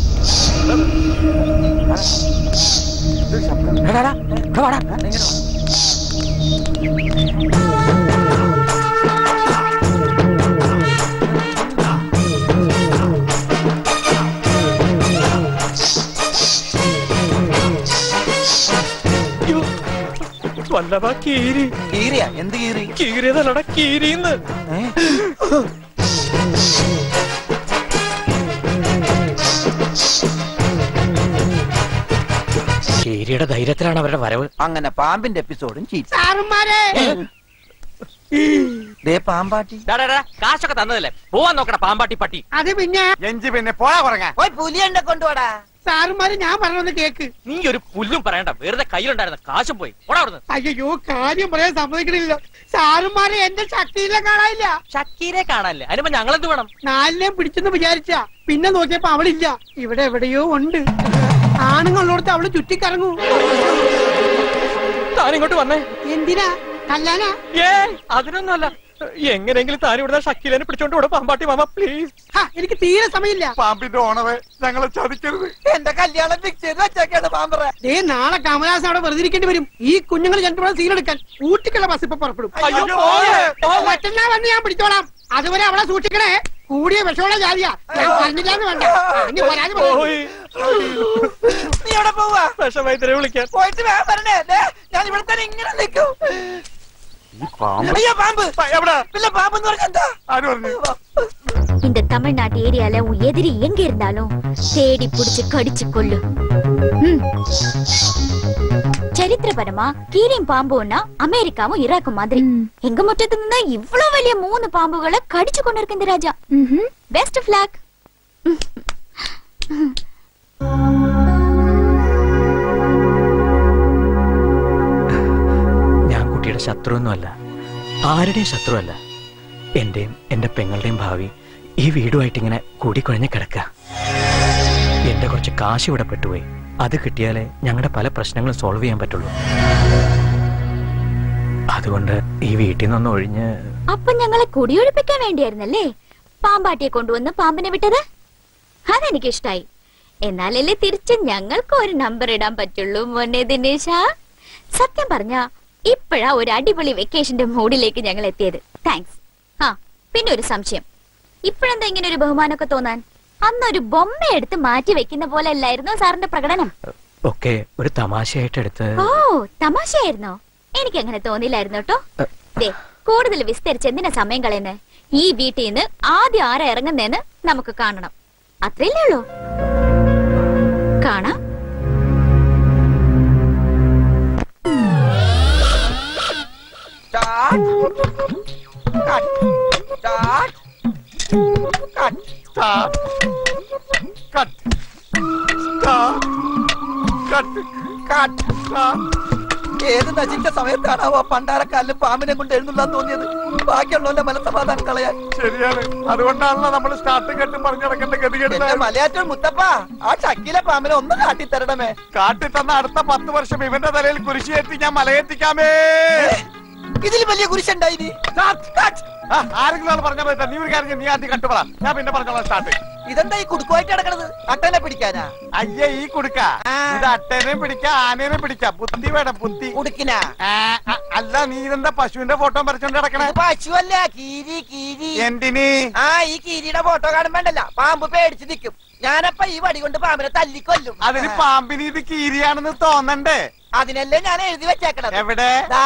വല്ലഭ കീരി കീറിയ എന്ത് കീറി കീറിയതല്ലടാ കീരിന്ന് കീരിയുടെ ധൈര്യത്തിലാണ് അവരുടെ വരവ് അങ്ങനെ പാമ്പിന്റെ എപ്പിസോഡും ചീറ്റ് സാറുമാരെ ദേ പാമ്പാട്ടി ഡാ, ഡാ, ഡാ, കാശൊക്കെ തന്നതല്ലേ പോവാൻ നോക്കടാ പാമ്പാട്ടി പട്ടി അത് പിന്നെ എഞ്ചി പിന്നെ പോയാ കുറങ്ങ പോയി പുലിയുണ്ട കൊണ്ടുപോടാ സാറുമാര് ഞാൻ പറഞ്ഞൊന്ന് കേക്ക് നീ ഒരു പുല്ലും പറയണ്ട വെറുതെ കയ്യിലുണ്ടായിരുന്ന കാശും പോയി പോടാ അവിടുന്ന് അയ്യോ കാര്യം പറയാൻ സമ്മതിക്കണില്ല സാറുമാരെ എന്റെ ശക്തിയിലെ കാണാനില്ല ഷക്കീരെ കാണാല്ലേ അതിനിപ്പോ ഞങ്ങളെന്ത് വേണം നാലിനെയും പിടിച്ചെന്ന് വിചാരിച്ച പിന്നെ നോക്കിയപ്പോ അവളില്ല ഇവിടെ എവിടെയോ ഉണ്ട് ആണുങ്ങളുള്ളടത്ത് അവള് ചുറ്റിക്കറങ്ങൂ താൻ ഇങ്ങോട്ട് വന്നേ എന്തിനാ കല്ലാനാ ഏ അതിനൊന്നുമല്ല എങ്ങനെയെങ്കിലും താൻ ഇവിടെ ഷക്കീലിനെ പിടിച്ചോണ്ട് ഇവിടെ പാമ്പാട്ടി മാമ പ്ലീസ് ഹാ, എനിക്ക് തീരെ സമയമില്ല പാമ്പിന്റെ ഓണറെ ഞങ്ങളെ ചതിക്കരുത് എന്റെ കല്യാണം ഫിക്സ് ചെയ്ത് വെച്ചേക്കാണ് പാമ്പറ ദേ നാളെ കമലഹാസൻ അവിടെ വെറുതെ ഇരിക്കേണ്ടി വരും ഈ കുഞ്ഞുങ്ങൾ രണ്ടു സീൻ എടുക്കാൻ ഊട്ടിക്കുള്ള ബസ് ഇപ്പൊ പുറപ്പെടും അയ്യോ, പോയേ. മറ്റന്നാ വന്ന് ഞാൻ പിടിച്ചോളാം അതുവരെ അവളെ സൂക്ഷിക്കണേ കൂടിയ വിഷമുള്ള ജാതിയാ ഞാൻ പറഞ്ഞില്ലാന്ന് വേണ്ട ഇനി പരാതി പോയി. നീ എവിടെ പോവാ വിഷമയത്തിനെ വിളിക്കാൻ പോയിട്ട് വേഗം വരണേ ദേ, ഞാൻ ഇവിടെ തന്നെ ഇങ്ങനെ നിൽക്കും അയ്യോ പാമ്പ് പിന്നെ പാമ്പ് എന്ന് പറഞ്ഞ എന്താ இந்த தமிழ்நாட்டு ஏரியால உன் எதிரி எங்க இருந்தாலும் தேடி புடிச்சு கடிச்சு கொள்ளு ம். சரித்திரபரமா கீரியும் பாம்புன்னா அமெரிக்காவும் ஈராக்கும் மாதிரி எங்க முற்றத்துல இருந்தா இவ்வளவு വലിയ மூணு பாம்புகளை கடிச்சு கொண்டு இருக்கு இந்த ராஜா பெஸ்ட் பிளாக் ഞാൻ കുട്ടിയുടെ ശത്രുവൊന്നുമല്ല ആരുടെയും ശത്രുവല്ല എന്റെയും എന്റെ പെങ്ങളുടെയും ഭാവി ഈ വീടുമായിട്ട് ഇങ്ങനെ കൂടിക്കുഴഞ്ഞ് കിടക്കുക എന്റെ കുറച്ച് കാശ് ഇവിടെ പെട്ടുപോയി അത് കിട്ടിയാലേ ഞങ്ങളുടെ പല പ്രശ്നങ്ങളും സോൾവ് ചെയ്യാൻ പറ്റുള്ളൂ അതുകൊണ്ട് ഈ വീട്ടിൽ നിന്നൊന്ന് ഒഴിഞ്ഞ് അപ്പൊ ഞങ്ങളെ കുടിയൊഴിപ്പിക്കാൻ വേണ്ടിയായിരുന്നല്ലേ പാമ്പാട്ടിയെ കൊണ്ടുവന്ന് പാമ്പിനെ വിട്ടത് അതെനിക്ക് ഇഷ്ടായി എന്നാലല്ലേ തിരിച്ച് ഞങ്ങൾക്ക് ഒരു നമ്പർ ഇടാൻ പറ്റുള്ളൂ മോനെ ദിനേശ സത്യം പറഞ്ഞ ഇപ്പോഴാ ഒരു അടിപൊളി വെക്കേഷന്റെ മൂഡിലേക്ക് ഞങ്ങൾ എത്തിയത് താങ്ക്സ് ആ പിന്നെ ഒരു സംശയം ഇപ്പോഴെന്താ ഇങ്ങനെ ഒരു ബഹുമാനമൊക്കെ തോന്നാൻ അന്നൊരു ബൊമ്മ എടുത്ത് മാറ്റി വെക്കുന്ന പോലെ അല്ലായിരുന്നോ സാറിന്റെ പ്രകടനം ഒക്കെ ഒരു തമാശയായിട്ട് എടുത്ത് ഓ തമാശയായിരുന്നോ എനിക്ക് അങ്ങനെ തോന്നിയില്ലായിരുന്നു കേട്ടോ ദേ കൂടുതൽ വിസ്തരിച്ച് എന്തിനാ സമയം കളയുന്നേ ഈ വീട്ടിൽ നിന്ന് ആദ്യം ആരാ ഇറങ്ങുന്നേന്ന് നമുക്ക് കാണണം അത്രയല്ലേ ഉള്ളൂ കാണാം Start. Cut. Start. Cut. Start. Cut. Start. Cut. Cut. ഏത് നശിച്ച സമയത്താണാവോ പണ്ടാരക്കാലിന് പാമ്പിനെ കൊണ്ട് എഴുന്നള്ളാൻ തോന്നിയത് ബാക്കിയുള്ളവന്റെ മനസ്സമാധാനം കളയാൻ ശരിയാണ് അതുകൊണ്ടാണല്ലോ നമ്മൾ സ്റ്റാർട്ടും കെട്ടും പറഞ്ഞു നടക്കേണ്ട ഗതികേട് എന്റെ മലയാറ്റൂർ മുത്തപ്പ ആ ചക്കിലെ പാമ്പിനെ ഒന്ന് കാട്ടിത്തരണമേ കാട്ടി തന്ന അടുത്ത പത്ത് വർഷം ഇവന്റെ തലയിൽ കുരിശിയേറ്റി ഞാൻ മലയെത്തിക്കാമേ ഇതിൽ വലിയ കുരിശുണ്ടായി ആ, ആരെങ്കിലും ആൾ പറഞ്ഞാൽ പറ്റാ നീ ഒരു കാര്യം ചെയ്യ്, നീ ആദ്യം കട്ടുപറ ഞാൻ പിന്നെ പറഞ്ഞോളാം സ്റ്റാർട്ട് ഇതെന്താ ഈ കുടുക്കുമായിട്ട് കിടക്കണത് അട്ടനെ പിടിക്കാനാ അയ്യേ ഈ കുടുക്ക ഇത് അട്ടേനെ പിടിക്കാം ആനേനെ പിടിക്കാം ബുദ്ധി വേണം ബുദ്ധി കുടുക്കിനാ അല്ല നീ ഇതെന്താ പശുവിന്റെ ഫോട്ടോ വരച്ചോണ്ട് കിടക്കണേ പശുവല്ല കീരി കീരി എന്തിന് ആ ഈ കീരിയുടെ ഫോട്ടോ കാണുമ്പോണ്ടല്ല പാമ്പ് പേടിച്ച് നിൽക്കും ഞാനപ്പ ഈ വടി കൊണ്ട് പാമ്പിനെ തല്ലിക്കൊല്ലും അതിന് പാമ്പിന് ഇത് കീരിയാണെന്ന് തോന്നണ്ടേ അതിനല്ലേ ഞാൻ എഴുതി വെച്ചേക്കണത് എവിടെ ദാ.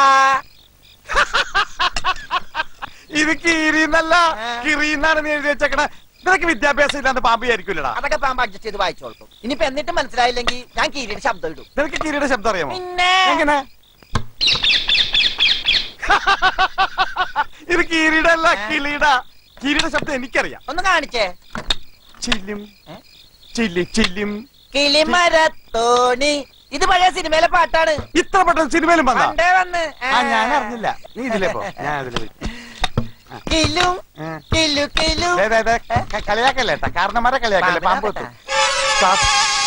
ഇത് കീരിന്നല്ല കിറിന്നാണ് നീ എഴുതി വെച്ചേക്കണേ നിനക്ക് വിദ്യാഭ്യാസം ഇല്ലാന്ന് പാമ്പ് വിചാരിക്കൂലടാ അതൊക്കെ പാമ്പ് അഡ്ജസ്റ്റ് ചെയ്ത് വായിച്ചോളൂ ഇനിയിപ്പോ എന്നിട്ട് മനസ്സിലായില്ലെങ്കിൽ ഞാൻ കീരിയുടെ ശബ്ദം ഇടും നിനക്ക് കീരിയുടെ ശബ്ദം അറിയാമോ പിന്നെ എങ്ങനെ ഇത് കീരിയുടെ അല്ല കിളിയുടെ കീരിയുടെ ശബ്ദം എനിക്കറിയാം ഒന്ന് കാണിച്ചേ ചില്ലും ചില്ലി ചില്ലും കിളിമരത്തോണി ഇത് പഴയ സിനിമയിലെ പാട്ടാണ് ഇത്ര പെട്ടെന്ന് സിനിമയിലും വന്നാ പണ്ടേ വന്ന് ആ ഞാൻ അറിഞ്ഞില്ല നീ ഇതിലേ പോ ഞാൻ അതില് പോയി. കിലും കിലു കിലു ദേ, ദേ, ദേ, ക- കളിയാക്കല്ലേ ട്ടാ. കാരണന്മാരെ കളിയാക്കല്ലേ പാമ്പ് വെത്തു സ്റ്റാർട്ട്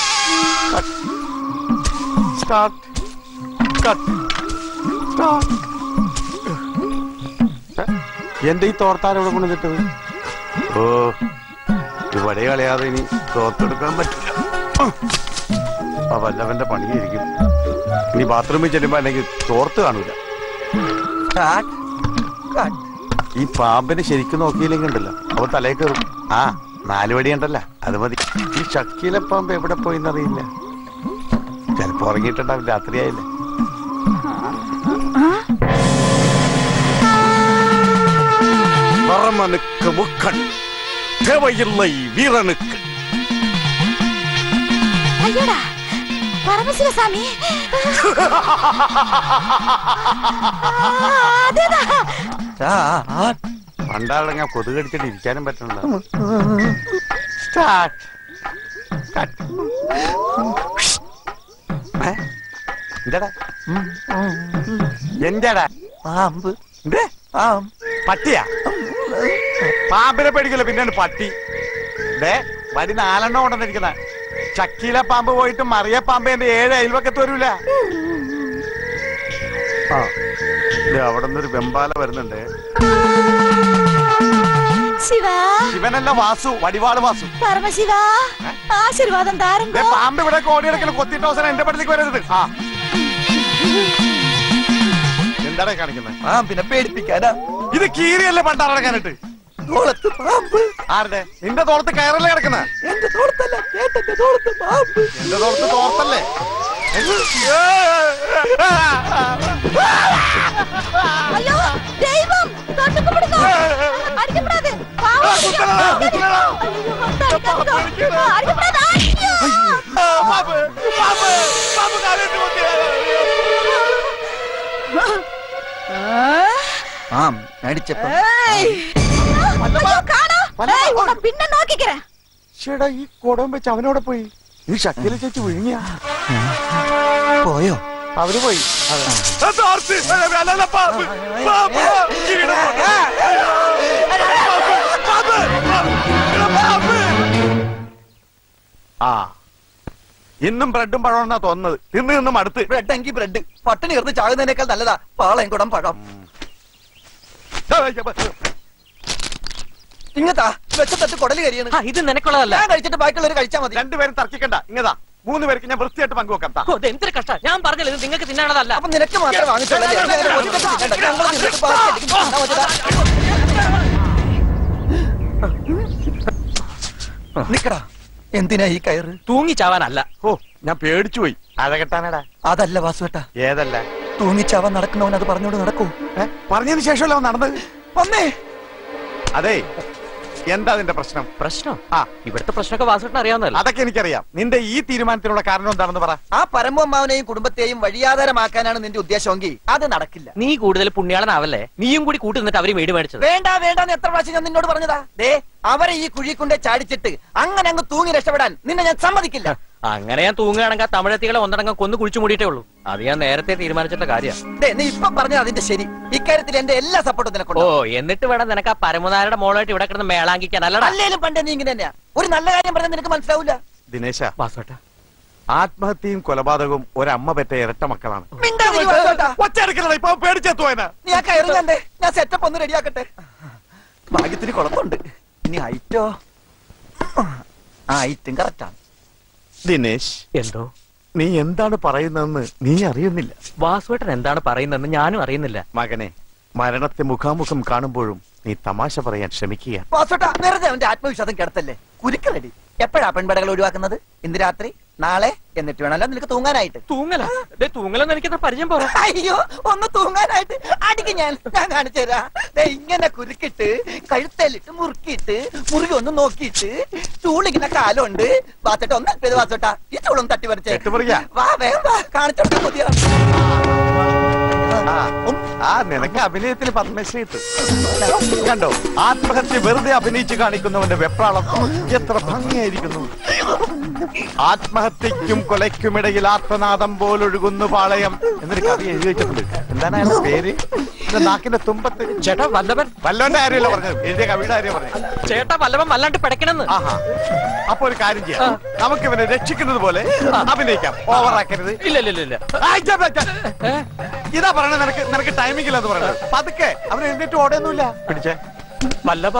സ്റ്റാർട്ട് കട്ട് സ്റ്റാർട്ട് എന്റെ ഈ തോർത്താരോടെ കൊണ്ടുവന്നിട്ടത് ഓ ഇവിടെ കളയാതെ ഇനി തോർത്തെടുക്കാൻ പറ്റില്ല ആ വല്ലവന്റെ പണിയായിരിക്കും ഇനി ബാത്റൂമിൽ ചെല്ലുമ്പോ അല്ലെങ്കിൽ തോർത്ത് കാണൂല ഈ പാമ്പിനെ ശരിക്കും നോക്കിയില്ലെങ്കിൽ ഉണ്ടല്ലോ അവ തലേ കയറും ആ നാല് വടി ഉണ്ടല്ല അത് മതി ഈ ഷക്കീല പാമ്പ് എവിടെ പോയിന്നറിയില്ല ചിലപ്പോ ഉറങ്ങിയിട്ടുണ്ടാവും രാത്രിയായില്ലേ പറമനുക്ക് മുക്കൺ தேவையில்லை வீரனுக்கு അയ്യോടാ പരമശിവസ്വാമി പണ്ടാളങ്ങ കൊതുകടിച്ചിട്ട് ഇരിക്കാനും പറ്റണല്ലോ സ്റ്റാർട്ട് എന്താടാ എന്താടാ പാമ്പ് എന്തേ? പട്ടിയാ പാമ്പിനെ പേടിക്കല്ലോ പിന്നെയാണ് പട്ടി ദേ വരി നാലെണ്ണം കൊണ്ടിരിക്കുന്ന ചക്കീല പാമ്പ് പോയിട്ട് മറിയ പാമ്പ് എന്റെ ഏഴ് അയൽവക്കത്ത് വരൂല ആ ദേ അവിടെ നിന്നൊരു വെമ്പാല വരുന്നുണ്ട് ശിവ ശിവനല്ല വാസു വടിവാള് വാസു പരമശിവ ആശീർവാദം ദേ താരങ്കോ പാമ്പ് ഇവിടെ കോടിയെടുക്കൽ കൊത്തിയിട്ട് അവസാനം എന്റെ പടത്തേക്ക് വരരുത് ആ എന്താടാ കാണിക്കുന്നത് പാമ്പിനെ പേടിപ്പിക്കാനാ ഇത് കീരിയല്ലേ പണ്ടാറടക്കാനിട്ട് തോളത്ത് പാമ്പ് ആരുടെ നിന്റെ തോളത്ത് കയറല്ലേ കിടക്കുന്ന എന്റെ തോളത്തല്ല ഏട്ടന്റെ തോളത്ത് പാമ്പ് എന്റെ തോളത്ത് തോർത്തല്ലേ അയ്യോ ദൈവം തൊട്ടുപിടിക്കോ അടിക്കപ്പെടാതെ പാവം അയ്യോ, അടിക്കാതിരിക്കോ. അടിക്കപ്പെടാതെ അയ്യോ. ആം അടിച്ചപ്പോ ഏയ്. അയ്യോ, കാണാ. ഏയ്, ഉട പിന്നെ നോക്കിக்கிறேன் ചേടാ ഈ കുടം വെച്ച് അവനോടെ പോയി ഈ ശക്തിയിലെ ചേച്ചി വിഴുങ്ങിയ പോയോ അവര് പോയി ആ, തോർത്ത്. അല്ല, അല്ല, അല്ല, പാമ്പ്. പാമ്പ്. കിരീടം. പാമ്പ്. പാമ്പ്. പാമ്പ്. ആ ഇന്നും ബ്രെഡും പഴമെന്നാ തോന്നുന്നത് തിന്ന് നിന്നും അടുത്ത് ബ്രെഡ് എങ്കിൽ ബ്രെഡ് പട്ടിണി കിടന്ന് ചാകുന്നതിനേക്കാൾ നല്ലതാ പാളയം കുടം പഴം ഇങ്ങത്താ വെച്ചത്തട്ട് കൊടല് കരിയാണ് ഇത് നിനക്കുള്ളതല്ല ഞാൻ കഴിച്ചിട്ട് ബാക്കിയുള്ളവർ കഴിച്ചാൽ മതി രണ്ടുപേരും തർക്കിക്കണ്ട ഇങ്ങതാ മൂന്ന് പേർക്ക് ഞാൻ വൃത്തിയായിട്ട് പങ്കുവെക്കാം താ. ഓ, ഇത് എന്തൊരു കഷ്ട ഞാൻ പറഞ്ഞില്ല ഇത് നിങ്ങൾക്ക് തിന്നാനുള്ളതല്ല അപ്പൊ നിനക്ക് മാത്രമേ വാങ്ങിച്ചുള്ളൂ അല്ലേ? അങ്ങനെ ഒറ്റയ്ക്ക് തിന്നണ്ട. ഞങ്ങൾ നിന്നിട്ട് ബാക്കി അടിക്കും. തിന്നാ മതിടാ. നിക്കടാ എന്തിനാ ഈ കയറ് തൂങ്ങിച്ചാവാനല്ല ഓ ഞാൻ പേടിച്ചു പോയി അഴകെട്ടാനടാ അതല്ല വാസുവേട്ടാ ഏതല്ല തൂങ്ങിച്ചാവാൻ നടക്കുന്നവൻ അത് പറഞ്ഞോണ്ട് നടക്കൂ ഏ? പറഞ്ഞതിന് ശേഷമല്ലോ അവൻ നടന്നത് വന്നേ അതെ എന്താ അതിന്റെ പ്രശ്നം പ്രശ്നം ആ ഇവിടുത്തെ പ്രശ്നമൊക്കെ വാസുവേട്ടൻ അറിയാവുന്നതല്ല അതൊക്കെ എനിക്കറിയാം നിന്റെ ഈ തീരുമാനത്തിനുള്ള കാരണം എന്താണെന്ന് പറ ആ പരമമ്മാവനെയും കുടുംബത്തെയും വഴിയാധാരമാക്കാനാണ് നിന്റെ ഉദ്ദേശമെങ്കിൽ അത് നടക്കില്ല നീ കൂടുതൽ പുണ്യാളനാവല്ലേ നീയും കൂടി കൂട്ടി നിന്നിട്ട് അവര് വീട് മേടിച്ചത് വേണ്ട വേണ്ടെന്ന് എത്ര പ്രാവശ്യം ഞാൻ നിന്നോട് പറഞ്ഞതാ ദേ അവരെ ഈ കുഴി കൊണ്ടേ ചാടിച്ചിട്ട് അങ്ങനെ അങ്ങ് തൂങ്ങി രക്ഷപ്പെടാൻ നിന്നെ ഞാൻ സമ്മതിക്കില്ല അങ്ങനെ ഞാൻ തൂങ്ങുകയാണെങ്കിൽ തമിഴത്തികളെ ഒന്നടങ്കം കൊന്നു കുഴിച്ചു മൂടിയിട്ടേ ഉള്ളൂ അത് ഞാൻ നേരത്തെ തീരുമാനിച്ചിട്ട കാര്യം ദേ നീ ഇപ്പൊ പറഞ്ഞത് അതിന്റെ ശരി ഇക്കാര്യത്തിൽ എന്റെ എല്ലാ സപ്പോർട്ടും ഓ നിനക്കുണ്ട് എന്നിട്ട് വേണം നിനക്ക് ആ പരമനാരുടെ മോളായിട്ട് ഇവിടെ കിടന്ന് മേളാങ്കിക്കാൻ അല്ലടാ അല്ലേലും പണ്ടേ നീ ഇങ്ങനെ തന്നെയാ ഒരു നല്ല കാര്യം പറഞ്ഞാൽ നിനക്ക് മനസ്സിലാവൂല ദിനേശ വാസുവേട്ട ആത്മഹത്യയും കൊലപാതകവും ഒരമ്മ പെറ്റ ഇരട്ട മക്കളാണ് മിണ്ടാതിരി വാസുവേട്ടാ. ഒച്ചയെടുക്കണ ഇപ്പൊ പേടിച്ചെത്തുവാനാ നീ ആ കയറി കണ്ടേ ഞാൻ സെറ്റപ്പ് ഒന്ന് റെഡിയാക്കട്ടെ ഭാഗ്യത്തിന് കുഴപ്പമുണ്ട് ഇനി ഹൈറ്റോ ആ ഹൈറ്റും കറക്റ്റാണ് ദിനേശ് എന്തോ നീ എന്താണ് പറയുന്നതെന്ന് നീ അറിയുന്നില്ല വാസുവേട്ടൻ എന്താണ് പറയുന്നതെന്ന് ഞാനും അറിയുന്നില്ല മകനെ മരണത്തെ മുഖാമുഖം കാണുമ്പോഴും നീ തമാശ പറയാൻ ശ്രമിക്കുക വാസോട്ടാ വെറുതെ അവന്റെ ആത്മവിശ്വാസം കിടത്തല്ലേ കുരുക്ക് റെഡി എപ്പോഴാ പെൺപടകൾ ഒഴിവാക്കുന്നത് ഇന്ന് രാത്രി നാളെ എന്നിട്ട് വേണമല്ലോ നിനക്ക് തൂങ്ങാനായിട്ട് തൂങ്ങല തൂങ്ങലെന്ന് എനിക്കത്ര പരിചയം പോരാ അയ്യോ ഒന്ന് തൂങ്ങാനായിട്ട് അടിക്ക് ഞാൻ ഞാൻ കാണിച്ചു തരാം ദേ ഇങ്ങനെ കുരുക്കിട്ട് കഴുത്തേലിട്ട് മുറുക്കിയിട്ട് മുറുകി ഒന്ന് നോക്കിയിട്ട് ചൂളിങ്ങനെ കാലുണ്ട് വാസോട്ട ഒന്ന് അല്പത് വാസോട്ട ഈ ചൂളൊന്ന് തട്ടി പറിച്ചേ കെട്ടുപറിക്കാ? വാ വേഗം വാ കാണിച്ചു കൊടുക്കാൻ മതിയാ ആ, ആ നിനക്ക് അഭിനയത്തിന് പത്മശ്രീ കിട്ടും കണ്ടോ ആത്മഹത്യ വെറുതെ അഭിനയിച്ച് കാണിക്കുന്നവന്റെ വെപ്രാളം എത്ര ഭംഗിയായിരിക്കുന്നു ആത്മഹത്യക്കും കൊലയ്ക്കുമിടയിൽ ആത്മനാദം പോലൊഴുകുന്നു പാളയം എന്നൊരു കവി എഴുതി വെച്ചിട്ടുണ്ട് എന്താണ് അയാളുടെ പേര് ഇത് നാക്കിന്റെ തുമ്പത്ത് ചേട്ടാ വല്ലഭൻ വല്ലോന്റെ കാര്യമല്ല പറഞ്ഞത് എഴുതിയ കവിയുടെ കാര്യം പറഞ്ഞത് ചേട്ടാ വല്ലഭൻ വല്ലാണ്ട് പിടയ്ക്കണെന്ന് ആഹാ അപ്പൊ ഒരു കാര്യം ചെയ്യാം നമുക്ക് ഇവനെ രക്ഷിക്കുന്നത് പോലെ അഭിനയിക്കാം ഓവറാക്കരുത് ഇല്ല ഇല്ല ഇല്ല ഇല്ല ആയ് ഛെ, ഛെ, ഛെ. ഇതാ പറയണത് നിനക്ക് നിനക്ക് ടൈമിംഗ് ഇല്ലെന്ന് പറയുന്നത് പതുക്കെ അവൻ എഴുന്നേറ്റ് ഓടൊന്നുമില്ല പിടിച്ചേ വല്ലഭ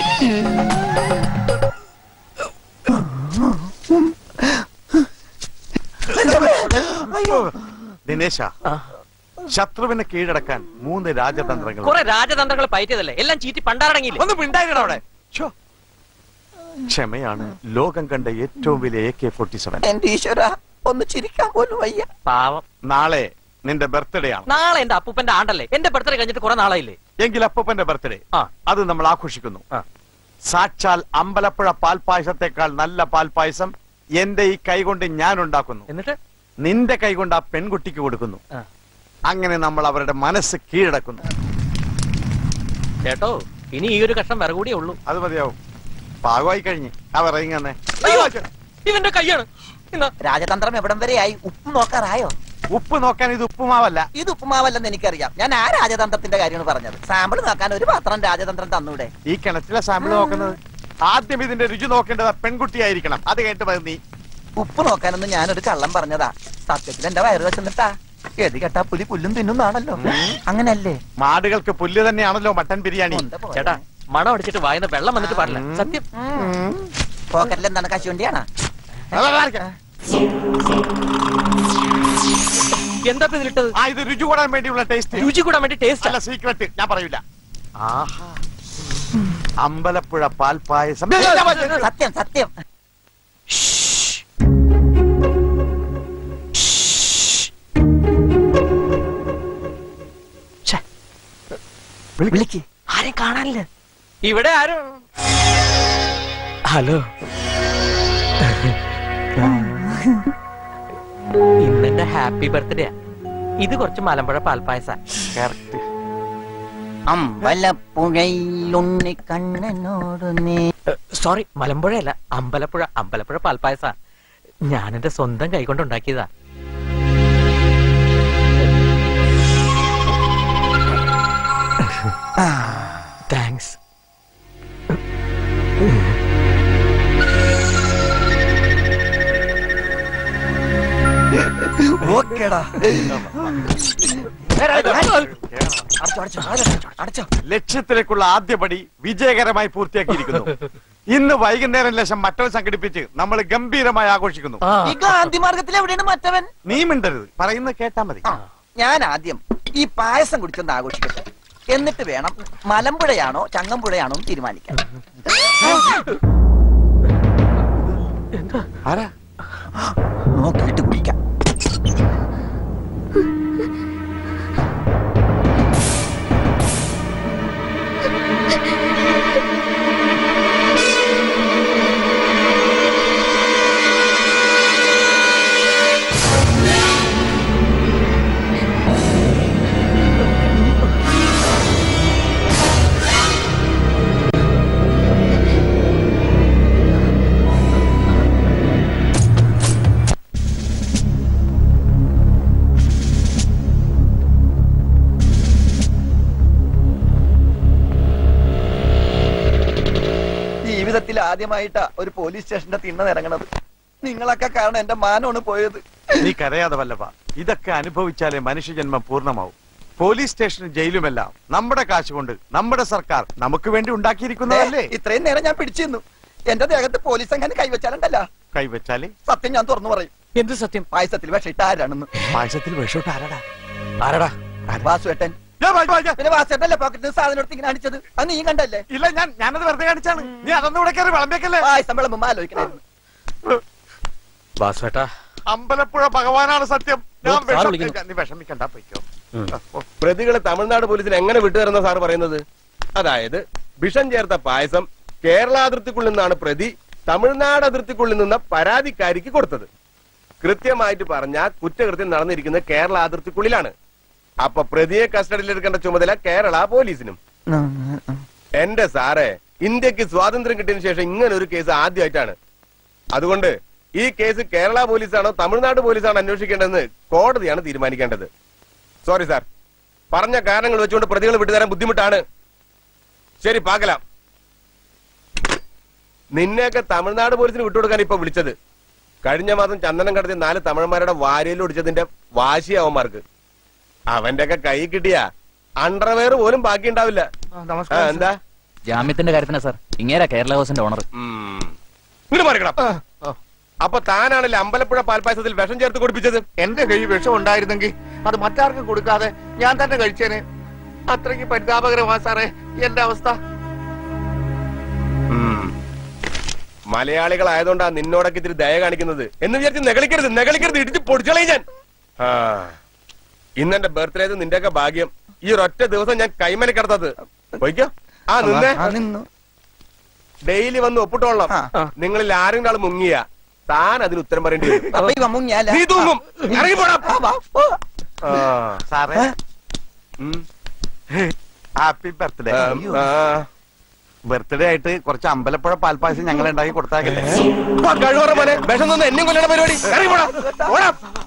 ദിനേശ ശത്രുവിനെ കീഴടക്കാൻ മൂന്ന് രാജതന്ത്രങ്ങൾ കുറെ രാജതന്ത്രങ്ങൾ പയറ്റിയതല്ലേ എല്ലാം ചീറ്റി പണ്ടാറടങ്ങിയില്ലേ ഒന്ന് മിണ്ടായിരടാ അവിടെ ഛോ. ക്ഷമയാണ് ലോകം കണ്ട ഏറ്റവും വലിയ എ കെ ഫോർട്ടി സെവൻ എന്റെ ഈശ്വര ഒന്ന് ചിരിക്കാൻ പോലും വയ്യ പാവം നാളെ നിന്റെ ബർത്ത്ഡേ ആണ് നാളെ എന്റെ അപ്പൂപ്പന്റെ ആണ്ടല്ലേ എന്റെ ബർത്ത്ഡേ കഴിഞ്ഞിട്ട് കുറെ നാളായില്ലേ എങ്കിൽ അപ്പൂപ്പന്റെ ബർത്ത്ഡേ അത് നമ്മൾ ആഘോഷിക്കുന്നു സാക്ഷാൽ അമ്പലപ്പുഴ പാൽപായസത്തെക്കാൾ നല്ല പാൽപായസം എന്റെ ഈ കൈകൊണ്ട് ഞാൻ ഉണ്ടാക്കുന്നു എന്നിട്ട് നിന്റെ കൈകൊണ്ട് ആ പെൺകുട്ടിക്ക് കൊടുക്കുന്നു അങ്ങനെ നമ്മൾ അവരുടെ മനസ്സ് കീഴടക്കുന്നു കേട്ടോ ഇനി ഈ ഒരു കഷ്ണം വിറ കൂടിയേ ഉള്ളൂ അത് മതിയാവും പാകമായി കഴിഞ്ഞ് ആ വിറയിങ്ങന്നെ ഇവന്റെ കൈയാണ് രാജതന്ത്രം എവിടം വരെയായി ഉപ്പ് നോക്കാറായോ ഉപ്പ് നോക്കാൻ ഇത് ഉപ്പുമാവല്ല ഇത് ഉപ്പുമാവല്ലെന്ന് എനിക്കറിയാം ഞാൻ ആ രാജതന്ത്രത്തിന്റെ കാര്യമാണ് പറഞ്ഞത് സാമ്പിൾ നോക്കാൻ ഒരു പാത്രം രാജതന്ത്രം തന്നൂടെ ഈ കിണറ്റിലെ സാമ്പിൾ നോക്കുന്നത് ആദ്യം ഇതിന്റെ രുചി നോക്കേണ്ടത് ആ പെൺകുട്ടിയായിരിക്കണം അത് കേട്ട് മതി നീ ഉപ്പ് നോക്കാനൊന്നും ഞാനൊരു കള്ളം പറഞ്ഞതാ സത്യത്തിൽ എന്റെ വയറ് വെച്ചെന്നിട്ടാ ഗതി കെട്ടാ പുലി പുല്ലും തിന്നുന്നാണല്ലോ അങ്ങനല്ലേ മാടുകൾക്ക് പുല്ല് തന്നെയാണല്ലോ മട്ടൻ ബിരിയാണി ചേട്ടാ മണം അടിച്ചിട്ട് വായന വെള്ളം വന്നിട്ട് പാടില്ല സത്യം പോക്കറ്റിൽ എന്താണ് കശുവണ്ടിയാണോ എന്താ ഇപ്പൊ ഇതിലിട്ടത് ആ ഇത് രുചി കൂടാൻ വേണ്ടിയുള്ള ടേസ്റ്റ് രുചി കൂടാൻ വേണ്ടി ടേസ്റ്റ് അല്ല സീക്രട്ട് ഞാൻ പറയൂല ആഹാ അമ്പലപ്പുഴ പാൽപായസം സത്യം സത്യം വിളിക്ക് ആരെയും കാണാനില്ല ഇവിടെ ആരും ഹലോ ഇന്നെന്റെ ഹാപ്പി ബർത്ത്ഡേ ഇത് കുറച്ച് മലമ്പുഴ പാൽപ്പായസ അമ്പലപ്പുഴയിലുണ്ണി കണ്ണനോട് നീ സോറി മലമ്പുഴയല്ല അമ്പലപ്പുഴ അമ്പലപ്പുഴ പാൽപ്പായസ ഞാൻ എന്റെ സ്വന്തം കൈകൊണ്ട് ഉണ്ടാക്കിയതാ താങ്ക്സ് ഓക്കേടാ ലക്ഷ്യത്തിലേക്കുള്ള ആദ്യ പടി വിജയകരമായി പൂർത്തിയാക്കിയിരിക്കുന്നു ഇന്ന് വൈകുന്നേരം ലക്ഷം മറ്റവൻ സംഘടിപ്പിച്ച് നമ്മൾ ഗംഭീരമായി ആഘോഷിക്കുന്നു ഈ ഗാന്ധി മാർഗത്തിൽ എവിടെയാണ് മറ്റവൻ നീ മിണ്ടരുത് പറയുന്നത് കേട്ടാ മതി ഞാൻ ആദ്യം ഈ പായസം കുടിച്ചൊന്ന് ആഘോഷിക്കട്ടെ എന്നിട്ട് വേണം മലമ്പുഴയാണോ ചങ്ങമ്പുഴയാണോ എന്ന് തീരുമാനിക്കാൻ ആരാ നോക്കിയിട്ട് കുടിക്കാം ജീവിതത്തിൽ ആദ്യമായിട്ടാ ഒരു പോലീസ് സ്റ്റേഷന്റെ തിണ്ണ ഇറങ്ങണത് നിങ്ങളൊക്കെ കാരണം എന്റെ മാനമാണ് പോയത് നീ കരയാതെ വല്ലഭ ഇതൊക്കെ അനുഭവിച്ചാലേ മനുഷ്യജന്മം പൂർണ്ണമാവും പോലീസ് സ്റ്റേഷനും ജയിലുമെല്ലാം നമ്മുടെ കാശ് കൊണ്ട് നമ്മുടെ സർക്കാർ നമുക്ക് വേണ്ടി ഉണ്ടാക്കിയിരിക്കുന്നതല്ലേ ഇത്രയും നേരം ഞാൻ പിടിച്ചു നിന്നു എന്റെ ദേഹത്ത് പോലീസ് അങ്ങനെ കൈവച്ചാലുണ്ടല്ല കൈവച്ചാലേ സത്യം ഞാൻ തുറന്നു പറയും എന്ത് സത്യം പായസത്തിൽ വിഷമിട്ട് ആരാണെന്ന് പായസത്തിൽ വിഷമിട്ട് ആരാടാ ആരാടാ വാസുവേട്ടൻ പിന്നെ വാസുവേട്ടല്ലേ പോക്കറ്റിൽ നിന്ന് സാധനം എടുത്ത് ഇങ്ങനെ അടിച്ചത് അത് നീ കണ്ടല്ലേ ഇല്ല ഞാൻ ഞാനത് വെറുതെ കാണിച്ചാണ് നീ അതൊന്നും ഇവിടെ കയറി വിളമ്പേക്കല്ലേ പായസം വിളമ്പുമ്പോ ആലോചിക്കണായിരുന്നു വാസുവേട്ടാ അമ്പലപ്പുഴ ഭഗവാനാണ് സത്യം ഞാൻ സാറ് വിഷം- വിളിക്കുന്നു. നീ വിഷമിക്കണ്ട പൊയ്ക്കോ പ്രതികളെ തമിഴ്നാട് പോലീസിന് എങ്ങനെ വിട്ടുതരുന്ന സാർ പറയുന്നത് അതായത് വിഷം ചേർത്ത പായസം കേരള അതിർത്തിക്കുള്ളിൽ നിന്നാണ് പ്രതി തമിഴ്നാട് അതിർത്തിക്കുള്ളിൽ നിന്ന പരാതിക്കാരിക്ക് കൊടുത്തത് കൃത്യമായിട്ട് പറഞ്ഞാൽ കുറ്റകൃത്യം നടന്നിരിക്കുന്നത് കേരള അതിർത്തിക്കുള്ളിലാണ് അപ്പൊ പ്രതിയെ കസ്റ്റഡിയിൽ എടുക്കേണ്ട ചുമതല കേരള പോലീസിനും എന്റെ സാറേ ഇന്ത്യക്ക് സ്വാതന്ത്ര്യം കിട്ടിയതിനു ശേഷം ഇങ്ങനെ ഒരു കേസ് ആദ്യമായിട്ടാണ് അതുകൊണ്ട് ഈ കേസ് കേരള പോലീസാണോ തമിഴ്നാട് പോലീസാണോ അന്വേഷിക്കേണ്ടതെന്ന് കോടതിയാണ് തീരുമാനിക്കേണ്ടത് സോറി സാർ പറഞ്ഞ കാരണങ്ങൾ വെച്ചുകൊണ്ട് പ്രതികൾ വിട്ടുതരാൻ ബുദ്ധിമുട്ടാണ് ശരി പാകലാം നിന്നെയൊക്കെ തമിഴ്നാട് പോലീസിന് വിട്ടുകൊടുക്കാൻ ഇപ്പൊ വിളിച്ചത് കഴിഞ്ഞ മാസം ചന്ദനം കടത്തി നാല് തമിഴന്മാരുടെ വാരിയിൽ ഒടിച്ചതിന്റെ വാശി അവന്മാർക്ക് അവന്റെ ഒക്കെ കൈ കിട്ടിയ അണ്ടർവെയർ പോലും ബാക്കി ഉണ്ടാവില്ല ആ, എന്താ ജാമ്യത്തിന്റെ കാര്യത്തിനാ സാർ ഇങ്ങേരാ കേരള ഹൗസിന്റെ ഓണർ ഇങ്ങോട്ട് മാറിക്കണം അപ്പൊ താനാണല്ലേ അമ്പലപ്പുഴ പാൽപ്പായസത്തിൽ വിഷം ചേർത്ത് കുടിപ്പിച്ചത് എന്റെ കൈ വിഷം ഉണ്ടായിരുന്നെങ്കിൽ അത് മറ്റാർക്കും കൊടുക്കാതെ ഞാൻ തന്നെ കഴിച്ചേനെ അത്രയ്ക്ക് പരിതാപകരമാ സാറേ എന്റെ അവസ്ഥ മലയാളികളായതുകൊണ്ടാ നിന്നോടൊക്കെ ഇത്തിരി ദയ കാണിക്കുന്നത് എന്ന് വിചാരിച്ച് നെകളിക്കരുത് നെകളിക്കരുത് ഇടിച്ച് പൊടിച്ചളയും ഞാൻ ആ ഇന്നെന്റെ ബർത്ത്ഡേ നിന്റെയൊക്കെ ഭാഗ്യം ഈ ഒരൊറ്റ ദിവസം ഞാൻ കൈമനെ കിടത്തത് പോയിക്കോ ആ നിന്നേ ഡെയിലി വന്ന് ഒപ്പിട്ടോളാം നിങ്ങളിൽ ആരെങ്കിലും ആൾ മുങ്ങിയ താൻ അതിന് ഉത്തരം പറയേണ്ടി വരും അപ്പൊ ഇവ മുങ്ങിയാല നീ തൂങ്ങും ഇറങ്ങി പോടാ സാറേ ഹാപ്പി ബർത്ത്ഡേ ബർത്ത്ഡേ ആയിട്ട് കുറച്ച് അമ്പലപ്പുഴ പാൽപ്പായസം ഞങ്ങൾ ഉണ്ടാക്കി കൊടുത്താക്കല്ലേ കഴിവറ മോനെ വിഷം നിന്ന് എന്നെയും കൊല്ലണ പരിപാടി ഇറങ്ങി പോടാ പോടാ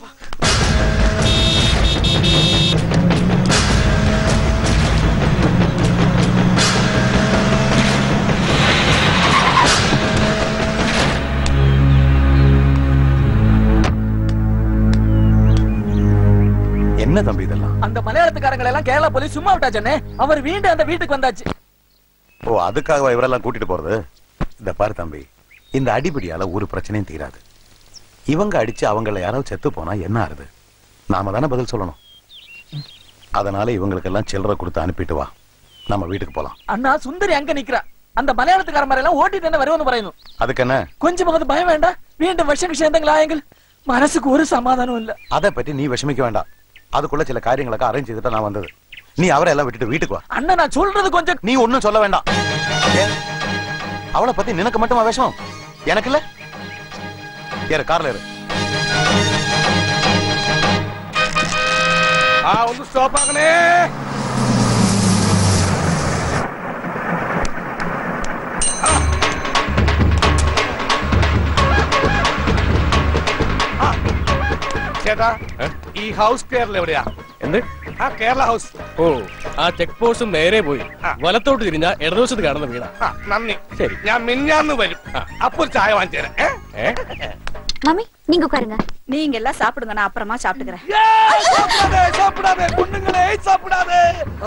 என்ன தம்பி இதெல்லாம் அந்த மலையாளத்துக்காரங்களை எல்லாம் கேரளா போலீஸ் சும்மா விட்டாச்சே அவர் வீண்டு அந்த வீட்டுக்கு வந்தாச்சு ஓ அதுக்காக இவரெல்லாம் கூட்டிட்டு போறது இந்த பாரு தம்பி இந்த அடிப்படியால ஒரு பிரச்சனையும் தீராது இவங்க அடிச்சு அவங்கள யாராவது செத்து போனா என்ன ஆறுது நாம தானே பதில் சொல்லணும் அதனால இவங்களுக்கெல்லாம் சில்லறை கொடுத்து அனுப்பிட்டு வா நம்ம வீட்டுக்கு போலாம் அண்ணா சுந்தரி அங்க நிக்கிறா அந்த மலையாளத்துக்கார மாதிரி எல்லாம் ஓட்டிட்டு തന്നെ വരുമെന്ന് പറയുന്നു அதுக்கு என்ன கொஞ்சமாவது பயம் வேண்டாம் വീണ്ടും വിഷം ക്ഷേന്തങ്ങളായെങ്കിൽ മനസ്സുക്ക് ഒരു സമാധാനവും ഇല്ല அதை பற்றி நீ விஷமிக்க வேண்டாம் அதுக்குள்ள சில காரியங்களுக்கு அரேஞ்ச் செய்துட்டு நான் வந்தது நீ அவரை எல்லாம் விட்டுட்டு வீட்டுக்கு வா அண்ணா நான் சொல்றது கொஞ்சம் நீ ஒண்ணும் சொல்ல வேண்டாம் ஏன்? அவளை பத்தி நினக்கு மட்டுமா விஷமம் எனக்கு இல்ல ஏறு கார்ல ஏறு ആ ഒന്ന് സ്റ്റോപ്പ് ആക്കണേ ചേട്ടാ ഈ ഹൗസ് കേരള എവിടെയാ എന്ത് ആ കേരള ഹൗസ് ഓ ആ ചെക്ക് പോസ്റ്റും നേരെ പോയി വലത്തോട്ട് തിരിഞ്ഞ ഇടതുവശത്ത് കാണുന്ന വീടാ ആ നന്ദി ശരി ഞാൻ മിന്നാന്ന് വരും അപ്പൊ ഒരു ചായ വാങ്ങിച്ചു തരാം ഏ? மம்மி நீங்க உட்காருங்க நீங்க எல்லாம் சாப்பிடுங்க நான் அப்புறமா சாப்பிட்டுக்கிறேன் சாப்பிடாதே சாப்பிடாதே பொண்ணுங்களே சாப்பிடாதே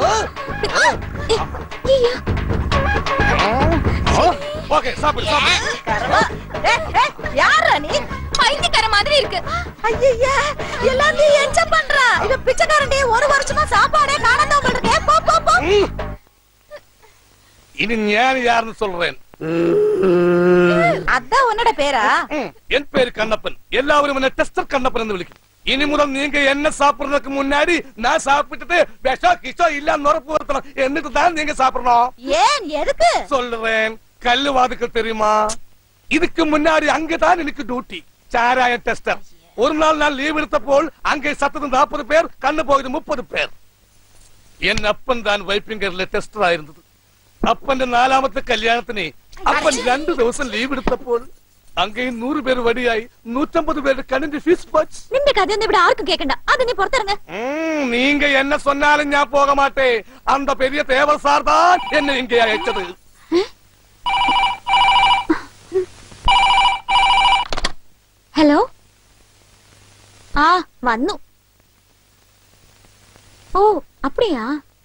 ஓகே சாப்பிடு சாப்பிடு யாரா நீ பைத்தியக்கார மாதிரி இருக்கு ஐயா எல்லாத்தையும் என்ஜாய் பண்றா இது பிச்சைக்காரண்டி ஒரு வருஷமா சாப்பாடே காணாம இருக்கே போ போ போ இனி ஞான் யாருன்னு சொல்றேன் அதான் உன்னோட பேரா என் பேரு கண்ணப்பன் எல்லாரும் என்ன டெஸ்டர் கண்ணப்பன் என்று விളിക്കും இனி முதல் நீங்க என்ன சாப்பிடுறதுக்கு முன்னாடி நான் சாப்பிட்டுட்டு விஷம் கிஷம் இல்லன்னு உறப்பு வருத்தணும் എന്നിട്ട് தான் நீங்க சாப்பிடணும் ஏன் எதுக்கு சொல்றேன் கல்லு வாதுக்கள் தெரியுமா இதுக்கு முன்னாடி அங்கதான் எனக்கு டியூட்டி சாராய டெஸ்டர் ஒரு நாள் நான் லீவ் എടുത്തപ്പോൾ அங்கே சத்தது நாற்பது பேர் கண்ணு போയത് മുപ്പത് പേർ എൻ അപ്പൻ താൻ വൈപ്പിങ്കറിലെ ടെസ്റ്റർ ആയിരുന്നത് അപ്പന്റെ നാലാമത്തെ കല്യാണത്തിന് അപ്പൻ രണ്ടു ദിവസം ലീവ് എടുത്തപ്പോൾ അങ്ങേയും നൂറ് പേര് വടിയായി നൂറ്റമ്പത് പേരുടെ കണ്ണിന്റെ ഫീസ് പച്ച് നിന്റെ കഥയൊന്നും ഇവിടെ ആർക്കും കേൾക്കണ്ട അത് നീ പുറത്തിറങ്ങ ம், நீங்க என்ன சொன்னாலும் நான் போக மாட்டேன் அந்த பெரிய தேவர் சார் தான் என்ன இங்கே அழைச்சது ഹലോ ആ വന്നു ഓ அப்படியா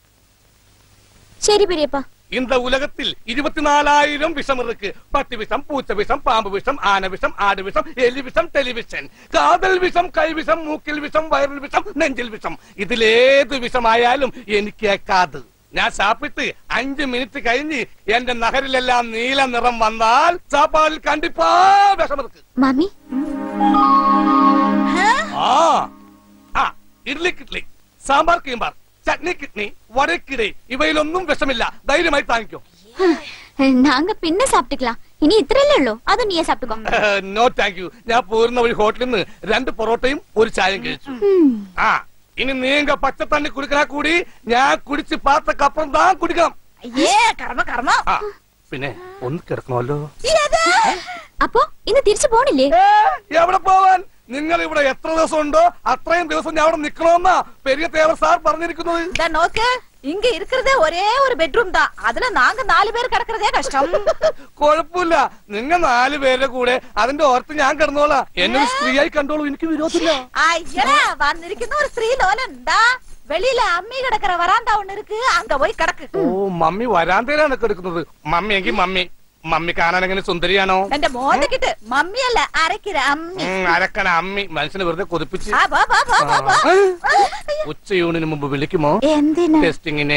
சரி பெரியப்பா இந்த உலகத்தில் இருபத்தினாலாயிரம் விஷம் இருக்கு பட்டு விஷம் பூச்ச விஷம் பாம்பு விஷம் ஆன விஷம் ஆடு விஷம் எலி விஷம் டெலிவிஷன் കാതൽ വിഷം കൈവിഷം മൂക്കിൽ വിഷം വയറിൽ വിഷം നെഞ്ചിൽ വിഷം ഇതിലേത് വിഷമായാലും എനിക്ക് ഏക്കാത് ഞാൻ സാപ്പിട്ട് അഞ്ച് മിനിറ്റ് കഴിഞ്ഞ് എന്റെ നഗരിലെല്ലാം നീല നിറം വന്നാൽ സാപ്പാടിൽ കണ്ടിപ്പാ വിഷം ഇருக்கு മാമി ആ ആ ഇഡ്ലി കിഡ്ലി സാമ്പാർ കീമ്പാർ ചട്നി കിഡ്നി വടക്കിടേ ഇവയിലൊന്നും വിഷമില്ല ധൈര്യമായി താങ്ങിക്കോ நாங்க பின்ன சாப்பிட்டுக்கலாம் இனி இத்திரல்லே உள்ளோ அது நீயே சாப்பிட்டுக்கோ നോ താങ്ക് യു ഞാൻ പോരുന്ന വഴി ഹോട്ടലിൽ നിന്ന് രണ്ട് പൊറോട്ടയും ഒരു ചായയും കഴിച്ചു ആ ഇനി നീങ്ക പച്ചത്തണ്ണി കുടിക്കണ കൂടി ഞാൻ കുടിച്ച് പാത്ത കപ്പം താൻ കുടിക്കണം അയ്യേ കർമ്മ കർമ്മ ആ പിന്നെ ഒന്ന് കിടക്കണമല്ലോ അപ്പോ ഇന്ന് തിരിച്ചു പോണില്ലേ എവിടെ പോവാൻ നിങ്ങൾ ഇവിടെ എത്ര ദിവസം ഉണ്ടോ അത്രയും ദിവസം ഞാൻ അവിടെ നിക്കണമെന്നാ പെരിയ തേവർ സാർ പറഞ്ഞിരിക്കുന്നത് இந்த நோக்கு இங்க இருக்கிறதே ஒரே ஒரு பெட்ரூம் தான் அதுல நாங்க நாலு பேர் கிடக்கிறதே கஷ்டம் കുഴപ്പമില്ല നിങ്ങൾ നാല് പേരുടെ കൂടെ അതിന്റെ ഓർത്ത് ഞാൻ കിടന്നോളാം എന്നെ ഒരു സ്ത്രീയായി കണ്ടോളൂ എനിക്ക് വിരോധമില്ല ஐயடா வந்திருக்குன்னு ஒரு ஸ்ரீ லோலன் தா வெளியில அம்மி கிடக்குற வராந்தா ஒண்ணு இருக்கு அங்க போய் கிடக்கு ഓ മമ്മി വരാന്തയിലാണ് കിടക്കുന്നത് മമ്മി എങ്കിൽ മമ്മി മമ്മി കാണാൻ എങ്ങനെ സുന്ദരിയാണോ എന്റെ മോന്തക്കിട്ട് മമ്മി അല്ല അരക്കിற അമ്മി ഉം, അരക്കണ അമ്മി മനുഷ്യനെ വെറുതെ കൊതിപ്പിച്ച് ആ, വാ, വാ, വാ, വാ, വാ. ഉച്ചയൂണിന് മുമ്പ് വിളിക്കുമോ എന്തിനാ ടെസ്റ്റിങ്ങിനെ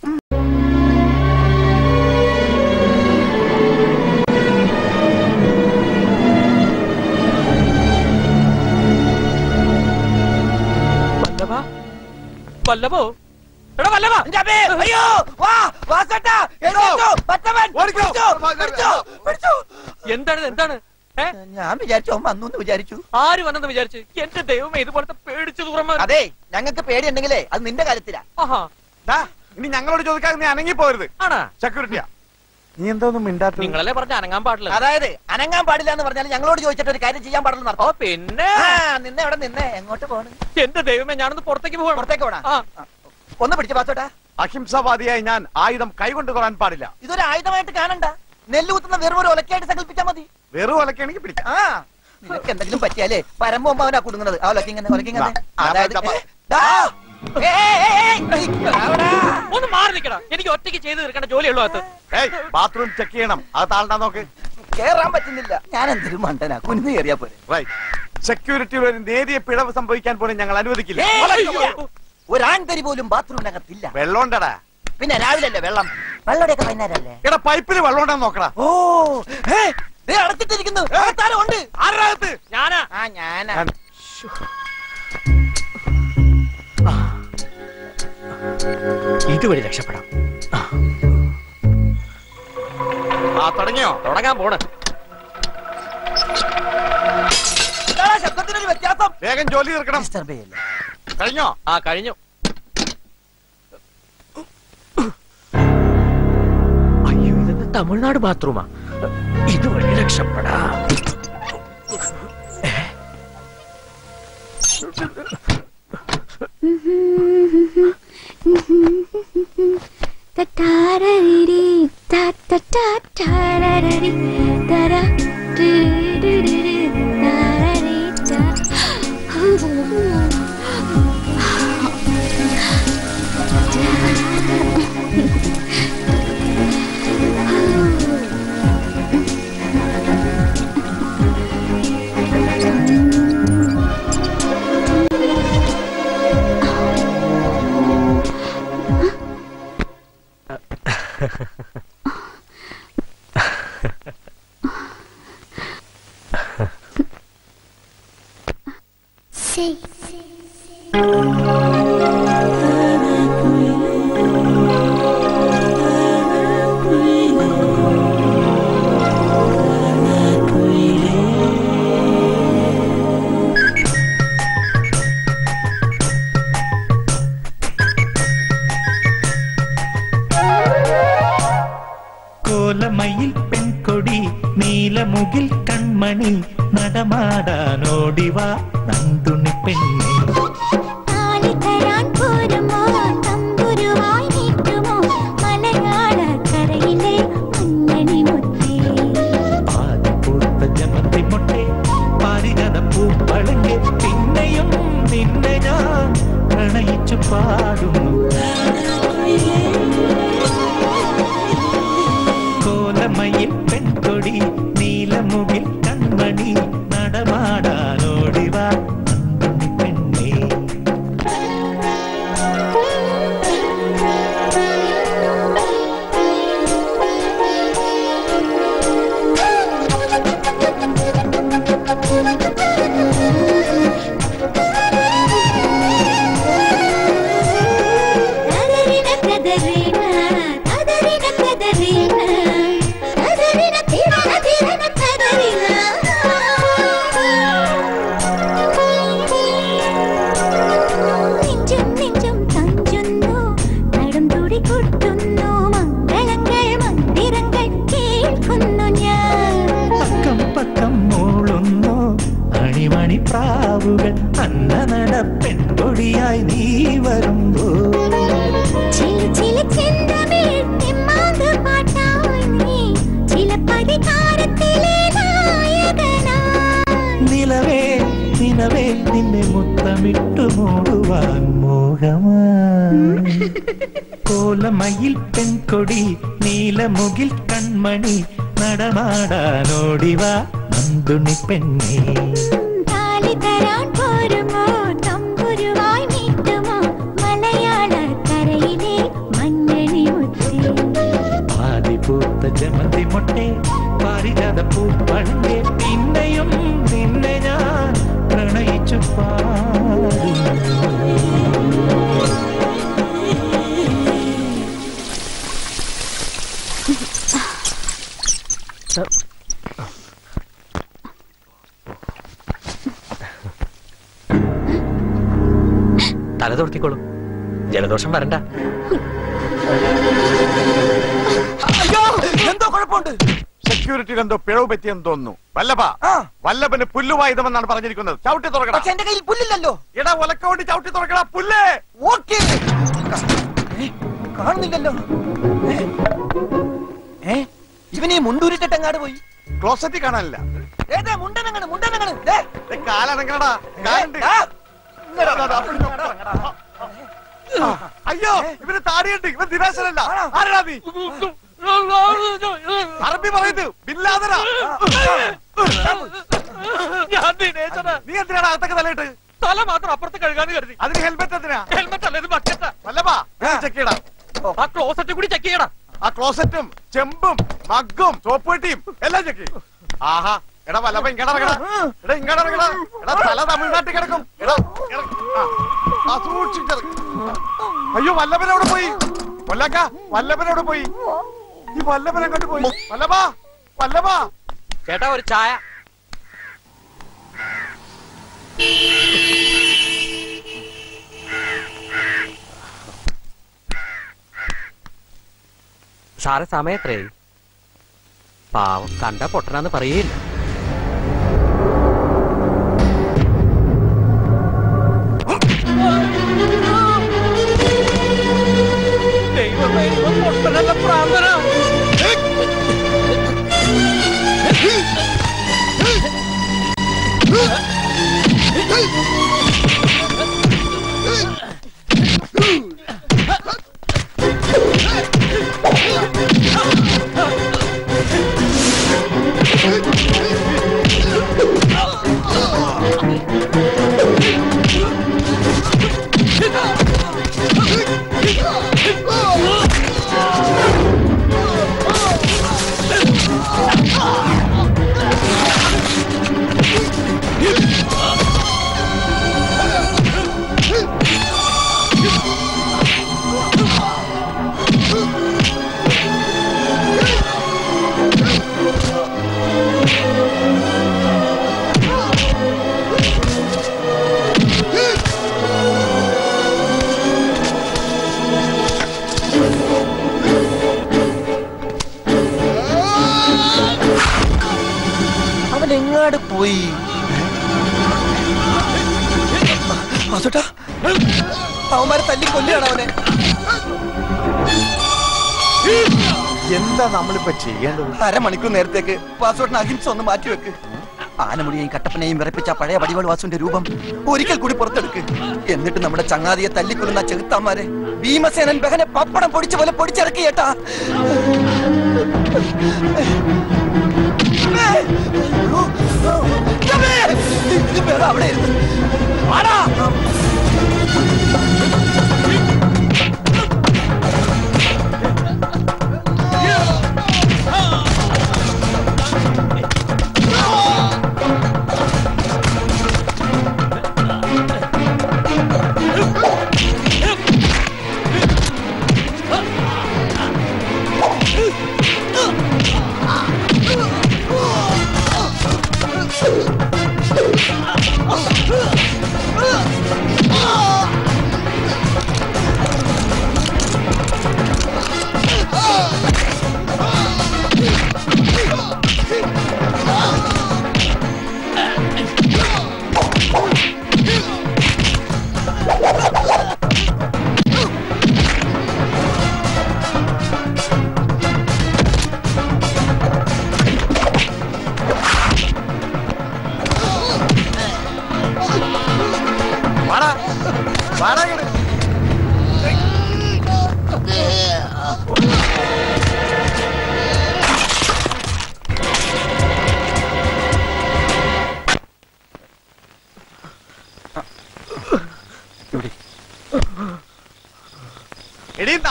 വല്ലഭ വല്ലഭോ എടാ വല്ലഭ അയ്യോ വാ വാസട്ടാ എഴുന്നേറ്റോ പറ്റവൻ പിടിച്ചോ പിടിച്ചോ പിടിച്ചോ എന്താണ് ഇത്? എന്താണ് ഏ? ഞാൻ വിചാരിച്ചു അവൻ വന്നു എന്ന് വിചാരിച്ചു ആര് വന്നെന്ന് വിചാരിച്ചു എന്റെ ദൈവമേ ഇതുപോലത്തെ പേടിച്ചു തുറന്ന അതെ ഞങ്ങൾക്ക് പേടിയുണ്ടെങ്കിലേ അത് നിന്റെ കാര്യത്തിലാ ദാ, ഇനി ഞങ്ങളോട് ചോദിക്കാതെ നീ അനങ്ങി പോരുത് ആണാ സെക്യൂരിറ്റിയാ നീ എന്തോന്നും മിണ്ടാത്ത നിങ്ങളല്ലേ പറഞ്ഞ അനങ്ങാൻ പാടില്ല അതായത് അനങ്ങാൻ പാടില്ല എന്ന് പറഞ്ഞാൽ ഞങ്ങളോട് ചോദിച്ചിട്ട് ഒരു കാര്യം ചെയ്യാൻ പാടില്ല ഓ പിന്നെ നിന്നെ എവിടെ നിന്നെ എങ്ങോട്ട് പോണ് എന്റെ ദൈവമേ ഞാനൊന്ന് പുറത്തേക്ക് പോകണം പുറത്തേക്ക് പോണാ ഒന്ന് പിടിച്ച് പാത്തോട്ടാ അഹിംസാവാദിയായി ഞാൻ ആയുധം കൈകൊണ്ട് തൊടാൻ പാടില്ല ഇതൊരു ആയുധമായിട്ട് കാണണ്ട നെല്ല് കുത്തുന്ന വെറും ഒരു ഒലക്കായിട്ട് സങ്കല്പിച്ചാ മതി വെറും ഒലക്കാണെങ്കിൽ പിടിക്കാം ആ നിനക്ക് എന്തെങ്കിലും പറ്റിയാലേ പരമ്പോ അവനാ കുടുങ്ങുന്നത് ആ ഒലക്ക ഇങ്ങനെ ഒലക്ക ഇങ്ങനെ അതായത് ദാ. ഏയ്, ഏയ്, ഏയ്, ഏയ്, അവിടെ. ഒന്ന് മാറി നിൽക്കണം എനിക്ക് ഒറ്റയ്ക്ക് ചെയ്ത് തീർക്കേണ്ട ജോലിയുള്ളൂ അത് ബാത്റൂം ചെക്ക് ചെയ്യണം അത് താഴ്ന്നാ നോക്ക് കേറാൻ പറ്റുന്നില്ല ഞാൻ എന്തൊരു മണ്ടനാ കുനിന്ന് കയറിയാ പോരെ സെക്യൂരിറ്റിയിൽ ഒരു നേരിയ പിഴവ് സംഭവിക്കാൻ പോലും ഞങ്ങൾ അനുവദിക്കില്ല ഏയ്, ഒരാൺതരി പോലും ബാത്റൂമിനകത്തില്ല വെള്ളം ഉണ്ടടാ പിന്നെ രാവിലെ അല്ലേ വെള്ളം വെള്ളമൊക്കെ വൈകുന്നേരല്ലേ എടാ പൈപ്പിൽ വെള്ളം ഉണ്ടെന്ന് നോക്കടാ ഓ ഏ, ദേ അടച്ചിട്ടിരിക്കുന്നു അകത്താരം ഉണ്ട് ആരകത്ത് ഞാനാ ആ ഞാനാ ഇതുവഴി രക്ഷപ്പെടാം ആ തുടങ്ങിയോ തുടങ്ങാൻ പോണ് ഇതാടാ ശബ്ദത്തിനൊരു വ്യത്യാസം വേഗം ജോലി തീർക്കണം കഴിഞ്ഞോ ആ കഴിഞ്ഞു അയ്യോ ഇതെന്ത് തമിഴ്നാട് ബാത്റൂമാ ഇതുവഴി രക്ഷപ്പെടാ തട്ടാരരി, തട്ടട്ടാറ്റാരരി, തര, ടിരിരിരി, താരരി, ത. Sí. കോലമയിൽ പെൺകൊടി നീലമുകിൽ കൺമണി നടമാടാനോടിവാ നന്ദുണി പെണ്ണെ താലി തരാൻ പോരുമോ തമ്പുരുവായി നീട്ടുമോ മലയാളക്കരയിലെ മുന്നണി മുത്തേ പൂത്ത ജമന്തി മൊട്ടെ പാരിജന പൂപ്പളങ്ങെ പിന്നെയും നിന്നെ ഞാൻ പ്രണയിച്ചു പാടുന്നു കോലമയിൽ പെൺകൊടി നീലമുകിൽ കൺമണി നടമാടാനോടിവാ നന്ദുണി പെണ്ണേ മീട്ടുന്നു മംഗളങ്ങൾ മന്ദിരങ്ങൾ കേൾക്കുന്നു ഞാൻ അക്കം പക്കം മൂളുന്നു അണിമണി പ്രാവുകൾ അന്ന നട പെൺകൊടിയായി നീ വരുമ്പോ ചില ചില ചെന്തമിഴ് തെമ്മാങ്ക് പാട്ടായി നീ ചില പതികാരത്തിലെ നായകനായി നിലവേ നിലവേ നിന്നെ മുത്തമിട്ടു മൂടുവാൻ മോഹമായി കോലമയിൽ പെൺകൊടി നീലമുകിൽ കൺമണി നടമാടാനോടിവാ നന്ദുണി പെണ്ണേ താലി തരാൻ പോരുമോ തമ്പുരുവായി മീട്ടുമോ മലയാള കരയിലെ മഞ്ഞണി മുത്തേ ആദിപൂത്ത ജമന്തി മൊട്ടെ പാരിജാത പൂപ്പഴങ്കെ പിന്നെയും നിന്നെ ഞാൻ പ്രണയിച്ചു പാടുന്നു തല തൊടുത്തിക്കോളൂ ജലദോഷം വരണ്ട അയ്യോ എന്തോ കുഴപ്പമുണ്ട് സെക്യൂരിറ്റിയിൽ എന്തോ പിഴവ് പറ്റിയെന്ന് തോന്നുന്നു വല്ലഭ വല്ലഭന് പുല്ലുവായുധമെന്നാണ് പറഞ്ഞിരിക്കുന്നത് ചവിട്ടി തുറക്കണം പക്ഷെ എന്റെ കയ്യിൽ പുല്ലില്ലല്ലോ എടാ ഒലക്കോണ്ടി ചവിട്ടി തുറക്കടാ പുല്ലേ ഓക്കേ കാണുന്നില്ലല്ലോ ഏ? ഏ ഇവനെ മുണ്ടൂരിട്ടെങ്ങാട് പോയി ക്ലോസറ്റ് കാണാനില്ല ഏതേ മുണ്ടനങ്ങണ് മുണ്ടനങ്ങണ് ദേ. കാലനങ്ങടാ കാലുണ്ട് ഏ, ആ. ദാ, ദാ, ദാ, പിടിച്ചോ, പിടിച്ചോ. ആ, അയ്യോ ഇവന് താടിയുണ്ട് ഇവൻ ദിനേശനല്ല ആരാ നീ അറബി പറയുന്നത് ബില്ലാതരാ ഞാൻ ദിനേശനാ. നീ എന്തിനാണ് അകത്തൊക്കെ തലയിട്ട് തല മാത്രം അപ്പുറത്ത് കഴുകാന്ന് കരുതി അതിന് ഹെൽമെറ്റ് എന്തിനാ ഹെൽമെറ്റ് അല്ല ഇത് ബക്കറ്റാ വല്ലഭാ ചെക്ക് ചെയ്യടാ ആ ക്ലോസറ്റ് കൂടി ചെക്ക് ചെയ്യണം ആ ക്ലോസറ്റും ചെമ്പും മഗ്ഗും സോപ്പ് പെട്ടിയും എല്ലാം ചെക്ക് ചെയ്യും ആഹാ എടാ വല്ലഭ ഇങ്ങടെ ഇറങ്ങടാ എടാ ഇങ്ങടെ ഇറങ്ങടാ എടാ തല തമിഴ്നാട്ടിൽ കിടക്കും എടാ ഇറങ്ങ്. ആ, ആ സൂക്ഷിച്ചിറങ്ങ് അയ്യോ വല്ലഭൻ എവിടെ പോയി കൊല്ലക്ക വല്ലഭൻ എവിടെ പോയി ഈ വല്ലഭൻ എങ്ങോട്ട് പോയി വല്ലഭ വല്ലഭ ചേട്ടാ ഒരു ചായ സാറെ സമയം എത്രയായി പാവം കണ്ട പൊട്ടനാന്ന് പറയേയില്ല ദൈവമേ ഇവൻ പൊട്ടനല്ല പ്രാന്തനാ അവൻ എങ്ങാട് പോയി വാസുട്ടാ അവന്മാരെ തല്ലി കൊല്ലുകയാണ് അവനെ എന്താ നമ്മളിപ്പോ ചെയ്യേണ്ടത് അരമണിക്കൂർ നേരത്തേക്ക് വാസുവേട്ടൻ അഹിംസ ഒന്ന് മാറ്റിവെക്ക് ആനമുടിയെയും കട്ടപ്പനെയും വിറപ്പിച്ച ആ പഴയ വടിവാൾ വാസുവിന്റെ രൂപം ഒരിക്കൽ കൂടി പുറത്തെടുക്ക് എന്നിട്ട് നമ്മുടെ ചങ്ങാതിയെ തല്ലിക്കൊല്ലുന്ന ചെകുത്താന്മാരെ ഭീമസേനൻ ബഹനെ പപ്പടം പൊടിച്ച പോലെ പൊടിച്ചിറക്കി ഏട്ടാ അവിടെ ഇരുന്ന്. വാടാ. Oh!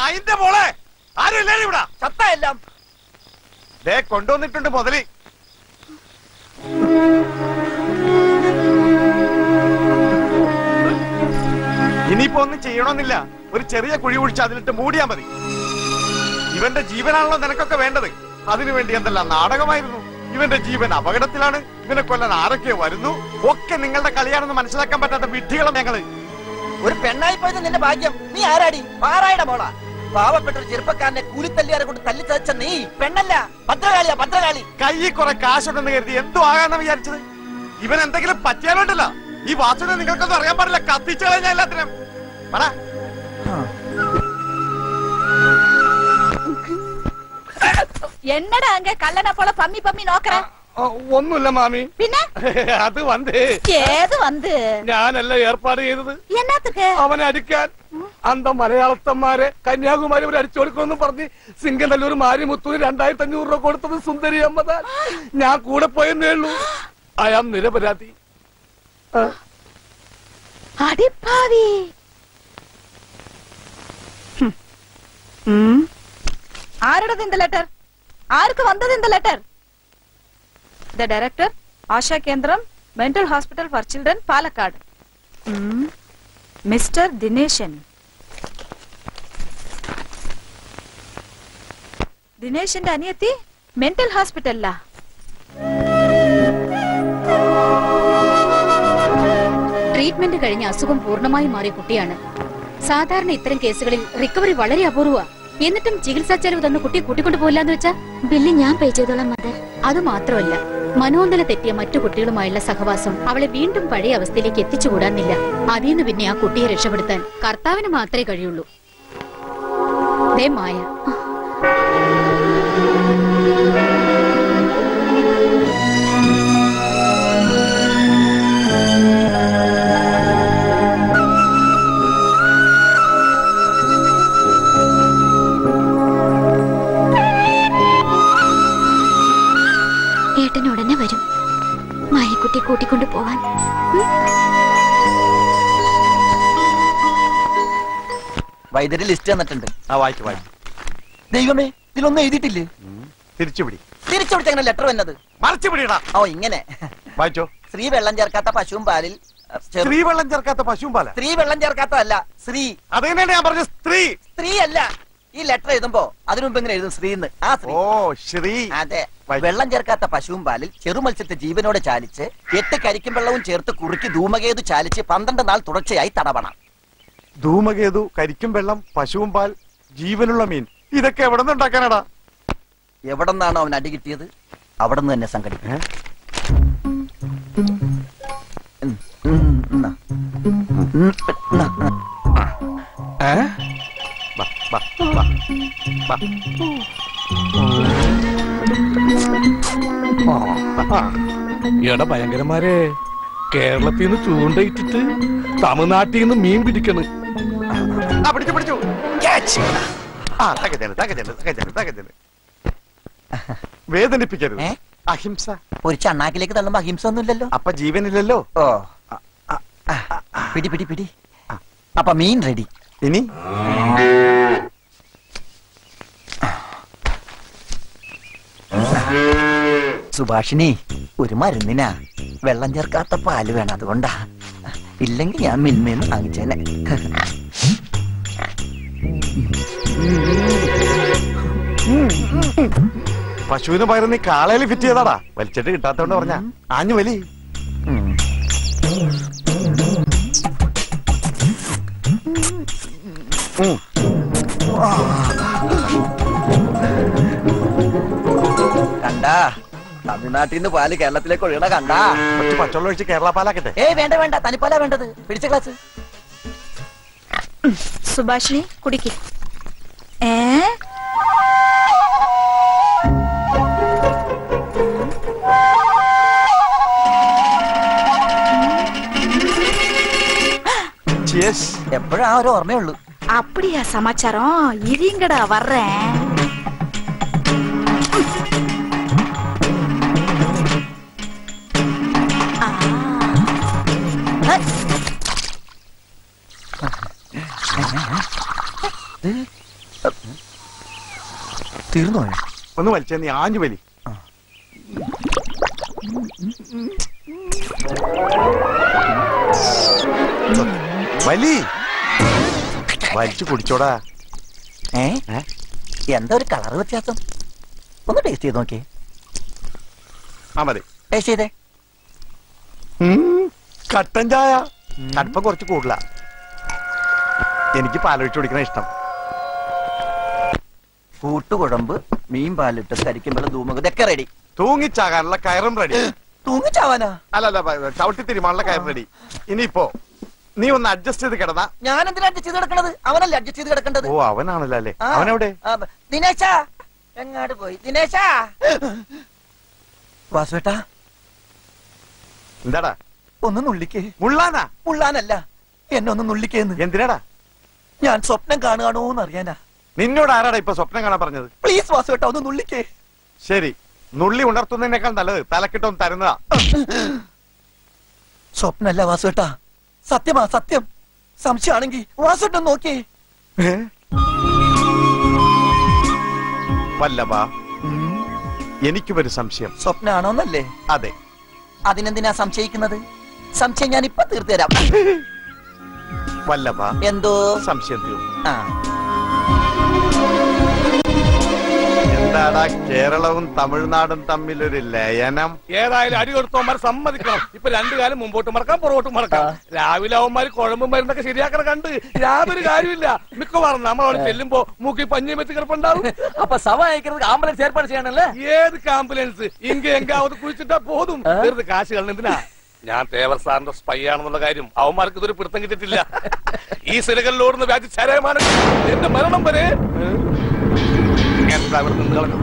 നായിന്റെ മോളെ ആരും ഇല്ലേ ഇവിടെ ചത്ത എല്ലാം ദേ കൊണ്ടുവന്നിട്ടുണ്ട് മുതല് ഇനിയിപ്പോ ഒന്നും ചെയ്യണമെന്നില്ല ഒരു ചെറിയ കുഴി കുഴിച്ച് അതിലിട്ട് മൂടിയാ മതി ഇവന്റെ ജീവനാണല്ലോ നിനക്കൊക്കെ വേണ്ടത് അതിനുവേണ്ടി എന്തെല്ലാം നാടകമായിരുന്നു ഇവന്റെ ജീവൻ അപകടത്തിലാണ് ഇവനെ കൊല്ലാൻ ആരൊക്കെ വരുന്നു ഒക്കെ നിങ്ങളുടെ കളിയാണെന്ന് മനസ്സിലാക്കാൻ പറ്റാത്ത വിഡ്ഢികളും ഞങ്ങള് ഒരു പെണ്ണായി പോയത് നിന്റെ ഭാഗ്യം നീ ആരാടി പാറായുടെ മോളാ പാവപ്പെട്ട ഒരു ചെറുപ്പക്കാരനെ കൂലിത്തല്ലിയാരെ കൊണ്ട് തല്ലി ചതച്ച നീ പെണ്ണല്ല ഭദ്രകാളിയാ ഭദ്രകാളി കയ്യിൽ കുറെ കാശുണ്ടെന്ന് കരുതി എന്തോ ആകാന്നാ വിചാരിച്ചത് ഇവൻ എന്തെങ്കിലും പറ്റിയാലുണ്ടല്ലോ ഈ വാസുവിനെ നിങ്ങൾക്കൊന്നും അറിയാൻ പാടില്ല കത്തിച്ചു കളഞ്ഞ എല്ലാത്തിനും പറ என்னடா அங்க கல்லனை போல பம்மி பம்மி நோக்கற ഒന്നുമില്ല മാമി പിന്നെ അത് വന്നേ ഏത് വന്ന് ഞാനല്ല ഏർപ്പാട് ചെയ്തത് എന്നാத்துக்கு അവനെ അടിക്കാൻ അന്ത മലയാളത്തന്മാരെ കന്യാകുമാരി ഒരു അടിച്ചു കൊടുക്കുമെന്ന് പറഞ്ഞ് സിംഗനല്ലൂർ മാരിമുത്തൂര് രണ്ടായിരത്തി അഞ്ഞൂറ് രൂപ കൊടുത്തത് സുന്ദരി അമ്മതാൻ ഞാൻ കൂടെ പോയെന്നേ ഉള്ളൂ അയാം നിരപരാധി ആ. அடிப்பாவி ம். ஆருடது இந்த லெட்டர் ஆருக்கு வந்தது இந்த letter the director Asha Kendram mental hospital for children Palakkad ம். மிஸ்டர் தினேஷன் ദിനേശിന്റെ അനിയത്തി മെന്റൽ ഹോസ്പിറ്റലിലാ ട്രീറ്റ്മെന്റ് കഴിഞ്ഞ അസുഖം പൂർണ്ണമായും മാറിയ കുട്ടിയാണ് സാധാരണ ഇത്തരം കേസുകളിൽ റിക്കവറി വളരെ അപൂർവ എന്നിട്ടും ചികിത്സാ ചെലവ് തന്ന് കുട്ടിയെ കൂട്ടിക്കൊണ്ടു പോയില്ലാന്ന് വെച്ചാ ബില്ല് ഞാൻ പേ ചെയ്തോളാം മദർ അത് മാത്രമല്ല മനോന്തല തെറ്റിയ മറ്റു കുട്ടികളുമായുള്ള സഹവാസം അവളെ വീണ്ടും പഴയ അവസ്ഥയിലേക്ക് എത്തിച്ചുകൂടാന്നില്ല അതിന്ന് പിന്നെ ആ കുട്ടിയെ രക്ഷപ്പെടുത്താൻ കർത്താവിന് മാത്രമേ കഴിയുള്ളൂ ദേ മായ ഏട്ടൻ ഉടനെ വരും മായക്കുട്ടി കൂട്ടിക്കൊണ്ടു പോവാൻ വൈദ്യുതി ലിസ്റ്റ് തന്നിട്ടുണ്ട് ആ വായിച്ചു വായിച്ചു ദൈവമേ ഇതിലൊന്നും എഴുതിയിട്ടില്ലേ തിരിച്ചുപിടി തിരിച്ചുപിടിച്ച അങ്ങനെ ലെറ്റർ വന്നത് മറിച്ചു പിടിയടാ ഓ ഇങ്ങനെ വായിച്ചോ സ്ത്രീ വെള്ളം ചേർക്കാത്ത പശുവും പാലിൽ അഹ്, ചെറു- സ്ത്രീ വെള്ളം ചേർക്കാത്ത പശുവും പാല സ്ത്രീ വെള്ളം ചേർക്കാത്തതല്ല സ്ത്രീ അത് തന്നെയാണ് ഞാൻ പറഞ്ഞ സ്ത്രീ സ്ത്രീ അല്ല ഈ ലെറ്റർ എഴുതുമ്പോ അതിനു മുമ്പ് ഇങ്ങനെ എഴുതും സ്ത്രീ എന്ന് ആ സ്ത്രീ ഓ ശ്രീ അതെ വെള്ളം ചേർക്കാത്ത പശുവും പാലിൽ ചെറുമത്സ്യത്തെ ജീവനോടെ ചാലിച്ച് എട്ട് കരിക്കും വെള്ളവും ചേർത്ത് കുറുക്കി ധൂമകേതു ചാലിച്ച് പന്ത്രണ്ട് നാൾ തുടർച്ചയായി തടവണം ധൂമകേതു കരിക്കും വെള്ളം പശുവും പാൽ ജീവനുള്ള മീൻ ഇതൊക്കെ എവിടെ നിന്ന് ഉണ്ടാക്കാനാടാ എവിടെ നിന്നാണോ അവൻ അടി കിട്ടിയത് അവിടെ നിന്ന് തന്നെ സംഘടിക്കും ഉം, ഉം, എന്നാ. ഉം, എന്നാ, എന്നാ. ബാ, ബാ, ബാ, ബാ. എടാ ഭയങ്കരന്മാരെ കേരളത്തിൽ നിന്ന് ചൂണ്ടയിട്ടിട്ട് തമിഴ്നാട്ടിൽ നിന്ന് മീൻ പിടിക്കണ് ആ പിടിച്ചു പിടിച്ചു Catch. ആ തകജന് തകജന് തകജന് തകജന് വേദനിപ്പിക്കരുത് അഹിംസ ഒരു ചണ്ണാക്കിലേക്ക് തള്ളുമ്പോ അഹിംസ ഒന്നുമില്ലല്ലോ അപ്പൊ ജീവനില്ലല്ലോ ഓ പിടി പിടി പിടി അപ്പൊ മീൻ റെഡി ഇനി സുഭാഷിണി ഒരു മരുന്നിനാ വെള്ളം ചേർക്കാത്ത പാല് വേണം അതുകൊണ്ടാ ഇല്ലെങ്കിൽ ഞാൻ മിൽമേന്ന് വാങ്ങിച്ചേനെ പശുവിന് പകരം നീ കാളയിൽ ഫിറ്റ് ചെയ്താടാ വലിച്ചിട്ട് കിട്ടാത്തോണ്ട് പറഞ്ഞ ആഞ്ഞു വലി ഉം. കണ്ടാ തമിഴ്നാട്ടിൽ നിന്ന് പാല് കേരളത്തിലേക്ക് ഒഴുകണ കണ്ടാ കുറച്ച് പച്ചവെള്ളം ഒഴിച്ച് കേരള പാലാക്കട്ടെ ഏയ് വേണ്ട വേണ്ട തനിപ്പാല വേണ്ടത് പിടിച്ച ക്ലാസ് സുഭാഷിണി കുടിക്ക് ഏ എപ്പോഴാ ഒരു ഓർമ്മയുള്ളൂ அப்படியா சமாச்சாரம் இருங்கடா வர்றேன் തീർന്നു ഒന്ന് വലിച്ച നീ ആഞ്ഞു വലി വലി വലിച്ചു കുടിച്ചോടാ ഏ എന്താ ഒരു കളർ വ്യത്യാസം ഒന്ന് ടേസ്റ്റ് ചെയ്ത് നോക്കിയേ ആ മതി ടേസ്റ്റ് ചെയ്തേ ഉം, കട്ടൻ ചായ കടുപ്പം കുറച്ച് കൂടുതല എനിക്ക് പാലൊഴിച്ച് കുടിക്കണ ഇഷ്ടം കൂട്ടുകുഴമ്പ് മീൻ പാലിട്ട് കരിക്കുമ്പോൾ ധൂമക ഇതൊക്കെ റെഡി തൂങ്ങിച്ചാകാനുള്ള കയറും റെഡി തൂങ്ങിച്ചാവാനാ അല്ല അല്ല ബ- ചവിട്ടി തിരുമാനുള്ള കയറും റെഡി ഇനിയിപ്പോ നീ ഒന്ന് അഡ്ജസ്റ്റ് ചെയ്ത് കിടന്നാ ഞാൻ എന്തിനാ അഡ്ജസ്റ്റ് ചെയ്ത് കിടക്കണത് അവനല്ലേ അഡ്ജസ്റ്റ് ചെയ്ത് കിടക്കേണ്ടത് ഓ അവനാണല്ലോ അല്ലേ ആ, അവനെവിടെ ആ, ബ- ദിനേശാ എങ്ങാട് പോയി ദിനേശാ വാസുവേട്ടാ എന്താടാ ഒന്ന് നുള്ളിക്കേ മുള്ളാനാ മുള്ളാനല്ല എന്നെ ഒന്ന് നുള്ളിക്കേന്ന് എന്തിനാടാ ഞാൻ സ്വപ്നം കാണുകയാണോന്ന് അറിയാനാ നിന്നോട് ആരാടാ ഇപ്പൊ സ്വപ്നം കാണാൻ പറഞ്ഞത് പ്ലീസ് വാസുവേട്ടാ ഒന്ന് നുള്ളിക്കേ ശരി നുള്ളി ഉണർത്തുന്നതിനേക്കാൾ നല്ലത് തലക്കിട്ടൊന്ന് തരുന്നതാ സ്വപ്നല്ല വാസുവേട്ടാ സത്യമാ സത്യം സംശയമാണെങ്കിൽ വാസുവേട്ടൻ നോക്കിയേ വല്ലഭ എനിക്കും ഒരു സംശയം സ്വപ്നാണോന്നല്ലേ അതെ അതിനെന്തിനാ സംശയിക്കുന്നത് സംശയം ഞാൻ ഇപ്പൊ തീർത്തു തരാം വല്ലഭ എന്തോ സംശയം തീർന്നു ആ എന്താടാ കേരളവും തമിഴ്നാടും തമ്മിൽ ഒരു ലയനം ഏതായാലും അടി കൊടുത്തവന്മാർ സമ്മതിക്കണം ഇപ്പൊ രണ്ടു കാലം മുമ്പോട്ട് മറക്കാം പുറകോട്ട് മറക്കാം രാവിലെ അവന്മാര് കുഴമ്പും മരുന്നൊക്കെ ശരിയാക്കണ കണ്ട് യാതൊരു കാര്യമില്ല മിക്കവാറും നമ്മളവിടെ ചെല്ലുമ്പോ മൂക്കി പഞ്ഞിയും വെച്ച് കിടപ്പുണ്ടാവും அப்ப சவ அழைக்கிறதுக்கு ஆம்புலன்ஸ் ஏற்பாடு செய்யணும்ல ഏത് ആംബുലൻസ് ഇങ്ക എങ്കാവത് കുഴിച്ചിട്ടാ പോതും വെറുതെ കാശ് കളഞ്ഞ എന്തിനാ ഞാൻ തേവർ സാറിന്റെ സ്പൈ ആണെന്നുള്ള കാര്യം അവന്മാർക്ക് ഇതൊരു പിടുത്തം കിട്ടിയിട്ടില്ല ഈ സിരകളിൽ ഓടുന്ന വ്യാജ ചരയമാണ് എന്റെ മരണം വരെ ഞാൻ ഡ്രൈവർ നിന്ന് കളഞ്ഞു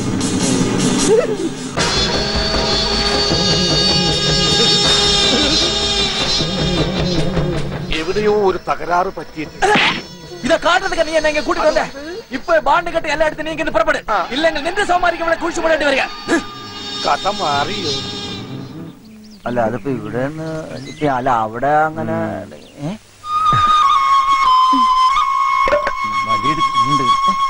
എവിടെയോ ഒരു തകരാറ് പറ്റിയിട്ട് இத காட்டுறதுக்கு நீ என்ன இங்க கூட்டிட்டு வந்த இப்ப பாண்டு கட்டி எல்லா இடத்துல நீங்க இருந்து புறப்படு இல்லங்க நின்று சமாளிக்க குளிச்சு போடாட்டி வரிക കഥ മാറിയോ അല്ല അതിപ്പോ ഇവിടെ അല്ല അവിടെ അങ്ങനെ ഏ? മടിയെടുക്കുന്നുണ്ട്.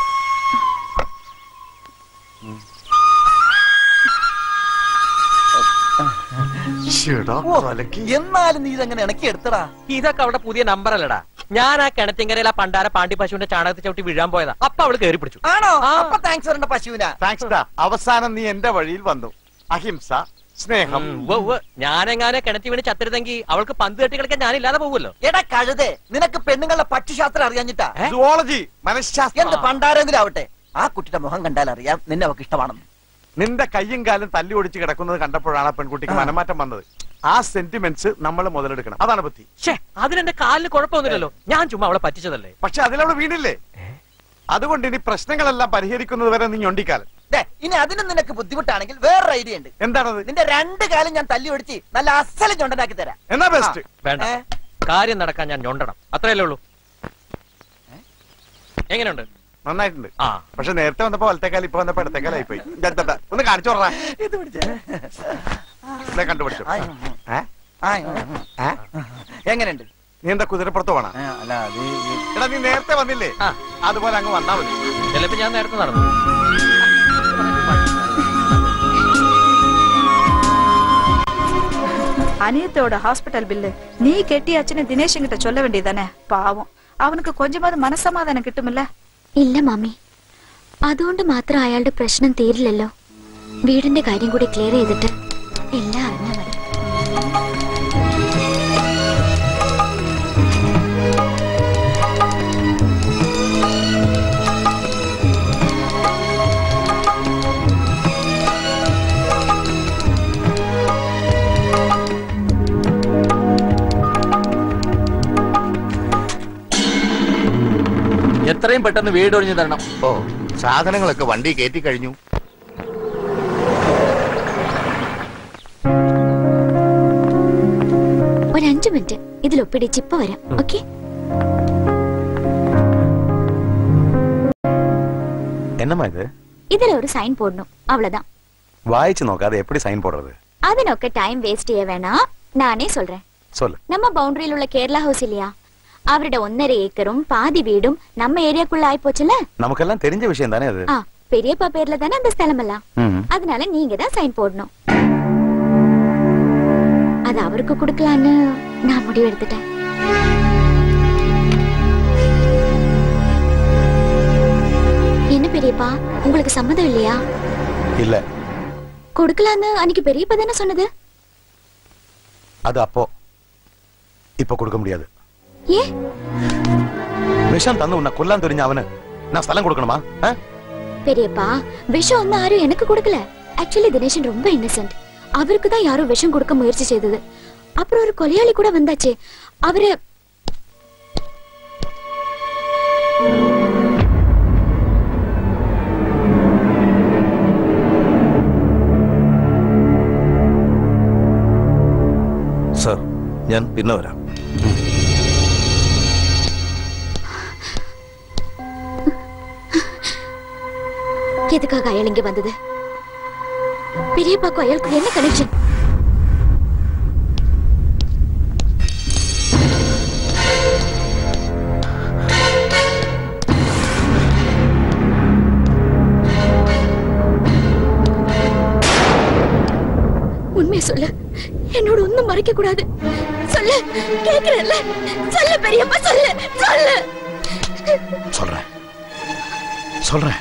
ഓ, എന്നാലും നീ ഇതെങ്ങനെ ഇണക്കി എടുത്തടാ ഇതൊക്കെ അവിടെ പുതിയ നമ്പർ അല്ലടാ ഞാൻ ആ കിണറ്റിങ്കരയിൽ ആ പണ്ടാര പാണ്ടി പശുവിന്റെ ചാണകത്തിൽ ചവിട്ടി വീഴാൻ പോയതാ അപ്പൊ അവള് കയറി പിടിച്ചു ആണോ അപ്പൊ താങ്ക്സ് പറയണ്ട പശുവിനാ താങ്ക്സ് ഡാ അവസാനം നീ എന്റെ വഴിയിൽ വന്നു അഹിംസ സ്നേഹം ഞാനെങ്ങാനെ കിണറ്റി വീണ് ചത്തിരുന്നെങ്കിൽ അവൾക്ക് പന്ത് കെട്ടി കളിക്കാൻ ഞാനില്ലാതെ പോകുമല്ലോ എടാ കഴുതേ നിനക്ക് പെണ്ണുങ്ങളുടെ പക്ഷിശാസ്ത്രം അറിയാഞ്ഞിട്ടാ സുവോളജി മനഃശാസ്ത്രം എന്ത് പണ്ടാരെങ്കിലും ആവട്ടെ ആ കുട്ടിയുടെ മുഖം കണ്ടാൽ അറിയാം നിന്നെ അവക്ക് ഇഷ്ടമാണെന്ന് നിന്റെ കയ്യും കാലും തല്ലി ഒടിച്ച് കിടക്കുന്നത് കണ്ടപ്പോഴാണ് ആ പെൺകുട്ടിക്ക് മനമാറ്റം വന്നത് ആ സെന്റിമെന്റ്സ് നമ്മൾ മുതലെടുക്കണം അതാണ് ബുദ്ധി ഷേ അതിനെന്റെ കാലിന് കുഴപ്പമൊന്നുമില്ലല്ലോ ഞാൻ ചുമ്മാ അവളെ പറ്റിച്ചതല്ലേ പക്ഷെ അതിലവിടെ വീണില്ലേ അതുകൊണ്ട് ഇനി പ്രശ്നങ്ങളെല്ലാം പരിഹരിക്കുന്നത് വരെ നീ ഞൊണ്ടിക്കാലം ദേ, ഇനി അതിനും നിനക്ക് ബുദ്ധിമുട്ടാണെങ്കിൽ വേറൊരു ഐഡിയ ഉണ്ട് എന്താണത് നിന്റെ രണ്ട് കാലം ഞാൻ തല്ലി ഒടിച്ച് നല്ല അസല് ചുണ്ടനാക്കി തരാം എന്നാ ബെസ്റ്റ് വേണ്ട കാര്യം നടക്കാൻ ഞാൻ ഞൊണ്ടണം അത്രയല്ലേ ഉള്ളൂ എങ്ങനെയുണ്ട് നന്നായിട്ടുണ്ട് ആ പക്ഷെ നേരത്തെ വന്നപ്പോ വലത്തേക്കാൽ ഇപ്പൊ വന്നപ്പോ ഇടത്തേക്കാലായി പോയി ദാ, ദാ, ദാ, ഒന്ന് കാണിച്ചു പറഞ്ഞ ഇത് പിടിച്ചേ കണ്ടുപിടിച്ചു ആ, ഏ? ആ, ആ. എങ്ങനെയുണ്ട് നീ എന്താ കുതിരപ്പുറത്ത് പോണ അല്ല അത് എടാ നീ നേരത്തെ വന്നില്ലേ അതുപോലെ അങ്ങ് വന്നാ മതി ചിലപ്പോ ഞാൻ നേരത്തെ നടന്നു அனியத்தோட ஹாஸ்பிட்டல் பில்லு நீ கெட்டியாச்சுன்னு தினேஷ் கிட்ட சொல்ல வேண்டியதானே பாவம் அவனுக்கு கொஞ்சமாவது മനസ്സമാധാനം കിട്ടുമില്ല ഇല്ല മാമി അതുകൊണ്ട് മാത്രം അയാളുടെ പ്രശ്നം തീരില്ലല്ലോ വീടിന്റെ കാര്യം കൂടി ക്ലിയർ ചെയ്തിട്ട് എല്ലാം അറിഞ്ഞാൽ മതി എത്രയും പെട്ടെന്ന് വീട് ഒഴിഞ്ഞു തരണം ഓ സാധനങ്ങളൊക്കെ വണ്ടി കയറ്റി കഴിഞ്ഞു ഒരു അഞ്ചു മിനിറ്റ് ഇതിൽ ഒപ്പിടിച്ച് ഇപ്പൊ വരാം ഓക്കെ என்னம்மா இது இதுல ஒரு சைன் போடணும் அவ்வளவுதான் வாய்ச்சு நோக்காத எப்படி சைன் போடுறது அதனொக்க டைம் வேஸ்ட் செய்ய வேணாம் நானே சொல்றேன் சொல்லு நம்ம பவுண்டரியில் உள்ள கேரளா ஹவுஸ் இல்லையா அவரோட ஒன்னரை ஏக்கரும் பாதி வீடும் நம்ம ஏரியாக்குள்ள ஆயிப்போச்சுல நமக்கெல்லாம் தெரிஞ்ச விஷயம் தானே அது ஆ பெரியப்பா பேர்ல தானே அந்த ஸ்தலம் எல்லாம் அதனால நீங்க தான் சைன் போடணும் அது அவருக்கு கொடுக்கலான்னு நான் முடிவு எடுத்துட்டேன் என்ன பெரியப்பா உங்களுக்கு சம்மதம் இல்லையா இல்ல கொடுக்கலான்னு அன்னைக்கு பெரியப்பா தானே சொன்னது அது அப்போ இப்ப கொடுக்க முடியாது ஏன் விஷம் தந்து உன்னை கொல்லான் தெரிஞ்ச அவனு நான் ஸ்தலம் கொடுக்கணுமா ஆ? பெரியப்பா விஷம் ஒன்னும் யாரும் எனக்கு கொடுக்கல ஆக்சுவலி தினேஷன் ரொம்ப இன்னசென்ட் அவருக்கு தான் யாரும் விஷம் கொடுக்க முயற்சி செய்தது அப்புறம் ஒரு கொலையாளி கூட வந்தாச்சு அவரு സർ ഞാൻ പിന്നെ വരാം எதுக்காக அயல் இங்க வந்தது பெரியப்பாக்கும் அயலுக்கும் என்ன கனெக்ஷன் உண்மையை சொல்லு என்னோட ஒண்ணும் மறைக்க கூடாது சொல்லு கேக்குறேன்ல சொல்லு பெரியப்பா சொல்லு சொல்லு சொல்றேன் சொல்றேன்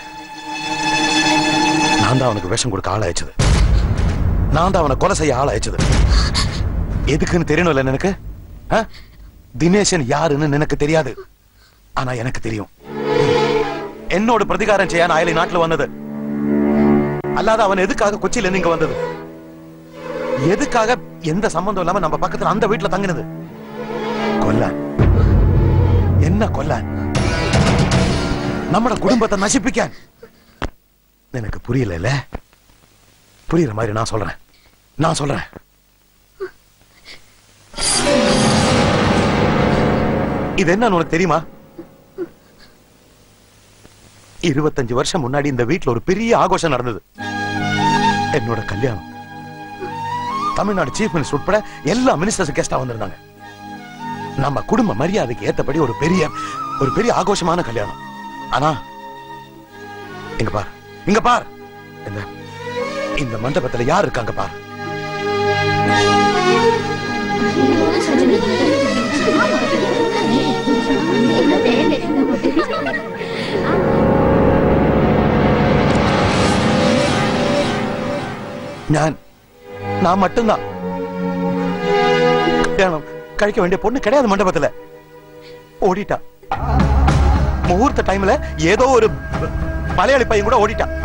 நான் தான் அவனுக்கு விஷம் கொடுக்க ஆள் அயச்சது நான் தான் அவனை கொலை செய்ய ஆள் அயச்சது எதுக்குன்னு தெரியணும்ல எனக்கு ஆ? தினேசன் யாருன்னு எனக்கு தெரியாது ஆனா எனக்கு தெரியும் என்னோட பிரதிகாரம் செய்ய நான் அயலி நாட்டுல வந்தது அல்லாத அவன் எதுக்காக கொச்சியில இருந்து இங்க வந்தது எதுக்காக எந்த சம்பந்தம் இல்லாம நம்ம பக்கத்துல அந்த வீட்டுல தங்கினது கொல்ல என்ன கொல்ல நம்மட குடும்பத்தை நசிப்பிக்க எனக்கு புரியல புரியுற மாதிரி நான் சொல்றேன் நான் சொல்றேன் இது என்னன்னு உனக்கு தெரியுமா இருபத்தஞ்சு வருஷம் முன்னாடி இந்த வீட்ல ஒரு பெரிய ஆഘോഷം நடந்தது என்னோட கல்யாணம் தமிழ்நாடு சீஃப் மினிஸ்டர் உட்பட எல்லா மினிஸ்டர்ஸ் கெஸ்டா வந்திருந்தாங்க நம்ம குடும்ப மரியாதைக்கு ஏத்தபடி ஒரு பெரிய ஒரு பெரிய ஆഘോഷமான கல்யாணம் ஆனா இங்க பார் இங்க பார் இந்த இந்த மண்டபத்துல யார் இருக்காங்க பார் ഞാൻ நான் மட்டும்தான் கல்யாணம் கழிக்க வேண்டிய பொண்ணு கிடையாது மண்டபத்துல ஓடிட்டா முகூர்த்த டைம்ல ஏதோ ஒரு மலையாளி பையன் கூட ஓடிட்டான்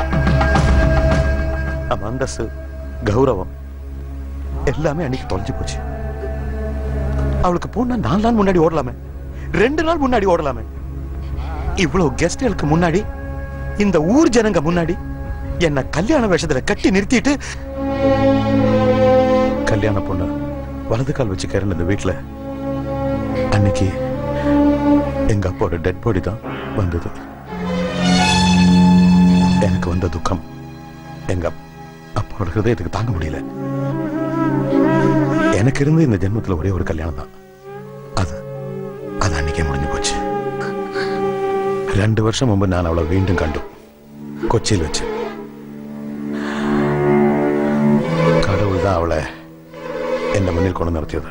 நம்ம அந்தஸ்து கௌரவம் எல்லாமே அன்னைக்கு தொலைஞ்சு போச்சு அவளுக்கு பொண்ணா நாலு நாள் முன்னாடி ஓடலாமே ரெண்டு நாள் முன்னாடி ஓடலாமே இவ்வளவு கெஸ்ட்களுக்கு முன்னாடி இந்த ஊர் ஜனங்க முன்னாடி என்ன கல்யாண வேஷத்துல கட்டி நிறுத்திட்டு கல்யாண பொண்ணு வலது கால் வச்சு கரண்ட் இந்த வீட்டுல அன்னைக்கு எங்க அப்பாவோட டெட் பாடி தான் வந்தது எனக்கு வந்த துக்கம் எங்க அப்பாவோட ஹிருதயத்துக்கு தாங்க முடியல எனக்கு இருந்து இந்த ஜென்மத்துல ஒரே ஒரு கல்யாணம் தான் அது அது அன்னைக்கே முடிஞ்சு போச்சு ரெண்டு வருஷம் முன்பு நான் அவளை மீண்டும் கண்டு கொச்சியில் வச்சு கடவுள் தான் அவளை என் முன்னில் கொண்டு நிறுத்தியது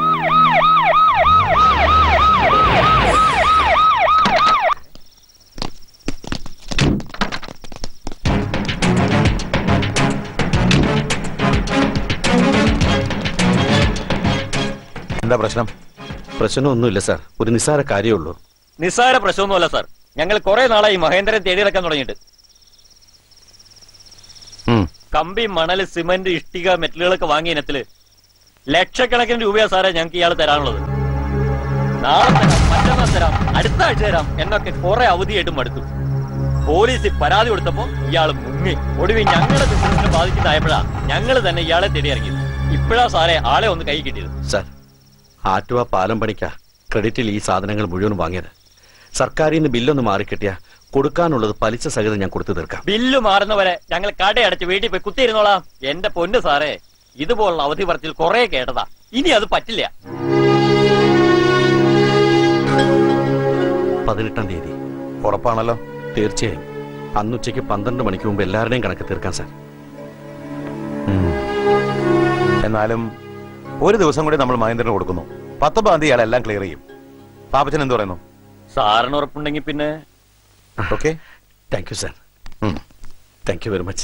എന്താ പ്രശ്നം പ്രശ്നമൊന്നുമില്ല സാർ ഒരു നിസ്സാര കാര്യമുള്ളൂ നിസ്സാര പ്രശ്നമൊന്നുമല്ല സാർ ഞങ്ങൾ കുറെ നാളായി മഹേന്ദ്രൻ തേടി നടക്കാൻ തുടങ്ങിയിട്ട് കമ്പി മണല് സിമന്റ് ഇഷ്ടിക മെറ്റലുകളൊക്കെ വാങ്ങിയ ഇനത്തില് ലക്ഷക്കണക്കിന് രൂപയാ സാറേ ഞങ്ങൾക്ക് ഇയാൾ തരാനുള്ളത് നാളെ തരാം മറ്റന്നാൾ തരാം അടുത്ത ആഴ്ച തരാം എന്നൊക്കെ കുറെ അവധിയായിട്ടും മടുത്തു പോലീസിൽ പരാതി കൊടുത്തപ്പോ ഇയാൾ മുങ്ങി ഒടുവിൽ ഞങ്ങളുടെ ബിസിനസിനെ ബാധിക്കുന്നതായപ്പോഴാ ഞങ്ങൾ തന്നെ ഇയാളെ തേടി ഇറങ്ങിയത് ഇപ്പോഴാ സാറേ ആളെ ഒന്ന് കൈ കിട്ടിയത് സാർ ആറ്റുവ പാലം പണിക്കാ ക്രെഡിറ്റിൽ ഈ സാധനങ്ങൾ മുഴുവൻ വാങ്ങിയത് സർക്കാരിൽ നിന്ന് ബില്ലൊന്ന് മാറിക്കിട്ടിയ കൊടുക്കാനുള്ളത് പലിശ സഹിതം ഞാൻ കൊടുത്തു തീർക്കാം ബില്ല് മാറുന്നവരെ ഞങ്ങൾ കടയടച്ച് വീട്ടിൽ പോയി കുത്തിയിരുന്നോളാം എന്റെ പൊന്ന് സാറേ ഇതുപോലുള്ള അവധി പറച്ചിൽ കുറെ കേട്ടതാ ഇനി അത് പറ്റില്ല പതിനെട്ടാം തീയതി ഉറപ്പാണല്ലോ തീർച്ചയായും അന്ന് ഉച്ചയ്ക്ക് പന്ത്രണ്ട് മണിക്ക് മുമ്പ് എല്ലാവരുടെയും കണക്ക് തീർക്കാം സാർ എന്നാലും ഒരു ദിവസം കൂടി നമ്മൾ മഹേന്ദ്രന് കൊടുക്കുന്നു പത്തൊമ്പതാം തീയതി അയാളെല്ലാം ക്ലിയർ ചെയ്യും പാപ്പച്ചൻ എന്ത് പറയുന്നു സാറിന് ഉറപ്പുണ്ടെങ്കിൽ പിന്നെ okay thank you sir thank you very much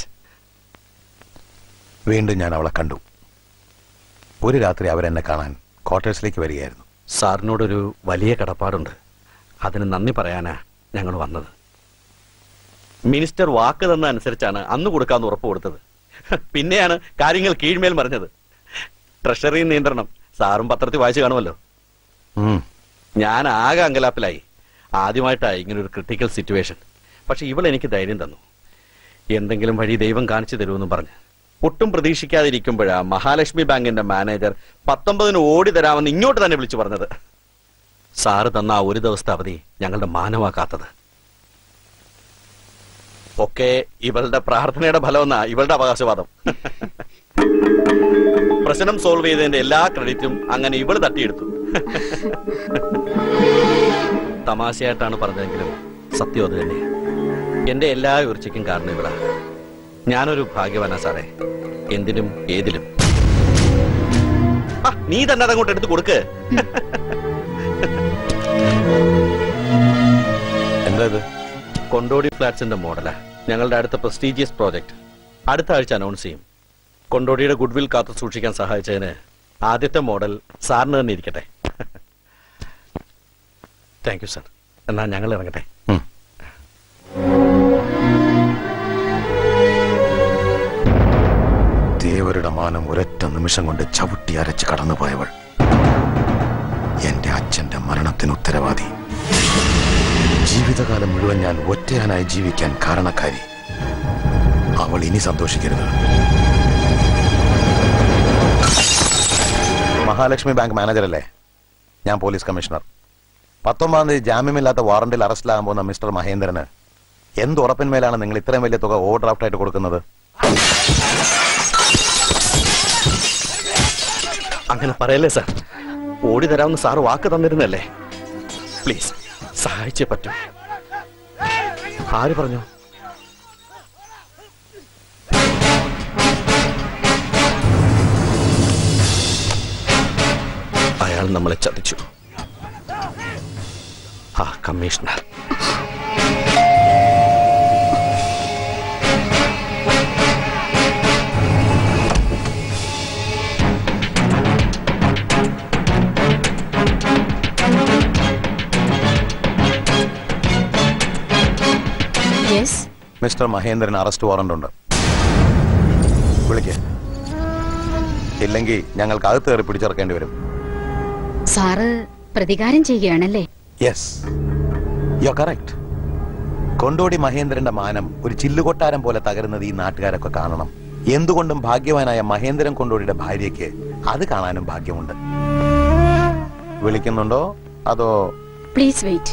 വീണ്ടും ഞാൻ അവളെ കണ്ടു ഒരു രാത്രി അവരെന്നെ കാണാൻ ക്വാർട്ടേഴ്സിലേക്ക് വരികയായിരുന്നു സാറിനോടൊരു വലിയ കടപ്പാടുണ്ട് അതിന് നന്ദി പറയാനാ ഞങ്ങൾ വന്നത് മിനിസ്റ്റർ വാക്ക് തന്ന അനുസരിച്ചാണ് അന്ന് കൊടുക്കാന്ന് ഉറപ്പ് കൊടുത്തത് പിന്നെയാണ് കാര്യങ്ങൾ കീഴ്മേൽ മറിഞ്ഞത് ട്രഷറി നിയന്ത്രണം സാറും പത്രത്തിൽ വായിച്ചു കാണുമല്ലോ ഞാൻ ആകെ അങ്കലാപ്പിലായി ആദ്യമായിട്ടായി ഇങ്ങനെ ഒരു ക്രിട്ടിക്കൽ സിറ്റുവേഷൻ പക്ഷെ ഇവൾ എനിക്ക് ധൈര്യം തന്നു എന്തെങ്കിലും വഴി ദൈവം കാണിച്ചു തരുമെന്നും പറഞ്ഞ് ഒട്ടും പ്രതീക്ഷിക്കാതിരിക്കുമ്പോഴാ മഹാലക്ഷ്മി ബാങ്കിന്റെ മാനേജർ പത്തൊമ്പതിന് ഓടി തരാമെന്ന് ഇങ്ങോട്ട് തന്നെ വിളിച്ചു പറഞ്ഞത് സാറ് തന്ന ആ ഒരു ദിവസത്തെ അവധി ഞങ്ങളുടെ മാനമാക്കാത്തത് ഒക്കെ ഇവളുടെ പ്രാർത്ഥനയുടെ ഫലമെന്നാ ഇവളുടെ അവകാശവാദം പ്രശ്നം സോൾവ് ചെയ്തതിന്റെ എല്ലാ ക്രെഡിറ്റും അങ്ങനെ ഇവള് തട്ടിയെടുത്തു തമാശയായിട്ടാണ് പറഞ്ഞതെങ്കിലും സത്യം അത് തന്നെ എന്റെ എല്ലാ ഉയർച്ചയ്ക്കും കാരണം ഇവളാ ഞാനൊരു ഭാഗ്യവാനാ സാറേ എന്തിനും ഏതിലും ആ, നീ തന്നെ അതങ്ങോട്ട് എടുത്ത് കൊടുക്ക് എന്താ ഇത് കൊണ്ടോടി ഫ്ലാറ്റ്സിന്റെ മോഡലാ ഞങ്ങളുടെ അടുത്ത പ്രസ്റ്റീജിയസ് പ്രോജക്റ്റ് അടുത്ത ആഴ്ച അനൗൺസ് ചെയ്യും കൊണ്ടോടിയുടെ ഗുഡ്വിൽ കാത്തു സൂക്ഷിക്കാൻ സഹായിച്ചതിന് ആദ്യത്തെ മോഡൽ സാറിന് തന്നെ ഇരിക്കട്ടെ താങ്ക് യു സാർ എന്നാ ഞങ്ങൾ ഇറങ്ങട്ടെ ദേവരുടെ മാനം ഒരൊറ്റ നിമിഷം കൊണ്ട് ചവിട്ടി അരച്ച് കടന്നുപോയവൾ എന്റെ അച്ഛന്റെ മരണത്തിന് ഉത്തരവാദി ജീവിതകാലം മുഴുവൻ ഞാൻ ഒറ്റയാനായി ജീവിക്കാൻ കാരണക്കാരി അവൾ ഇനി സന്തോഷിക്കരുത് മഹാലക്ഷ്മി ബാങ്ക് മാനേജറല്ലേ ഞാൻ പോലീസ് കമ്മീഷണർ പത്തൊമ്പതാം തീയതി ജാമ്യമില്ലാത്ത വാറണ്ടിൽ അറസ്റ്റിലാകാൻ പോകുന്ന മിസ്റ്റർ മഹേന്ദ്രന് എന്ത് ഉറപ്പിന്മേലാണ് നിങ്ങൾ ഇത്രയും വലിയ തുക ഓവർ ഡ്രാഫ്റ്റ് ആയിട്ട് കൊടുക്കുന്നത് അങ്ങനെ പറയല്ലേ സാർ ഓടി തരാമെന്ന് സാറ് വാക്ക് തന്നിരുന്നല്ലേ പ്ലീസ് സഹായിച്ചേ പറ്റൂ ആര് പറഞ്ഞു അയാൾ നമ്മളെ ചതിച്ചു ആ commissioner yes mister Mahendran arrest warrant ഉണ്ട് വിളിക്ക് ഇല്ലെങ്കിൽ ഞങ്ങൾക്ക് അകത്ത് കയറി പിടിച്ചിറക്കേണ്ടി വരും സാറ് പ്രതികാരം ചെയ്യുകയാണല്ലേ യെസ് യു കറക്റ്റ് കൊണ്ടോടി മഹേന്ദ്രന്റെ മാനം ഒരു ചില്ലുകൊട്ടാരം പോലെ തകരുന്നത് ഈ നാട്ടുകാരൊക്കെ കാണണം എന്തുകൊണ്ടും ഭാഗ്യവാനായ മഹേന്ദ്രൻ കൊണ്ടോടിയുടെ ഭാര്യയ്ക്ക് അത് കാണാനും ഭാഗ്യമുണ്ട് വിളിക്കുന്നുണ്ടോ അതോ please wait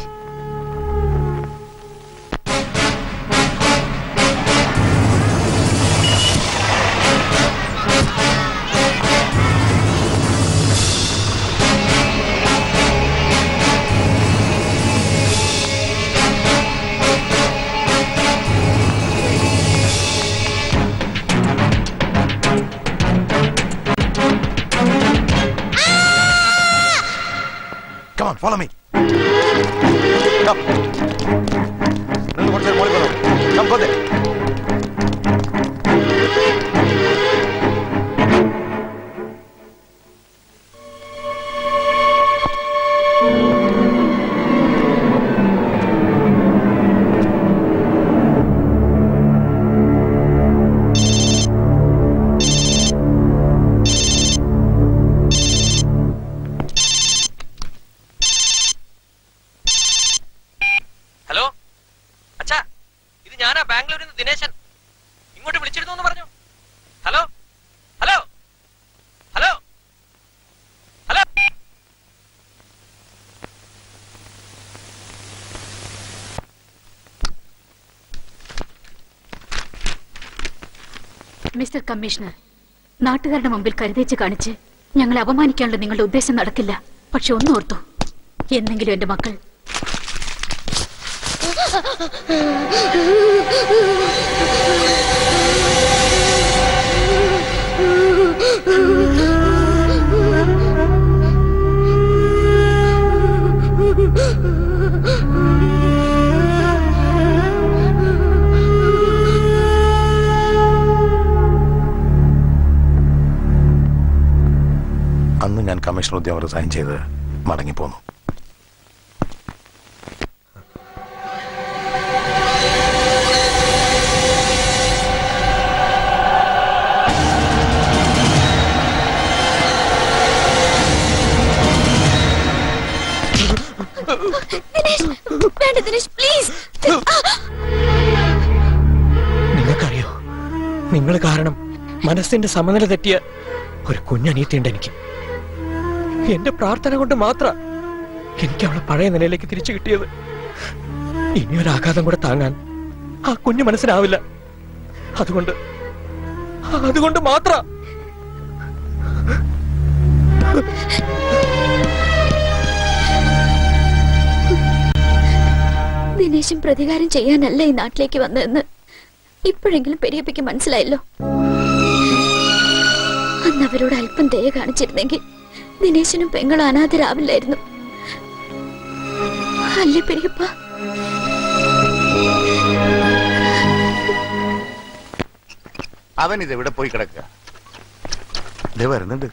Come on, follow me. Come. നിന്ന് കുറച്ച് നേരം മോളിൽ പോന്നോ. Come, go there. ഹലോ അച്ഛാ ഇത് ഞാനാ ബാംഗ്ലൂരിൽ നിന്ന് ദിനേശൻ ഇങ്ങോട്ട് വിളിച്ചിരുന്നു എന്ന് പറഞ്ഞു hello hello hello hello mister commissioner നാട്ടുകാരുടെ മുമ്പിൽ കരുതേച്ച് കാണിച്ച് ഞങ്ങളെ അപമാനിക്കാനുള്ള നിങ്ങളുടെ ഉദ്ദേശം നടക്കില്ല പക്ഷെ ഒന്നോർത്തു എന്നെങ്കിലും എന്റെ മക്കൾ അന്ന് ഞാൻ കമ്മീഷണർ ഉദ്യോഗം റിസൈൻ ചെയ്ത് മടങ്ങിപ്പോന്നു ദിനേശ് വേണ്ട ദിനേശ് പ്ലീസ് നിങ്ങൾക്കറിയോ നിങ്ങൾ കാരണം മനസ്സിന്റെ സമനില തെറ്റിയ ഒരു കുഞ്ഞനീത്തിയുണ്ട് എനിക്ക് എന്റെ പ്രാർത്ഥന കൊണ്ട് മാത്ര എനിക്ക് അവളെ പഴയ നിലയിലേക്ക് തിരിച്ചു കിട്ടിയത് ഇനിയൊരാഘാതം കൂടെ താങ്ങാൻ ആ കുഞ്ഞു മനസ്സിനാവില്ല അതുകൊണ്ട് അതുകൊണ്ട് മാത്ര ദിനേശൻ പ്രതികാരം ചെയ്യാനല്ല ഈ നാട്ടിലേക്ക് വന്നതെന്ന് ഇപ്പോഴെങ്കിലും പെരിയപ്പയ്ക്ക് മനസ്സിലായല്ലോ അന്ന് അവരോട് അല്പം ദയ കാണിച്ചിരുന്നെങ്കിൽ ദിനേശനും പെങ്ങളും അനാഥരാവില്ലായിരുന്നു അല്ലേ പെരിയപ്പ അവൻ ഇത് എവിടെ പോയി കിടക്കുക ദേ വരുന്നുണ്ട്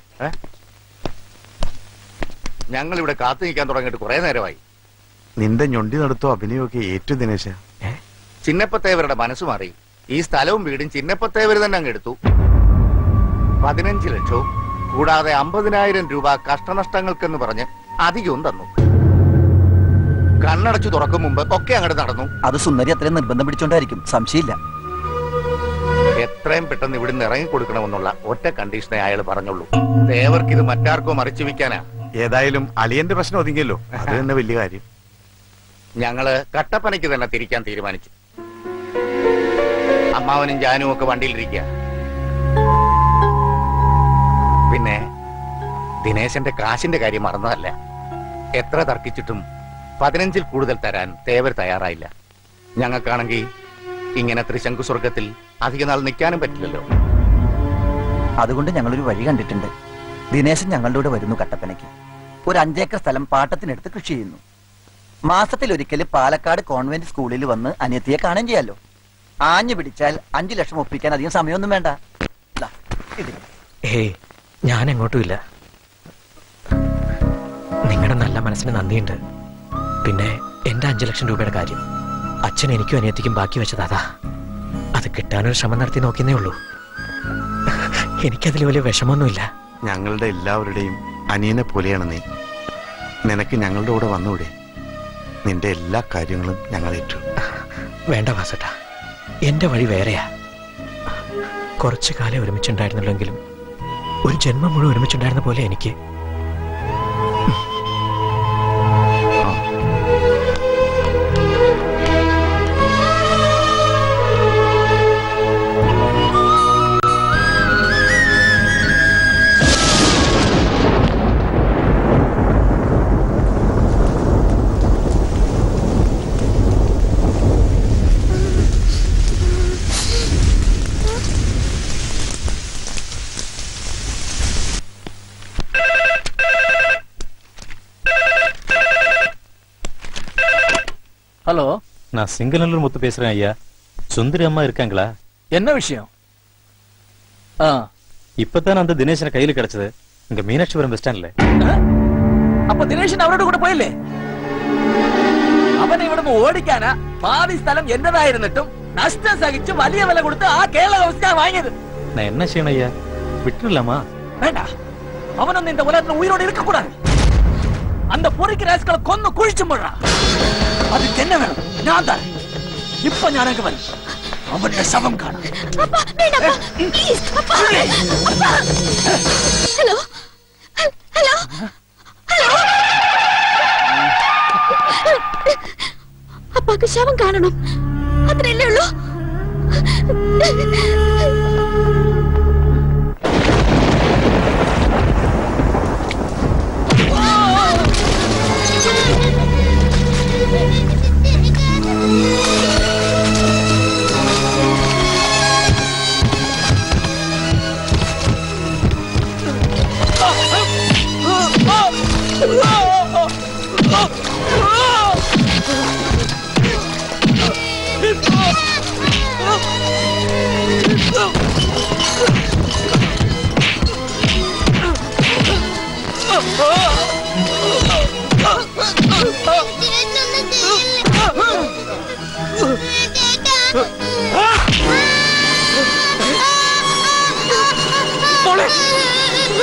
ഞങ്ങൾ ഇവിടെ കാത്തു നിൽക്കാൻ തുടങ്ങിയിട്ട് കുറെ നേരമായി നിന്റെ ഞൊണ്ടി നടത്തോ അഭിനയമൊക്കെ ഏറ്റു ദിനേശ ചിന്നപ്പത്തേവരുടെ മനസ്സ് മാറി ഈ സ്ഥലവും വീടും ചിന്നപ്പത്തേവർ തന്നെ അങ്ങ് എടുത്തു പതിനഞ്ച് ലക്ഷവും കൂടാതെ അമ്പതിനായിരം രൂപ കഷ്ടനഷ്ടങ്ങൾക്കെന്ന് പറഞ്ഞ് അധികവും തന്നു കണ്ണടച്ചു തുറക്കും മുമ്പ് ഒക്കെ അങ്ങോട്ട് നടന്നു അത് സുന്ദരി അത്രയും നിർബന്ധം പിടിച്ചോണ്ടായിരിക്കും സംശയമില്ല എത്രയും പെട്ടെന്ന് ഇവിടുന്ന് ഇറങ്ങി കൊടുക്കണമെന്നുള്ള ഒറ്റ കണ്ടീഷനെ അയാൾ പറഞ്ഞുള്ളൂ തേവർക്ക് ഇത് മറ്റാർക്കോ മറിച്ചു വെക്കാനാ ഏതായാലും അളിയന്റെ പ്രശ്നം ഒതുങ്ങിയല്ലോ അത് തന്നെ വലിയ കാര്യം ഞങ്ങള് കട്ടപ്പനയ്ക്ക് തന്നെ തിരിക്കാൻ തീരുമാനിച്ചു അമ്മാവനും ജാനും ഒക്കെ വണ്ടിയിലിരിക്കുക പിന്നെ ദിനേശന്റെ കാശിന്റെ കാര്യം മറന്നതല്ല എത്ര തർക്കിച്ചിട്ടും പതിനഞ്ചിൽ കൂടുതൽ തരാൻ തേവർ തയ്യാറായില്ല ഞങ്ങൾക്കാണെങ്കിൽ ഇങ്ങനെ ത്രിശങ്കു സ്വർഗത്തിൽ അധിക നാൾ നിൽക്കാനും പറ്റില്ലല്ലോ അതുകൊണ്ട് ഞങ്ങളൊരു വഴി കണ്ടിട്ടുണ്ട് ദിനേശൻ ഞങ്ങളുടെ കൂടെ വരുന്നു കട്ടപ്പനയ്ക്ക് ഒരു അഞ്ചേക്കർ സ്ഥലം പാട്ടത്തിനെടുത്ത് കൃഷി ചെയ്യുന്നു മാസത്തിൽ ഒരിക്കൽ പാലക്കാട് കോൺവെന്റ് സ്കൂളിൽ വന്ന് അനിയത്തിയെ കാണുകയും ചെയ്യാലോ ആഞ്ഞു പിടിച്ചാൽ അഞ്ചു ലക്ഷം ഒപ്പിക്കാൻ അധികം സമയമൊന്നും വേണ്ട ദാ, ഇതിൽ. ഏയ് ഞാൻ എങ്ങോട്ടുമില്ല നിങ്ങളുടെ നല്ല മനസ്സിന് നന്ദിയുണ്ട് പിന്നെ എന്റെ അഞ്ചു ലക്ഷം രൂപയുടെ കാര്യം അച്ഛൻ എനിക്കും അനിയത്തിക്കും ബാക്കി വെച്ചത് അതാ അത് കിട്ടാനൊരു ശ്രമം നടത്തി നോക്കിയേ ഉള്ളൂ എനിക്കതിൽ വലിയ വിഷമമൊന്നുമില്ല ഞങ്ങളുടെ എല്ലാവരുടെയും അനിയനെ പോലെയാണ് നീ നിനക്ക് ഞങ്ങളുടെ കൂടെ വന്നൂടെ നിന്റെ എല്ലാ കാര്യങ്ങളും ഞങ്ങൾ ഏറ്റു വേണ്ട വാസട്ട എന്റെ വഴി വേറെയാ കുറച്ചു കാലം ഒരുമിച്ചുണ്ടായിരുന്നുള്ളെങ്കിലും ഒരു ജന്മം മുഴുവൻ ഒരുമിച്ചുണ്ടായിരുന്ന പോലെ എനിക്ക് ஹலோ நான் சிங்கநல்லூர் முத்து பேசுறேன் ஐயா சுந்தரி அம்மா இருக்காங்களா என்ன விஷயம் ஆ இப்பதான் அந்த தினேசனை கையில கிடைச்சது இங்க மீனாட்சிபுரம் பஸ் ஸ்டாண்ட்ல അപ്പൊ ദിനേശൻ അവരോട് കൂടെ പോയില്ലേ അവനെ ഇവിടുന്ന് ഓടിക്കാനാ ഭാവി സ്ഥലം എന്റേതായിരുന്നിട്ടും നഷ്ടം സഹിച്ച് വലിയ വില കൊടുത്ത് ആ കേരള ഹൗസ് ഞാൻ വാങ്ങിയത് நான் என்ன செய்யணும் ஐயா விட்டுடலாமா வேண்டாம் அவனும் இந்த உலகத்துல உயிரோடு இருக்க கூடாது அந்த பொறிக்கு ராஸ்களை கொன்னு குழிச்சு போடுறான் அதுக்கு என்ன வேணும் நான் தரேன் இப்ப ഞാൻ അങ്ങ് വരും അവന്റെ ശവം കാണാം ഹലോ ഹലോ ഹലോ അപ്പാക്ക് ശവം കാണണം അത്രയല്ലേ ഉള്ളൂ Oh!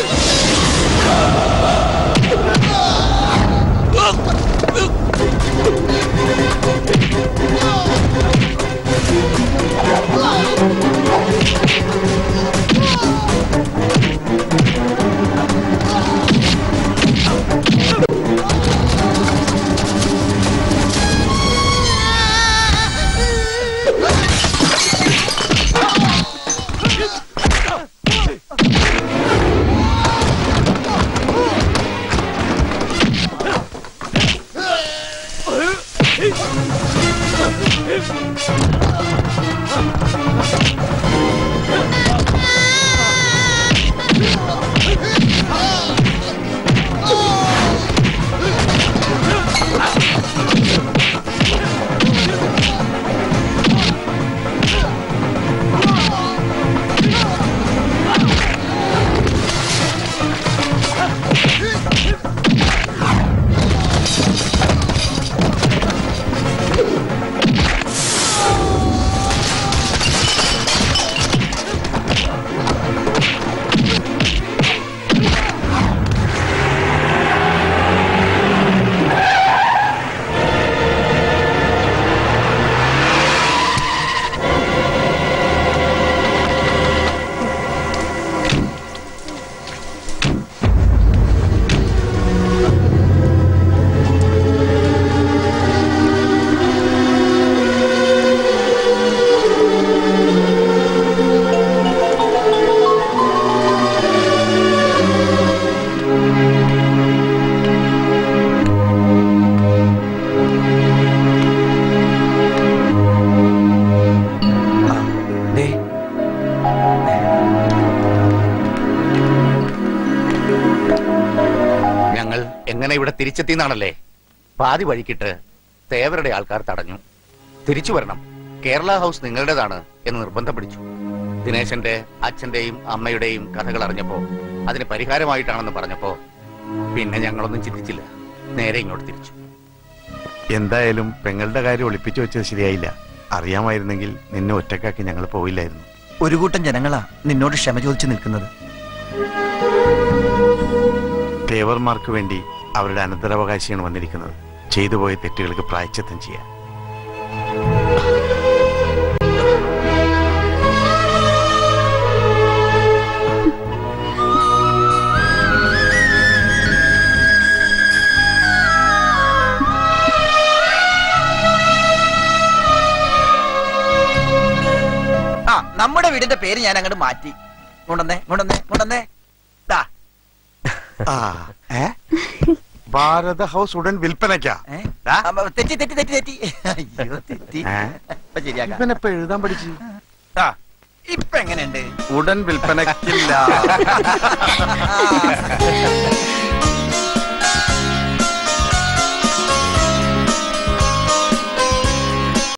ഞങ്ങൾ എങ്ങനെ ഇവിടെ തിരിച്ചെത്തിയെന്നാണല്ലേ പാതി വഴിക്കിട്ട് തേവരുടെ ആൾക്കാർ തടഞ്ഞു തിരിച്ചു വരണം കേരള ഹൗസ് നിങ്ങളുടേതാണ് എന്ന് നിർബന്ധം പിടിച്ചു ദിനേശന്റെ അച്ഛന്റെയും അമ്മയുടെയും കഥകൾ അറിഞ്ഞപ്പോ അതിന് പരിഹാരമായിട്ടാണെന്ന് പറഞ്ഞപ്പോ പിന്നെ ഞങ്ങളൊന്നും ചിന്തിച്ചില്ല നേരെ ഇങ്ങോട്ട് തിരിച്ചു എന്തായാലും പെങ്ങളുടെ കാര്യം ഒളിപ്പിച്ചു വെച്ചത് ശരിയായില്ല അറിയാമായിരുന്നെങ്കിൽ നിന്നെ ഒറ്റക്കാക്കി ഞങ്ങൾ പോയില്ലായിരുന്നു ഒരു കൂട്ടം ജനങ്ങളാ നിന്നോട് ക്ഷമ ചോദിച്ചു നിൽക്കുന്നത് തേവർമാർക്ക് വേണ്ടി അവരുടെ അനന്തരാവകാശിയാണ് വന്നിരിക്കുന്നത് ചെയ്തു പോയ തെറ്റുകൾക്ക് പ്രായച്ചിത്തം ചെയ്യാൻ ആ നമ്മുടെ വീടിന്റെ പേര് ഞാൻ അങ്ങോട്ട് മാറ്റി കൊണ്ടുവന്നേ കൊണ്ടുവന്നേ കൊണ്ടുവന്നേ ദാ ആ ഏ ഭാരത ഹൗസ് ഉടൻ വിൽപ്പനയ്ക്കാ അമ്മ, തെറ്റി തെറ്റി തെറ്റി തെറ്റി അയ്യോ തെറ്റി ഏ? ഇപ്പൊ ശരിയാക്കാം ഇവനെപ്പോ എഴുതാൻ പഠിച്ചു ആ, ഇപ്പൊ എങ്ങനെയുണ്ട് ഉടൻ വിൽപ്പനയ്ക്കില്ല ആ.